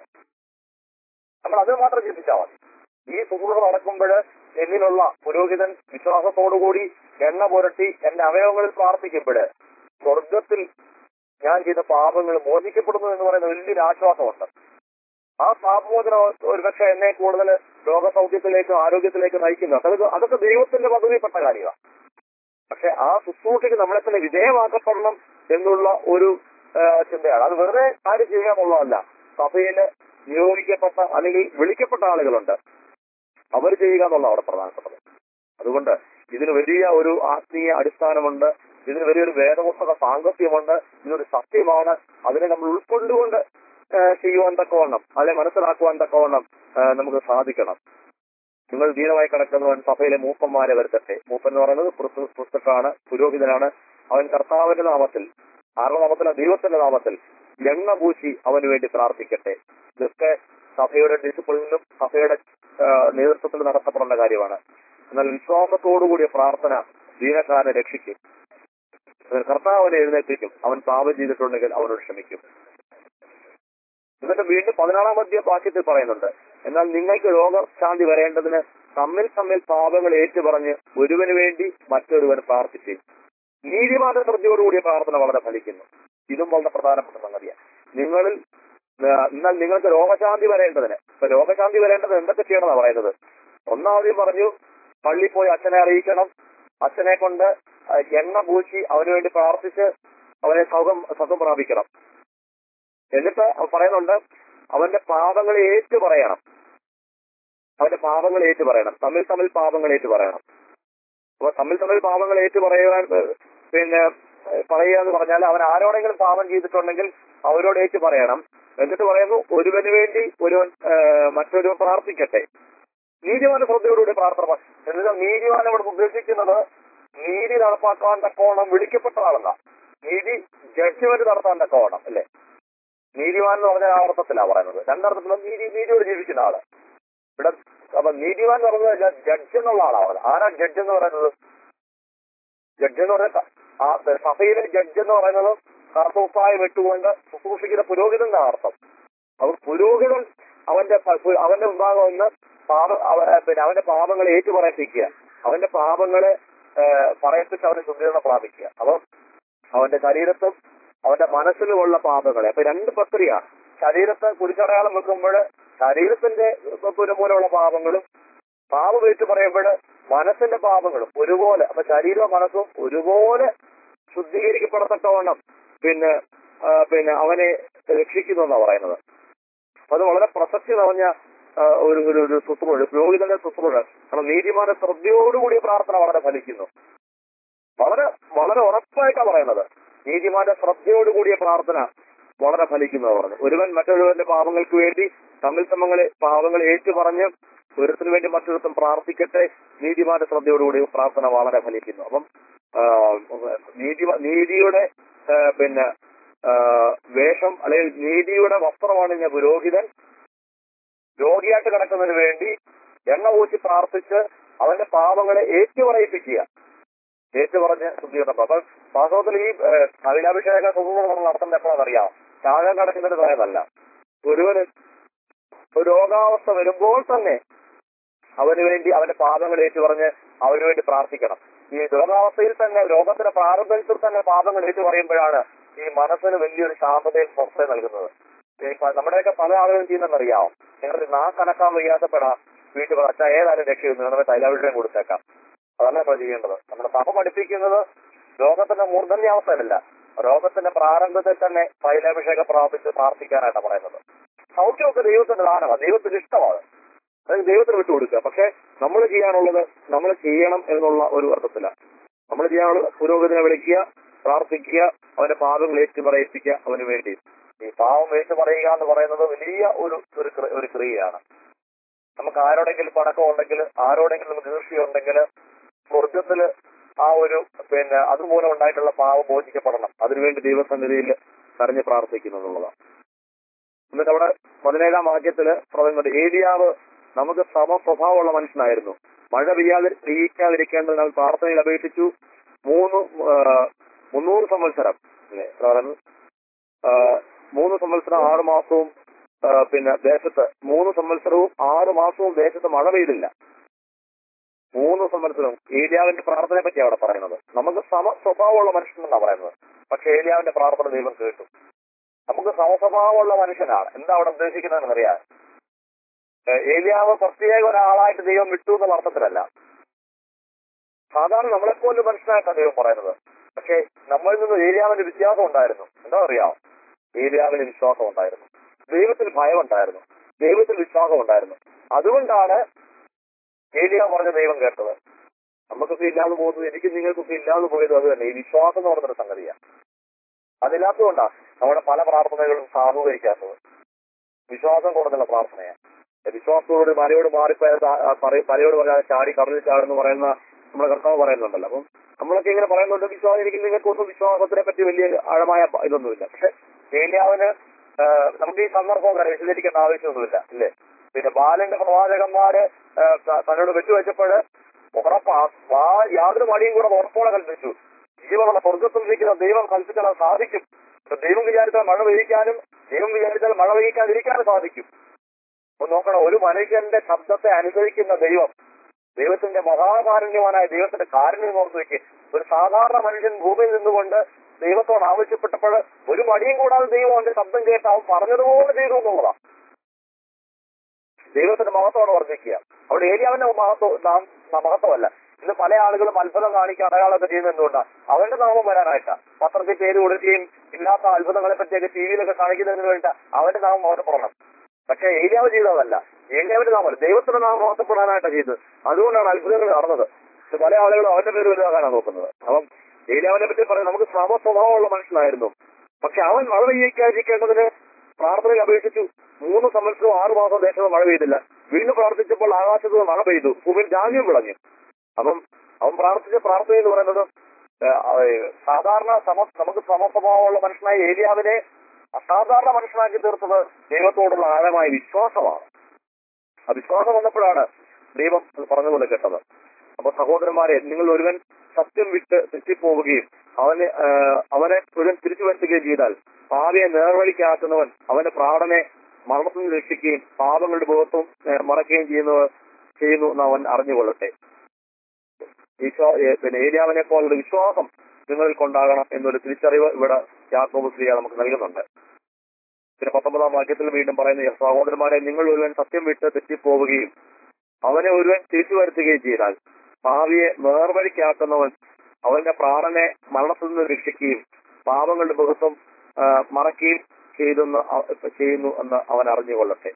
നമ്മൾ അത് മാത്രം ചിന്തിച്ചാൽ മതി ഈ ശുശ്രൂഷ നടക്കുമ്പോൾ എന്നിലുള്ള പുരോഹിതൻ വിശ്വാസത്തോടുകൂടി എണ്ണ പുരട്ടി എന്റെ അവയവങ്ങളിൽ പ്രാർത്ഥിക്കുമ്പോൾ സ്വർഗത്തിൽ ഞാൻ ചെയ്ത പാപങ്ങൾ മോചിക്കപ്പെടുന്നു എന്ന് പറയുന്ന വലിയൊരു ആശ്വാസമുണ്ട് ആ പാപമോചനം ഒരുപക്ഷെ എന്നെ കൂടുതൽ രോഗസൗഖ്യത്തിലേക്ക് ആരോഗ്യത്തിലേക്ക് നയിക്കുന്നു അതൊക്കെ അതൊക്കെ ദൈവത്തിന്റെ പദവിപ്പെട്ട കാര്യമാണ് പക്ഷെ ആ ശുശ്രൂഷയ്ക്ക് നമ്മളെ തന്നെ വിധേയമാക്കപ്പെടണം എന്നുള്ള ഒരു ആ, ചിന്തയാണ് അത് വെറുതെ കാര്യം ചെയ്യുക എന്നുള്ളതല്ല സഭയില് നിയോഗിക്കപ്പെട്ട അല്ലെങ്കിൽ വിളിക്കപ്പെട്ട ആളുകളുണ്ട് അവർ ചെയ്യുക എന്നുള്ള അവിടെ പ്രധാനപ്പെട്ടത് അതുകൊണ്ട് ഇതിന് വലിയ ഒരു ആത്മീയ അടിസ്ഥാനമുണ്ട് ഇതിന് വലിയൊരു വേദപുസ്തക സാങ്കത്യമുണ്ട് ഇതൊരു സത്യമാണ് അതിനെ നമ്മൾ ഉൾക്കൊണ്ടുകൊണ്ട് ആ, ചെയ്യുവാൻ തക്കവണ്ണം അതിനെ മനസ്സിലാക്കുവാൻ തക്കവണ്ണം ആ, നമുക്ക് സാധിക്കണം നിങ്ങൾ ധീരമായി കിടക്കുന്നവൻ സഭയിലെ മൂപ്പന്മാരെ വരുത്തട്ടെ മൂപ്പൻ എന്ന് പറയുന്നത് പുസ്ത- പുസ്തകമാണ് പുരോഹിതനാണ് അവൻ കർത്താവിന്റെ നാമത്തിൽ ആരുടെ നാമത്തില ദൈവത്തിന്റെ നാമത്തിൽ എണ്ണ പൂശി അവന് വേണ്ടി പ്രാർത്ഥിക്കട്ടെ ഇതൊക്കെ സഭയുടെ ഡിസിപ്ലിനും സഭയുടെ ആ, നേതൃത്വത്തിൽ നടത്തപ്പെടേണ്ട കാര്യമാണ് എന്നാൽ വിശ്വാസത്തോടുകൂടിയ പ്രാർത്ഥന ദീനക്കാരനെ രക്ഷിക്കും എന്നാൽ കർത്താവിനെ എഴുന്നേൽപ്പിക്കും അവൻ പാപം ചെയ്തിട്ടുണ്ടെങ്കിൽ അവനോട് ക്ഷമിക്കും എന്നിട്ട് വീണ്ടും പതിനാറാം അധ്യായ വാക്യത്തിൽ പറയുന്നുണ്ട് എന്നാൽ നിങ്ങൾക്ക് രോഗശാന്തി വരേണ്ടതിന് തമ്മിൽ തമ്മിൽ പാപങ്ങൾ ഏറ്റുപറഞ്ഞ് ഒരുവന് വേണ്ടി മറ്റൊരുവൻ പ്രാർത്ഥിച്ചു നീതിമാന്റെ ശ്രദ്ധയോടുകൂടിയ പ്രാർത്ഥന വളരെ ഫലിക്കുന്നു ഇതും വളരെ പ്രധാനപ്പെട്ട സംഗതിയാണ് നിങ്ങളിൽ ആ, എന്നാൽ നിങ്ങൾക്ക് രോഗശാന്തി വരേണ്ടതിന് ഇപ്പൊ രോഗശാന്തി വരേണ്ടത് എന്തൊക്കെ ചെയ്യണമെന്നാണ് പറയുന്നത് ഒന്നാമത് പറഞ്ഞു പള്ളിയിൽ പോയി അച്ഛനെ അറിയിക്കണം അച്ഛനെ കൊണ്ട് ആ, എണ്ണ പൂശി അവന് വേണ്ടി പ്രാർത്ഥിച്ച് അവനെ സുഖം സുഖം പ്രാപിക്കണം എന്നിട്ട് അവൻ പറയുന്നുണ്ട് അവന്റെ പാപങ്ങളെ ഏറ്റു പറയണം അവന്റെ പാപങ്ങൾ ഏറ്റു പറയണം തമ്മിൽ തമ്മിൽ പാപങ്ങൾ ഏറ്റു പറയണം അപ്പൊ തമ്മിൽ തമ്മിൽ പാപങ്ങൾ ഏറ്റു പറയുവാൻ ഏഹ്, പിന്നെ ഏഹ്, പറയുക എന്ന് പറഞ്ഞാൽ അവൻ ആരോടെങ്കിലും പാപം ചെയ്തിട്ടുണ്ടെങ്കിൽ അവരോട് ഏറ്റു പറയണം എന്നിട്ട് പറയുന്നു ഒരുവന് വേണ്ടി ഒരുവൻ ഏഹ്, മറ്റൊരുവൻ പ്രാർത്ഥിക്കട്ടെ നീതിമാന ശ്രദ്ധയോടുകൂടി പ്രാർത്ഥന പ- എന്നുവെച്ചാൽ നീതിമാൻ ഇവിടെ ഉദ്ദേശിക്കുന്നത് നീതി നടപ്പാക്കാൻ തക്കോണം വിളിക്കപ്പെട്ട ആളല്ല നീതി ജഡ്ജ്മെന്റ് നടത്താൻ തക്കോണം അല്ലേ നീതിമാൻ എന്ന് പറഞ്ഞ ആ അർത്ഥത്തിലാണ് പറയുന്നത് രണ്ടർത്ഥത്തിലും നീതി നീതിയോട് ജീവിക്കുന്ന ആള് ഇവിടെ അപ്പൊ നീതിമാൻ എന്ന് പറയുന്നത് ജഡ്ജ് എന്നുള്ള ആളാണ് ആരാ ജഡ്ജ് എന്ന് പറയുന്നത് ജഡ്ജ് എന്ന് പറയുന്നത് ആ സഭയിലെ ജഡ്ജ് എന്ന് പറയുന്നത് കർത്തവ്യം ഇട്ടുകൊണ്ട് ശുശ്രൂഷിക്കുന്ന പുരോഹിതൻ എന്നാണ് അർത്ഥം അപ്പൊ പുരോഹിതൻ അവന്റെ പ- പു- അവന്റെ വിഭാഗം ഒന്ന് പാപ അവ- പിന്നെ അവന്റെ പാപങ്ങളെ ഏറ്റുപറയിപ്പിക്കുക അവന്റെ പാപങ്ങളെ ഏഹ്, പറയിപ്പിച്ച് അവനെ ശുദ്ധീകരണം പ്രാപിക്കുക അപ്പൊ അവന്റെ ശരീരത്തും അവന്റെ മനസ്സിലുമുള്ള പാപങ്ങളെ അപ്പൊ രണ്ട് പ്രക്രിയ ശരീരത്തെ കുരിച്ചടയാളം വെക്കുമ്പോൾ ശരീരത്തിന്റെ മൂലമുള്ള പാപങ്ങളും പാപം ഏറ്റു പറയുമ്പോൾ മനസ്സിന്റെ പാപങ്ങളും ഒരുപോലെ അപ്പൊ ശരീരവും മനസ്സും ഒരുപോലെ ശുദ്ധീകരിക്കപ്പെടത്തക്കവണ്ണം പിന്നെ ആ, പിന്നെ അവനെ രക്ഷിക്കുന്നു എന്നാണ് പറയുന്നത് അപ്പൊ അത് വളരെ പ്രസക്തി നിറഞ്ഞ ആ, ഒരു ഒരു ഒരു ശുശ്രൂഷ പുരോഹിതന്റെ ശുശ്രൂഷ കാരണം നീതിമാന ശ്രദ്ധയോടുകൂടിയ പ്രാർത്ഥന വളരെ ഫലിക്കുന്നു വളരെ വളരെ ഉറപ്പായിട്ടാണ് പറയുന്നത് നീതിമാന്റെ ശ്രദ്ധയോടുകൂടിയ പ്രാർത്ഥന വളരെ ഫലിക്കുന്നു പറഞ്ഞു ഒരുവൻ മറ്റൊരുവന്റെ പാപങ്ങൾക്ക് വേണ്ടി തമ്മിൽ തമ്മങ്ങളെ പാപങ്ങൾ ഏറ്റുപറഞ്ഞ് ഒരുത്തിന് വേണ്ടി മറ്റൊരുത്തം പ്രാർത്ഥിക്കട്ടെ നീതിമാന്റെ ശ്രദ്ധയോടുകൂടി പ്രാർത്ഥന വളരെ ഫലിക്കുന്നു അപ്പം ആ, നീതി നീതിയുടെ ആ, പിന്നെ ആ, വേഷം അല്ലെങ്കിൽ നീതിയുടെ വസ്ത്രമാണ് ഞാൻ പുരോഹിതൻ രോഗിയായിട്ട് കിടക്കുന്നതിന് വേണ്ടി എണ്ണ ഊച്ചി പ്രാർത്ഥിച്ച് അവന്റെ പാപങ്ങളെ ഏറ്റുപറയിപ്പിക്കുക ഏറ്റുപറഞ്ഞ് ശുദ്ധീകരണം അപ്പൊ വാസ്തവത്തിൽ ഈ ഏഹ്, തൈലാഭിഷേക സുഖങ്ങൾ നമ്മൾ നടത്തുന്നത് എപ്പോഴാണെന്ന് അറിയാം ശാഖ കിടക്കുന്നതിന് സമയമല്ല ഒരുവന് ഒരു രോഗാവസ്ഥ വരുമ്പോൾ തന്നെ അവന് വേണ്ടി അവന്റെ പാപങ്ങൾ ഏറ്റുപറഞ്ഞ് അവന് വേണ്ടി പ്രാർത്ഥിക്കണം ഈ രോഗാവസ്ഥയിൽ തന്നെ രോഗത്തിന്റെ പ്രാരംഭത്തിൽ തന്നെ പാപങ്ങൾ ഏറ്റു പറയുമ്പോഴാണ് ഈ മനസ്സിന് വലിയൊരു ശാന്തതയും സ്വസ്ഥ നൽകുന്നത് ഈ പ- നമ്മുടെയൊക്കെ പല ആളുകളും ചെയ്യുന്നതെന്നറിയാമോ നിങ്ങൾ നാ കണക്കാൻ വയ്യാത്തപ്പെടാ വീട്ടിൽ അച്ഛാ ഏതായാലും രക്ഷയുന്നു നമ്മുടെ തൈലാഭിഷേകം കൊടുത്തേക്കാം അതല്ല നമ്മൾ ചെയ്യേണ്ടത് നമ്മുടെ സഭ പഠിപ്പിക്കുന്നത് രോഗത്തിന്റെ മൂർധന്യാവസ്ഥയിലല്ല രോഗത്തിന്റെ പ്രാരംഭത്തിൽ തന്നെ തൈലാഭിഷേകം പ്രാർത്ഥിച്ച് പ്രാർത്ഥിക്കാനായിട്ടാണ് പറയുന്നത് സൗഖ്യമൊക്കെ ദൈവത്തിന്റെ ദാനമാണ് ദൈവത്തിന് ഇഷ്ടമാണ് അത് ദൈവത്തിന് വിട്ടുകൊടുക്കുക പക്ഷെ നമ്മൾ ചെയ്യാനുള്ളത് നമ്മൾ ചെയ്യണം എന്നുള്ള ഒരു അർത്ഥത്തില നമ്മൾ ചെയ്യാനുള്ളത് പുരോഗതിനെ വിളിക്കുക പ്രാർത്ഥിക്കുക അവന്റെ പാപങ്ങൾ ഏറ്റു പറയിപ്പിക്കുക അവന് വേണ്ടി ഈ പാവം ഏറ്റു പറയുക എന്ന് പറയുന്നത് വലിയ ഒരു ഒരു ക്രി- ഒരു ക്രിയയാണ് നമുക്ക് ആരോടെങ്കിലും പടക്കം ഉണ്ടെങ്കിൽ ആരോടെങ്കിലും നമുക്ക് ഈർഷ്യുണ്ടെങ്കിൽ സ്വർഗത്തില് ആ ഒരു പിന്നെ അതുമൂലം ഉണ്ടായിട്ടുള്ള പാവം മോചിക്കപ്പെടണം അതിനുവേണ്ടി ദൈവസന്നിധിയിൽ കരഞ്ഞ് പ്രാർത്ഥിക്കുന്നു എന്നുള്ളതാണ് എന്നിട്ട് അവിടെ പതിനേഴാം വാക്യത്തില് പറയുന്നുണ്ട് ഏലിയാവ് നമുക്ക് സമ സ്വഭാവമുള്ള മനുഷ്യനായിരുന്നു മഴ പെയ്യാതെ പെയ്യിക്കാതിരിക്കേണ്ടതിന് അവൻ പ്രാർത്ഥനയിൽ അപേക്ഷിച്ചു മൂന്ന് ആ, മുന്നൂറ് സംവത്സരം അല്ലേ എത്ര പറയുന്നു ആ, മൂന്ന് സംവത്സരം ആറ് മാസവും ആ, പിന്നെ ദേശത്ത് മൂന്ന് സംവത്സരവും ആറ് മാസവും ദേശത്ത് മഴ പെയ്തില്ല മൂന്ന് സംവത്സരം ഏലിയാവിന്റെ പ്രാർത്ഥനയെ പറ്റി അവിടെ പറയുന്നത് നമുക്ക് സമ സ്വഭാവമുള്ള മനുഷ്യൻ എന്നാണ് പറയുന്നത് പക്ഷെ ഏലിയാവിന്റെ പ്രാർത്ഥന ദൈവം കേട്ടു നമുക്ക് സമസ്വഭാവമുള്ള മനുഷ്യനാണ് എന്താ അവിടെ ഉദ്ദേശിക്കുന്നതെന്ന് അറിയാം ഏഹ് ഏലിയാവ് പ്രത്യേക ഒരാളായിട്ട് ദൈവം വിട്ടു എന്നുള്ള അർത്ഥത്തിലല്ല സാധാരണ നമ്മളെപ്പോലെ മനുഷ്യനായിട്ടാണ് ദൈവം പറയുന്നത് പക്ഷെ നമ്മളിൽ നിന്ന് ഏലിയാവിന് വ്യത്യാസം ഉണ്ടായിരുന്നു എന്താ അറിയാം ഏലിയാവിന് വിശ്വാസം ഉണ്ടായിരുന്നു ദൈവത്തിൽ ഭയം ഉണ്ടായിരുന്നു ദൈവത്തിൽ വിശ്വാസം ഉണ്ടായിരുന്നു അതുകൊണ്ടാണ് ഏലിയ പറഞ്ഞ ദൈവം കേട്ടത് നമുക്കൊക്കെ ഇല്ലാതെ പോകുന്നത് എനിക്ക് നിങ്ങൾക്കൊക്കെ ഇല്ലാതെ പോയത് അത് തന്നെ ഈ വിശ്വാസം എന്ന് പറഞ്ഞൊരു സംഗതിയാണ് അതില്ലാത്തതുകൊണ്ടാണ് നമ്മുടെ പല പ്രാർത്ഥനകളും സാധൂകരിക്കാത്തത് വിശ്വാസം കൊണ്ടുള്ള പ്രാർത്ഥനയാണ് വിശ്വാസത്തോട് മലയോട് മാറിപ്പോയ മലയോട് പറയാതെ ചാടി കടലിൽ ചാടെന്ന് പറയുന്ന നമ്മുടെ കർത്താവ് പറയുന്നുണ്ടല്ലോ അപ്പം നമ്മളൊക്കെ ഇങ്ങനെ പറയുന്നുണ്ട് വിശ്വാസം എനിക്ക് നിങ്ങൾക്കൊന്നും വിശ്വാസത്തിനെ പറ്റി വലിയ ആഴമായ പ- ഇതൊന്നുമില്ല പക്ഷെ ഏലിയാവിന് ആ, നമുക്ക് ഈ സന്ദർഭം അറിയാം വിശദീകരിക്കേണ്ട ആവശ്യമൊന്നുമില്ല ഇല്ലേ പിന്നെ ബാലന്റെ പ്രവാചകന്മാര് ആ, ത- തന്നോട് വെച്ചുവെച്ചപ്പോൾ ഉറപ്പാ ആ യാതൊരു മടിയും കൂടെ ഉറപ്പോടെ കൽപ്പിച്ചു ജീവനുള്ള സ്വർഗത്തിൽ നിൽക്കുന്ന ദൈവം കൽപ്പിച്ചാൽ അത് സാധിക്കും ഇപ്പൊ ദൈവം വിചാരിച്ചാൽ മഴ പെയ്യിക്കാനും ദൈവം വിചാരിച്ചാൽ മഴ പെയ്യിക്കാതിരിക്കാനും സാധിക്കും അപ്പൊ നോക്കണം ഒരു മനുഷ്യന്റെ ശബ്ദത്തെ അനുസരിക്കുന്ന ദൈവം ദൈവത്തിന്റെ മഹാകാരുണ്യവാനായ ദൈവത്തിന്റെ കാരുണ്യം ഓർത്ത് വെക്ക് ഒരു സാധാരണ മനുഷ്യൻ ഭൂമിയിൽ നിന്നുകൊണ്ട് ദൈവത്തോട് ആവശ്യപ്പെട്ടപ്പോൾ ഒരു മടിയും കൂടാതെ ദൈവം അവന്റെ ശബ്ദം കേട്ട് അവൻ പറഞ്ഞതുപോലെ ചെയ്തു എന്നുള്ളതാണ് ദൈവത്തിന്റെ മഹത്വമാണ് വർദ്ധിക്കുക അവിടെ ഏരിയാവിന്റെ മഹത്വം നാം മഹത്വമല്ല ഇന്ന് പല ആളുകളും അത്ഭുതം കാണിക്കുക അടയാളമൊക്കെ ചെയ്യുന്നത് എന്തുകൊണ്ടാണ് അവന്റെ നാമം വരാനായിട്ടാ പത്രത്തിൽ പേര് കൊടുക്കുകയും ഇല്ലാത്ത അത്ഭുതങ്ങളെ പറ്റിയൊക്കെ ടി വിയിലൊക്കെ കാണിക്കുന്നതിന് വേണ്ടി അവന്റെ നാമം മഹത്വപ്പെടണം പക്ഷെ ഏലിയാവ് ചെയ്തതല്ല ഏലിയാവിന്റെ നാമം ദൈവത്തിന്റെ നാമം മഹത്വപ്പെടാനായിട്ടാണ് ചെയ്തത് അതുകൊണ്ടാണ് അത്ഭുതങ്ങൾ നടന്നത് പക്ഷെ പല ആളുകളും അവന്റെ പേര് വലുതാക്കാനാണ് നോക്കുന്നത് അപ്പം ഏലിയാവിനെ പറ്റി പറയാം നമുക്ക് സമ സ്വഭാവമുള്ള മനുഷ്യനായിരുന്നു പക്ഷെ അവൻ മഴ പെയ്യിക്കാതിരിക്കേണ്ടതിന് പ്രാർത്ഥനയിൽ അപേക്ഷിച്ചു മൂന്ന് സംവത്സരവും ആറു മാസം ദേശത്ത് മഴ പെയ്തില്ല വീണ്ടും പ്രാർത്ഥിച്ചപ്പോൾ ആകാശത്ത് നിന്ന് മഴ പെയ്തു ഭൂമിയിൽ ധാന്യം വിളഞ്ഞു അപ്പം അവൻ പ്രാർത്ഥിച്ച പ്രാർത്ഥന എന്ന് പറയുന്നത് ഏഹ്, ഏഹ്, സാധാരണ സമ നമുക്ക് സമസ്വഭാവമുള്ള മനുഷ്യനായ ഏലിയാവിനെ അസാധാരണ മനുഷ്യനാക്കി തീർത്തത് ദൈവത്തോടുള്ള ആഴമായ വിശ്വാസമാണ് ആ വിശ്വാസം വന്നപ്പോഴാണ് ദൈവം അത് പറഞ്ഞതുപോലെ കേട്ടത് അപ്പൊ സഹോദരന്മാരെ നിങ്ങൾ ഒരുവൻ സത്യം വിട്ട് തെറ്റിപ്പോവുകയും അവനെ ഏഹ്, അവനെ ഒരുവൻ തിരിച്ചു വരുത്തുകയും ചെയ്താൽ ഭാവിയെ നേർവഴിക്കാക്കുന്നവൻ അവന്റെ പ്രാണനെ മരണത്തിൽ നിന്ന് രക്ഷിക്കുകയും പാപങ്ങളുടെ ബോധത്വം ഏഹ്, മറക്കുകയും ചെയ്യുന്നവർ ചെയ്യുന്നു എന്ന് അവൻ അറിഞ്ഞുകൊള്ളട്ടെ ഈശോ ഏഹ്, പിന്നെ ഏരിയാവിനെ പോലുള്ള വിശ്വാസം നിങ്ങളിൽ കൊണ്ടാകണം എന്നൊരു തിരിച്ചറിവ് ഇവിടെ യാക്കോബ് ശ്രീയ നമുക്ക് നൽകുന്നുണ്ട് പിന്നെ പത്തൊമ്പതാം വാക്യത്തിൽ വീണ്ടും പറയുന്ന സഹോദരന്മാരെ നിങ്ങൾ ഒരുവൻ സത്യം വിട്ട് തെറ്റിപ്പോവുകയും അവനെ ഒരുവൻ തിരിച്ചു വരുത്തുകയും ചെയ്താൽ ഭാവിയെ നേർവഴിക്കാക്കുന്നവൻ അവന്റെ പ്രാണനെ മരണത്തിൽ നിന്ന് രക്ഷിക്കുകയും പാപങ്ങളുടെ ബഹുത്വം ആ, മറക്കുകയും ചെയ്തെന്ന് അവ- ചെയ്യുന്നു എന്ന് അവൻ അറിഞ്ഞുകൊള്ളട്ടെ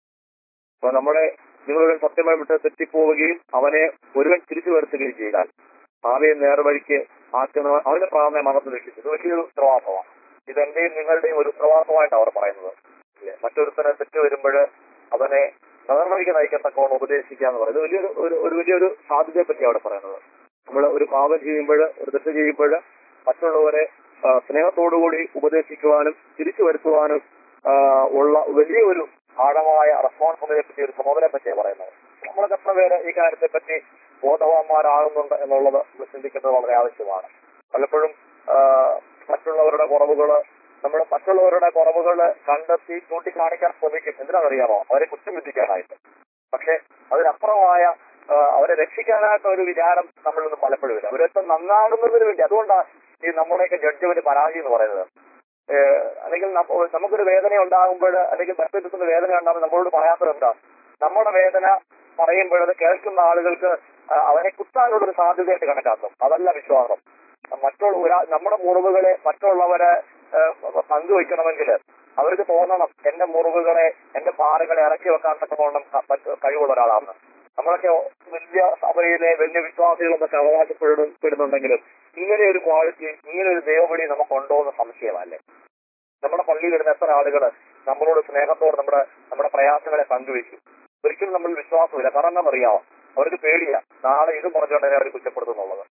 അപ്പൊ നമ്മുടെ നിങ്ങളുടെ സത്യമായി വിട്ട് തെറ്റിപ്പോവുകയും അവനെ ഒരുവൻ തിരിച്ചു വരുത്തുകയും ചെയ്താൽ ഭാവിയെ നേർവഴിക്ക് ആക്കുന്നവൻ അവന്റെ പ്രാണനെ മരണത്തിൽ രക്ഷിച്ചു ഇത് വലിയൊരു ഉത്തരവാദിത്തമാണ് ഇത് എന്റെയും നിങ്ങളുടെയും ഒരു ഉത്തരവാദിത്തമായിട്ട് അവർ പറയുന്നത് ഇല്ലേ? മറ്റൊരുത്തനെ തെറ്റ് വരുമ്പോൾ അവനെ നേർവഴിക്ക് നയിക്കത്തക്കോണം ഉപദേശിക്കുക എന്ന് പറയുന്നത് വലിയൊരു ഒരു ഒരു വലിയൊരു സാധ്യതയെ പറ്റി അവിടെ പറയുന്നത് നമ്മൾ ഒരു പാപം ചെയ്യുമ്പോൾ ഒരു തെറ്റ് ചെയ്യുമ്പോൾ മറ്റുള്ളവരെ ആ, സ്നേഹത്തോടുകൂടി ഉപദേശിക്കുവാനും തിരിച്ചു വരുത്തുവാനും ആ, ഉള്ള വലിയൊരു ആഴമായ റെസ്പോൺസിബിലിറ്റിയെ പറ്റി ഒരു ചുമതലയെ പറ്റിയാണ് പറയുന്നത് നമ്മളൊക്കെ എത്ര പേര് ഈ കാര്യത്തെ പറ്റി ബോധവാന്മാരാകുന്നുണ്ട് എന്നുള്ളത് നമ്മൾ ചിന്തിക്കേണ്ടത് വളരെ ആവശ്യമാണ് പലപ്പോഴും ആ, മറ്റുള്ളവരുടെ കുറവുകള് നമ്മൾ മറ്റുള്ളവരുടെ കുറവുകള് കണ്ടെത്തി ചൂണ്ടിക്കാണിക്കാൻ ശ്രമിക്കും എന്തിനാണെന്നറിയാമോ അവരെ കുറ്റം വിധിക്കാനായിട്ട് പക്ഷെ അതിനപ്പുറമായ ആ, അവരെ രക്ഷിക്കാനായിട്ട് ഒരു വിചാരം നമ്മളിൽ നിന്ന് പലപ്പോഴും ഇല്ല അവരൊക്കെ നന്നാകുന്നതിന് വേണ്ടി അതുകൊണ്ടാണ് ഈ നമ്മുടെയൊക്കെ ജഡ്ജ്മെന്റ് പരാജയം എന്ന് പറയുന്നത് ഏഹ് അല്ലെങ്കിൽ നമ്മ- നമുക്കൊരു വേദന ഉണ്ടാകുമ്പോൾ അല്ലെങ്കിൽ മറ്റൊരുത്തിന് വേദന ഉണ്ടാകുമ്പോൾ നമ്മളോട് പറയാത്തത് എന്താ നമ്മുടെ വേദന പറയുമ്പോൾ അത് കേൾക്കുന്ന ആളുകൾക്ക് ആ, അവരെ കുത്താനുള്ള ഒരു സാധ്യതയായിട്ട് കണക്കാക്കും അതല്ല വിശ്വാസം മറ്റുള്ള ഒരാ- നമ്മുടെ മുറിവുകളെ മറ്റുള്ളവരെ ഏഹ്, പങ്കുവെക്കണമെങ്കിൽ അവർക്ക് തോന്നണം എന്റെ മുറിവുകളെ എന്റെ പാറകളെ ഇറക്കി വെക്കാൻ തക്കവണ്ണം ക- പറ്റ- കഴിവുള്ള ഒരാളാണ് നമ്മളൊക്കെ വലിയ സഭയിലെ വലിയ വിശ്വാസികളെന്നൊക്കെ അവകാശപ്പെടുന്നു പെടുന്നുണ്ടെങ്കിലും ഇങ്ങനെ ഒരു ക്വാളിറ്റി ഇങ്ങനെ ഒരു ദൈവവിളി നമുക്കുണ്ടോ എന്ന് സംശയമല്ലേ നമ്മുടെ പള്ളിയിൽ വരുന്ന എത്ര ആളുകൾ നമ്മളോട് സ്നേഹത്തോടെ നമ്മുടെ നമ്മുടെ പ്രയാസങ്ങളെ പങ്കുവെക്കും ഒരിക്കലും നമ്മൾ വിശ്വാസമില്ല കാരണം എന്താണെന്നറിയാമോ അവർക്ക് പേടിയാ നാളെ ഇത് പറഞ്ഞുകൊണ്ടേ അവർ കുറ്റപ്പെടുത്തുന്നുള്ളത്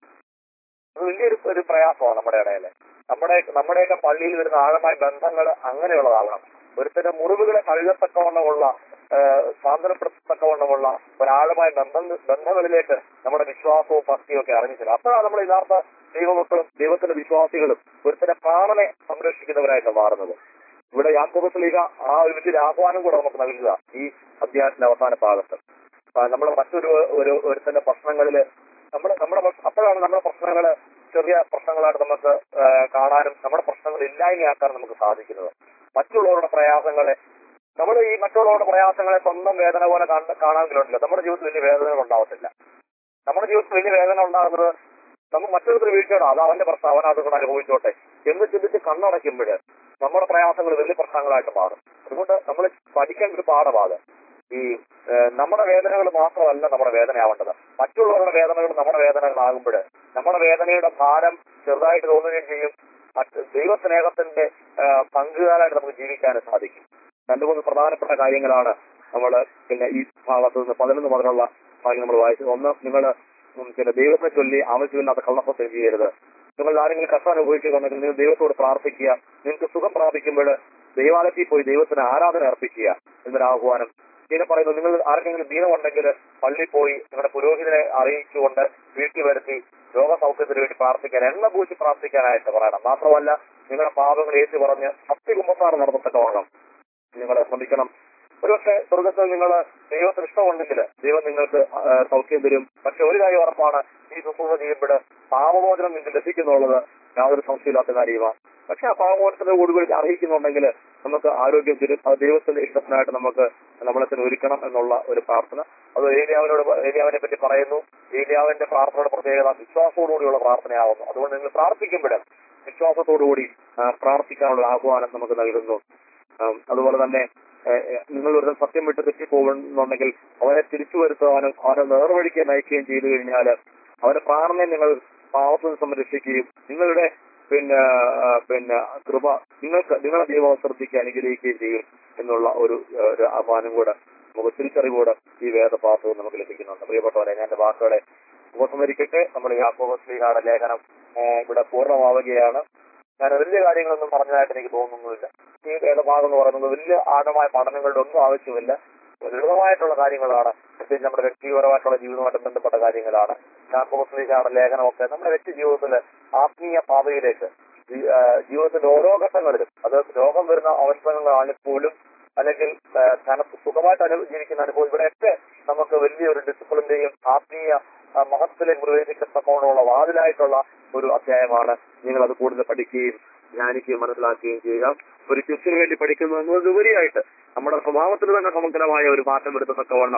അത് വലിയൊരു ഒരു പ്രയാസമാണ് നമ്മുടെ ഇടയിൽ നമ്മുടെ നമ്മുടെയൊക്കെ പള്ളിയിൽ വരുന്ന ആഴമായ ബന്ധങ്ങൾ അങ്ങനെയുള്ളതാകണം ഒരുത്തന്റെ മുറിവുകളെ കഴുകത്തക്കവണ്ണമുള്ള ഏഹ്, സാന്ത്വനപ്പെടുത്തത്തക്കവണ്ണമുള്ള ഒരാഴമായ ബന്ധം ബന്ധങ്ങളിലേക്ക് നമ്മുടെ വിശ്വാസവും ഭക്തിയും ഒക്കെ അറിഞ്ഞിട്ടില്ല അപ്പോഴാണ് നമ്മൾ യഥാർത്ഥ ദൈവമക്കളും ദൈവത്തിന്റെ വിശ്വാസികളും ഒരുത്തന്റെ പ്രാണനെ സംരക്ഷിക്കുന്നവരായിട്ട് മാറുന്നത് ഇവിടെ യാക്കോബസ് ലീഗ ആ ഒരു വലിയൊരു ആഹ്വാനം കൂടെ നമുക്ക് നൽകുക ഈ അധ്യായത്തിന്റെ അവസാന ഭാഗത്ത് നമ്മൾ മറ്റൊരു ഒരു ഒരുത്തന്റെ പ്രശ്നങ്ങളില് നമ്മുടെ നമ്മുടെ പ്രശ്ന- അപ്പോഴാണ് നമ്മുടെ പ്രശ്നങ്ങള് ചെറിയ പ്രശ്നങ്ങളായിട്ട് നമുക്ക് ആ, കാണാനും നമ്മുടെ പ്രശ്നങ്ങൾ ഇല്ലായ്മയാക്കാനും നമുക്ക് സാധിക്കുന്നത് മറ്റുള്ളവരുടെ പ്രയാസങ്ങളെ നമ്മൾ ഈ മറ്റുള്ളവരുടെ പ്രയാസങ്ങളെ സ്വന്തം വേദന പോലെ കാണ- കാണാമെങ്കിലുണ്ടല്ലോ നമ്മുടെ ജീവിതത്തിൽ വലിയ വേദനകൾ ഉണ്ടാവത്തില്ല നമ്മുടെ ജീവിതത്തിൽ വലിയ വേദന ഉണ്ടാകുന്നത് നമ്മൾ മറ്റൊരു വീഴ്ചയാണ് അത് അവന്റെ പ്രശ്നം അവൻ അതുകൊണ്ട് അനുഭവിച്ചോട്ടെ എന്ന് ചിന്തിച്ച് കണ്ണടയ്ക്കുമ്പോൾ നമ്മുടെ പ്രയാസങ്ങൾ വലിയ പ്രശ്നങ്ങളായിട്ട് മാറും അതുകൊണ്ട് നമ്മൾ പഠിക്കേണ്ട ഒരു പാഠമാണ് ഈ ഏഹ്, നമ്മുടെ വേദനകൾ മാത്രമല്ല നമ്മുടെ വേദനയാവേണ്ടത് മറ്റുള്ളവരുടെ വേദനകൾ നമ്മുടെ വേദനകളാകുമ്പോൾ നമ്മുടെ വേദനയുടെ ഭാരം ചെറുതായിട്ട് തോന്നുകയും ചെയ്യും മറ്റ് ദൈവസ്നേഹത്തിന്റെ ഏഹ്, പങ്കുകാരായിട്ട് നമുക്ക് ജീവിക്കാനും സാധിക്കും രണ്ടു മൂന്ന് പ്രധാനപ്പെട്ട കാര്യങ്ങളാണ് നമ്മൾ പിന്നെ ഈ ഭാഗത്ത് നിന്ന് പതിനൊന്ന് മുതലുള്ള ഭാഗ്യം നമ്മൾ വായിച്ചത് ഒന്ന് നിങ്ങൾ പിന്നെ ദൈവത്തെ ചൊല്ലി ആവശ്യമില്ലാത്ത കള്ളപ്പത്തം ചെയ്യരുത് നിങ്ങൾ ആരെങ്കിലും കഷ്ടം അനുഭവിക്കുന്നുണ്ടെങ്കിൽ നിങ്ങൾ ദൈവത്തോട് പ്രാർത്ഥിക്കുക നിങ്ങൾക്ക് സുഖം പ്രാപിക്കുമ്പോൾ ദൈവാലയത്തിൽ പോയി ദൈവത്തിന് ആരാധന അർപ്പിക്കുക എന്നൊരു ആഹ്വാനം പിന്നെ പറയുന്നു നിങ്ങൾ ആർക്കെങ്കിലും ദീനമുണ്ടെങ്കിൽ പള്ളിയിൽ പോയി നിങ്ങളുടെ പുരോഹിതനെ അറിയിച്ചുകൊണ്ട് വീട്ടിൽ വരുത്തി രോഗസൗഖ്യത്തിന് വേണ്ടി പ്രാർത്ഥിക്കാൻ എണ്ണ പൂശി പ്രാർത്ഥിക്കാനായിട്ട് പറയണം മാത്രമല്ല നിങ്ങളുടെ പാപങ്ങൾ ഏറ്റു പറഞ്ഞ് സത്യകുമ്പസാരം നടത്തത്തക്കവണ്ണം നിങ്ങൾ ശ്രമിക്കണം ഒരുപക്ഷെ സ്വർഗത്തിൽ നിങ്ങൾ ദൈവത്തിന് ഇഷ്ടമുണ്ടെങ്കിൽ ദൈവം നിങ്ങൾക്ക് ആ, സൗഖ്യം തരും പക്ഷെ ഒരു കാര്യം ഉറപ്പാണ് ഈ ശുശ്രൂഷ ചെയ്യുമ്പോൾ പാപമോചനം നിങ്ങൾക്ക് ലഭിക്കുന്നുള്ളത് യാതൊരു സംശയമില്ലാത്ത കാര്യമാണ് പക്ഷെ ആ പാപമോചനത്തിന്റെ കൂടി അർഹിക്കുന്നുണ്ടെങ്കിൽ നമുക്ക് ആരോഗ്യം തരും അത് ദൈവത്തിന്റെ ഇഷ്ടത്തിനായിട്ട് നമുക്ക് നമ്മളെ തന്നെ ഒരുക്കണം എന്നുള്ള ഒരു പ്രാർത്ഥന അത് ഏലിയാവിനോട് പ- ഏലിയാവിനെ പറ്റി പറയുന്നു ഏലിയാവിന്റെ പ്രാർത്ഥനയുടെ പ്രത്യേകത വിശ്വാസത്തോടുകൂടിയുള്ള പ്രാർത്ഥനയാവുന്നു അതുകൊണ്ട് നിങ്ങൾ പ്രാർത്ഥിക്കുമ്പോൾ വിശ്വാസത്തോടുകൂടി ആ, പ്രാർത്ഥിക്കാനുള്ള ആഹ്വാനം നമുക്ക് നൽകുന്നു ആം, അതുപോലെ തന്നെ ഏഹ്, ഏഹ്, നിങ്ങൾ ഒരു സത്യം വിട്ട് തെറ്റിപ്പോകുന്നുണ്ടെങ്കിൽ അവനെ തിരിച്ചു വരുത്തുവാനും അവനെ നേർവഴിക്ക് നയിക്കുകയും ചെയ്തു കഴിഞ്ഞാൽ അവന്റെ പ്രാണനെ നിങ്ങൾ പാവത്തിൽ നിന്ന് സംരക്ഷിക്കുകയും നിങ്ങളുടെ പിന്നെ ആ, പിന്നെ കൃപ നിങ്ങൾക്ക് നിങ്ങളുടെ ദൈവം ശ്രദ്ധിക്കുക അനുഗ്രഹിക്കുകയും ചെയ്യും എന്നുള്ള ഒരു ഏഹ്, ഒരു ആഹ്വാനം കൂടെ നമുക്ക് തിരിച്ചറിവോടെ ഈ വേദപാഠവും നമുക്ക് ലഭിക്കുന്നുണ്ട് പ്രിയപ്പെട്ടവരെ ഞാൻ എന്റെ വാക്കുകളെ ഉപസംഹരിക്കട്ടെ നമ്മൾ യാക്കോബസ് ശ്രീഹാട ലേഖനം ഏഹ്, ഇവിടെ പൂർണ്ണമാവുകയാണ് ഞാൻ വലിയ കാര്യങ്ങളൊന്നും പറഞ്ഞതായിട്ട് എനിക്ക് തോന്നുന്നില്ല ഈ വേദഭാഗം എന്ന് പറയുന്നത് വലിയ ആഴമായ പഠനങ്ങളുടെ ഒന്നും ആവശ്യമില്ല ലളിതമായിട്ടുള്ള കാര്യങ്ങളാണ് പ്രത്യേകിച്ച് നമ്മുടെ വ്യക്തിപരമായിട്ടുള്ള ജീവിതവുമായിട്ട് ബന്ധപ്പെട്ട കാര്യങ്ങളാണ് യാക്കോബസ്ലിക്കാണ് ലേഖനമൊക്കെ നമ്മുടെ വ്യക്തി ജീവിതത്തില് ആത്മീയ പാതയിലേക്ക് ജീ- ആ, ജീവിതത്തിന്റെ ഓരോ ഘട്ടങ്ങളിലും അത് രോഗം വരുന്ന അവസരങ്ങളാണെങ്കിൽ പോലും അല്ലെങ്കിൽ ആ, തനക്ക് സുഖമായിട്ട് അനു ജീവിക്കുന്ന അനുഭവം ഇവിടെയൊക്കെ നമുക്ക് വലിയൊരു ഡിസിപ്ലിന്റെയും ആത്മീയ ആ, മഹത്വത്തിലേക്ക് പ്രവേശിക്കത്തക്കോണമുള്ള വാതിലായിട്ടുള്ള ഒരു അധ്യായമാണ് നിങ്ങൾ അത് കൂടുതൽ പഠിക്കുകയും ധ്യാനിക്കുകയും മനസ്സിലാക്കുകയും ചെയ്യുക ഒരു ക്രിസ്റ്റിന് വേണ്ടി പഠിക്കുന്നു എന്നതിലുപരിയായിട്ട് നമ്മുടെ സ്വഭാവത്തിൽ തന്നെ സമഗ്രമായ ഒരു മാറ്റം വരുത്തത്തക്കവണ്ണം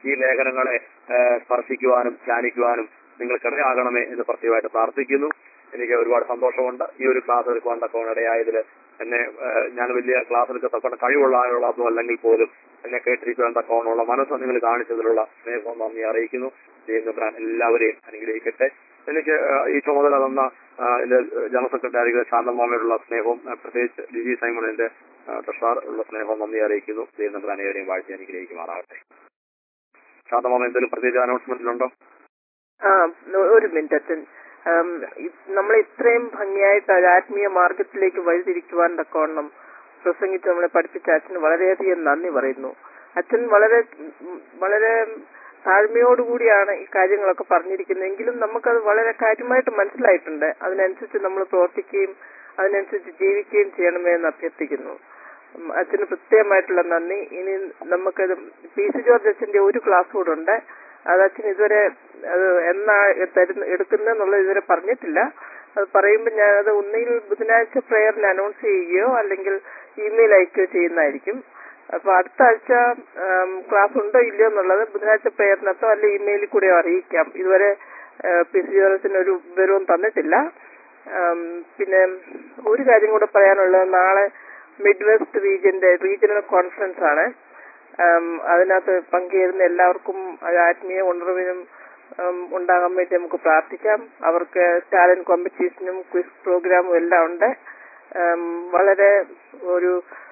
ഈ ലേഖനങ്ങളെ ആ, സ്പർശിക്കുവാനും ധ്യാനിക്കുവാനും നിങ്ങൾക്കിടയാകണമേ എന്ന് പ്രത്യേകമായിട്ട് പ്രാർത്ഥിക്കുന്നു എനിക്ക് ഒരുപാട് സന്തോഷമുണ്ട് ഈ ഒരു ക്ലാസ് എടുക്കുവാൻ തക്കവണ്ണം ഇടയായതിൽ എന്നെ ആ, ഞാൻ വലിയ ക്ലാസ് എടുക്കാൻ തക്കവണ്ണം കഴിവുള്ള ആളുകളൊന്നും അല്ലെങ്കിൽ പോലും എന്നെ കേട്ടിരിക്കുവാൻ തക്കവണ്ണമുള്ള മനസ്സ് നിങ്ങൾ കാണിച്ചതിലുള്ള സ്നേഹവും നന്ദി അറിയിക്കുന്നു ദൈവം എല്ലാവരെയും അനുഗ്രഹിക്കട്ടെ എനിക്ക് ആ, ഈ ചുമതല തന്ന ആ, എന്റെ ജനറൽ സെക്രട്ടറി ശാന്തമാമയോടുള്ള സ്നേഹവും ആ, പ്രത്യേകിച്ച് ലിജി സൈമണിന്റെ ട്രഷാർ ഉള്ള സ്നേഹവും നന്ദി അറിയിക്കുന്നു ദൈവം അനേവരെയും വാഴ്ച അനുഗ്രഹിക്കുമാറാകട്ടെ ശാന്തമാമ എന്തെങ്കിലും പ്രത്യേകിച്ച് അനൗൺസ്മെന്റിലുണ്ടോ ആ ഒരു മിനിറ്റ് അച്ഛൻ ആം, ഇ- നമ്മളെ ഇത്രയും ഭംഗിയായിട്ട് ഒരു ആത്മീയ മാർഗത്തിലേക്ക് വഴിതിരിക്കുവാൻ തക്കവണ്ണം പ്രസംഗിച്ച് നമ്മളെ പഠിപ്പിച്ച അച്ഛന് വളരെയധികം നന്ദി പറയുന്നു അച്ഛൻ വളരെ ഉം, വളരെ താഴ്മയോടുകൂടിയാണ് ഈ കാര്യങ്ങളൊക്കെ പറഞ്ഞിരിക്കുന്നത് എങ്കിലും നമുക്കത് വളരെ കാര്യമായിട്ട് മനസ്സിലായിട്ടുണ്ട് അതിനനുസരിച്ച് നമ്മൾ പ്രവർത്തിക്കുകയും അതിനനുസരിച്ച് ജീവിക്കുകയും ചെയ്യണമേ എന്ന് അഭ്യർത്ഥിക്കുന്നു ഉം, അച്ഛന് പ്രത്യേകമായിട്ടുള്ള നന്ദി ഇനി നമുക്കത് പി സി ജോർജ് അച്ഛന്റെ ഒരു ക്ലാസ് കൂടെ ഉണ്ട് അത് അച്ഛൻ ഇതുവരെ അത് എന്നാ തരുന്ന എടുക്കുന്നെന്നുള്ളത് ഇതുവരെ പറഞ്ഞിട്ടില്ല അത് പറയുമ്പോൾ ഞാൻ അത് ഒന്നുകിൽ ബുധനാഴ്ച പ്രയറിന് അനൗൺസ് ചെയ്യുകയോ അല്ലെങ്കിൽ ഇമെയിൽ അയക്കുകയോ ചെയ്യുന്നതായിരിക്കും അപ്പൊ അടുത്ത ആഴ്ച ക്ലാസ് ഉണ്ടോ ഇല്ലയോ എന്നുള്ളത് ബുധനാഴ്ച പ്രയറിനകത്തോ അല്ലെ ഇമെയിലിൽ കൂടെയോ അറിയിക്കാം ഇതുവരെ പി സി ജോർജത്തിന് ഒരു വിവരവും തന്നിട്ടില്ല ആം, പിന്നെ ഒരു കാര്യം കൂടെ പറയാനുള്ളത് നാളെ മിഡ് വെസ്റ്റ് റീജിയന്റെ റീജിയണൽ കോൺഫറൻസ് ആണ് ആം, അതിനകത്ത് പങ്കുചേരുന്ന എല്ലാവർക്കും ഒരു ആത്മീയ ഉണർവിനും ആം, ഉണ്ടാകാൻ വേണ്ടി നമുക്ക് പ്രാർത്ഥിക്കാം അവർക്ക് ടാലന്റ് കോമ്പറ്റീഷനും ക്വിസ് പ്രോഗ്രാമും എല്ലാം ഉണ്ട് ആം, വളരെ ഒരു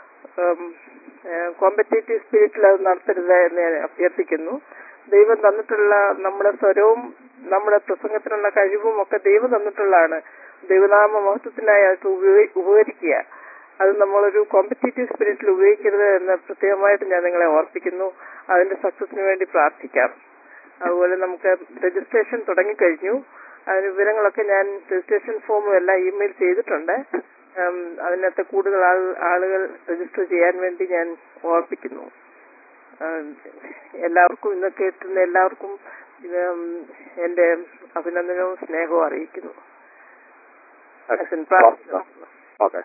കോമ്പറ്റേറ്റീവ് സ്പിരിറ്റിൽ അത് നടത്തരുത് എന്ന് ഞാൻ അഭ്യർത്ഥിക്കുന്നു ദൈവം തന്നിട്ടുള്ള നമ്മുടെ സ്വരവും നമ്മുടെ പ്രസംഗത്തിനുള്ള കഴിവും ഒക്കെ ദൈവം തന്നിട്ടുള്ളതാണ് ദൈവനാമ മഹത്വത്തിനായി അത് ഉപയോഗി- ഉപകരിക്കുക അത് നമ്മളൊരു കോമ്പറ്റേറ്റീവ് സ്പിരിറ്റിൽ ഉപയോഗിക്കരുത് എന്ന് പ്രത്യേകമായിട്ട് ഞാൻ നിങ്ങളെ ഓർപ്പിക്കുന്നു അതിന്റെ സക്സസിന് വേണ്ടി പ്രാർത്ഥിക്കാം അതുപോലെ നമുക്ക് രജിസ്ട്രേഷൻ തുടങ്ങിക്കഴിഞ്ഞു അതിന് വിവരങ്ങളൊക്കെ ഞാൻ രജിസ്ട്രേഷൻ ഫോമും എല്ലാം ഇമെയിൽ ചെയ്തിട്ടുണ്ട് ഉം, അതിനകത്ത് കൂടുതൽ ആൾ- ആളുകൾ രജിസ്റ്റർ ചെയ്യാൻ വേണ്ടി ഞാൻ ഓർപ്പിക്കുന്നു ഉം, എല്ലാവർക്കും ഇന്ന് കേട്ടുന്ന എല്ലാവർക്കും ഉം, എന്റെ അഭിനന്ദനവും സ്നേഹവും അറിയിക്കുന്നു അച്ഛൻ പ്രാർത്ഥിക്കുന്നു ഓക്കെ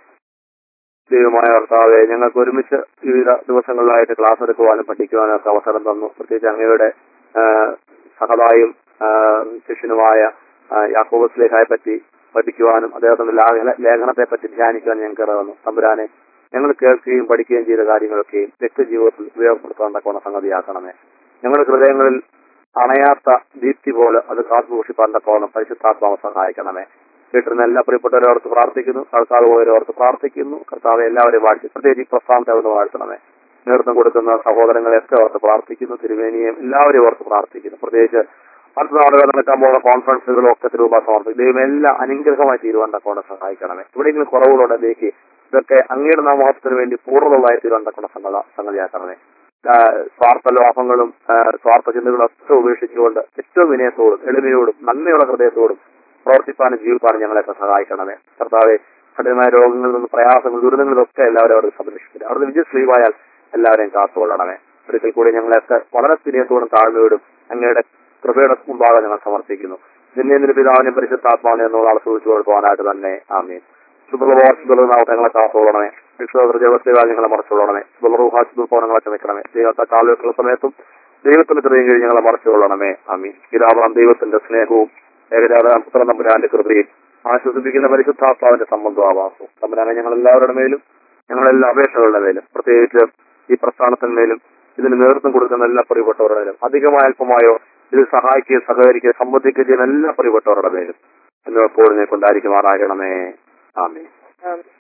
ദൈവമായ കർത്താവെ ഞങ്ങൾക്ക് ഒരുമിച്ച് വിവിധ ദിവസങ്ങളിലായിട്ട് ക്ലാസ് എടുക്കുവാനും പഠിക്കുവാനും ഒക്കെ അവസരം തന്നു പ്രത്യേകിച്ച് അങ്ങയുടെ ആ, സഹതായും ആ, ശിഷ്യനുമായ ആ, യാക്കോബസ് ലേഖയെ പറ്റി പഠിക്കുവാനും അദ്ദേഹത്തിന്റെ ലാ- ലേഖനത്തെ പറ്റി ധ്യാനിക്കുവാനും ഞങ്ങൾക്ക് ഇറങ്ങുന്നു തമ്പുരാനെ ഞങ്ങൾ കേൾക്കുകയും പഠിക്കുകയും ചെയ്ത കാര്യങ്ങളൊക്കെയും വ്യക്തിജീവിതത്തിൽ ഉപയോഗപ്പെടുത്താൻ തക്കവണ്ണ സംഗതിയാക്കണമേ ഞങ്ങളുടെ ഹൃദയങ്ങളിൽ അണയാത്ത ദീപ്തി പോലെ അത് കാത്തുസൂക്ഷിപ്പാൻ തക്കവണ്ണം പരിശുദ്ധാത്മാവ് സഹായിക്കണമേ കേട്ടിരുന്ന എല്ലാ പ്രിയപ്പെട്ടവരെ ഓർത്ത് പ്രാർത്ഥിക്കുന്നു കർത്താവ് പോയവരെ ഓർത്ത് പ്രാർത്ഥിക്കുന്നു കർത്താവ് എല്ലാവരെയും വാഴ്ത്തി പ്രത്യേകിച്ച് ഈ പ്രസ്ഥാനത്തെ അവിടുന്ന് വാഴ്ത്തണമേ നേതൃത്വം കൊടുക്കുന്ന സഹോദരങ്ങളെയൊക്കെ ഓർത്ത് പ്രാർത്ഥിക്കുന്നു തിരുവേനിയും എല്ലാവരെയും ഓർത്ത് പ്രാർത്ഥിക്കുന്നു പ്രത്യേകിച്ച് അടുത്ത നാളുകൾ നടക്കാൻ പോകുന്ന കോൺഫറൻസുകളും ഒക്കെ രൂപ സമർപ്പിക്കും ദൈവം എല്ലാം അനുഗ്രഹമായി തീരുവാൻ തക്കോണം സഹായിക്കണമേ എവിടെയെങ്കിലും കുറവുകളുണ്ടെങ്കിൽ ഇതൊക്കെ അങ്ങയുടെ നാമോഹത്തിന് വേണ്ടി പൂർണ്ണതമായി തീരുവാൻ തക്കോണ സംഗത സംഗതിയാക്കണമേ ആ, സ്വാർത്ഥ ലോഹങ്ങളും ആ, സ്വാർത്ഥ ചിന്തകളും ഒക്കെ ഉപേക്ഷിച്ചുകൊണ്ട് ഏറ്റവും വിനയത്തോടും എളിമയോടും നന്മയുള്ള ഹൃദയത്തോടും പ്രവർത്തിപ്പാനും ജീവിപ്പാനും ഞങ്ങളെയൊക്കെ സഹായിക്കണമേ കർത്താവെ കഠിനമായ രോഗങ്ങളിൽ നിന്ന് പ്രയാസങ്ങൾ ദുരിതങ്ങളിലൊക്കെ എല്ലാവരും അവർക്ക് സംരക്ഷിക്കട്ടെ അവിടുന്ന് വിജയശ്രീവായാൽ എല്ലാവരെയും കാത്തുകൊള്ളണമേ ഒരിക്കൽ കൂടി ഞങ്ങളെയൊക്കെ വളരെ സ്നേഹത്തോടും താഴ്മയോടും അങ്ങയുടെ കൃപയുടെ മുമ്പാകെ ഞങ്ങൾ സമർപ്പിക്കുന്നു നിന്നെ നിന്റെ പിതാവിനെയും പരിശുദ്ധാത്മാവിനെ എന്നുള്ള സൂചിച്ചു കൊടുക്കുവാനായിട്ട് തന്നെ ആമീൻ ശുഭ്രവാസികളാവട്ടെ ഞങ്ങളെ കാത്തോളണമേ വിശ്വാസ ജഗത്തേവാൽ ഞങ്ങളെ മറച്ചുകൊള്ളണമേ ശുഭ്രഹാസികളെ ക്ഷമിക്കണമേ ദൈവത്തെ കാലുവെക്കുന്ന സമയത്തും ദൈവത്തിന്റെ കൃപയും കഴിഞ്ഞ് ഞങ്ങളെ മറച്ചുകൊള്ളണമേ ആമീൻ പിതാവാം ദൈവത്തിന്റെ സ്നേഹവും ഏകജാതനാം പുത്ര തമ്പുരാന്റെ കൃപയും ആശ്വസിപ്പിക്കുന്ന പരിശുദ്ധാത്മാവിന്റെ സംബന്ധവും ആവാസവും തമ്പുരാനെ ഞങ്ങൾ എല്ലാവരുടെ മേലും ഞങ്ങളെല്ലാ അപേക്ഷകളുടെ മേലും പ്രത്യേകിച്ച് ഈ പ്രസ്ഥാനത്തിന്മേലും ഇതിന് നേതൃത്വം കൊടുക്കുന്ന എല്ലാ പ്രിയപ്പെട്ടവരുടെ മേലും അധികമായ അല്പമായോ ഇതിൽ സഹായിക്കുകയും സഹകരിക്കുകയും സംബന്ധിക്കുകയും ചെയ്യുന്ന എല്ലാ പ്രിയപ്പെട്ടവരുടെ മേലും എന്നും എപ്പോഴും നീ കൊണ്ടായിരിക്കുമാറാകണമേ ആമേ ആമേൻ.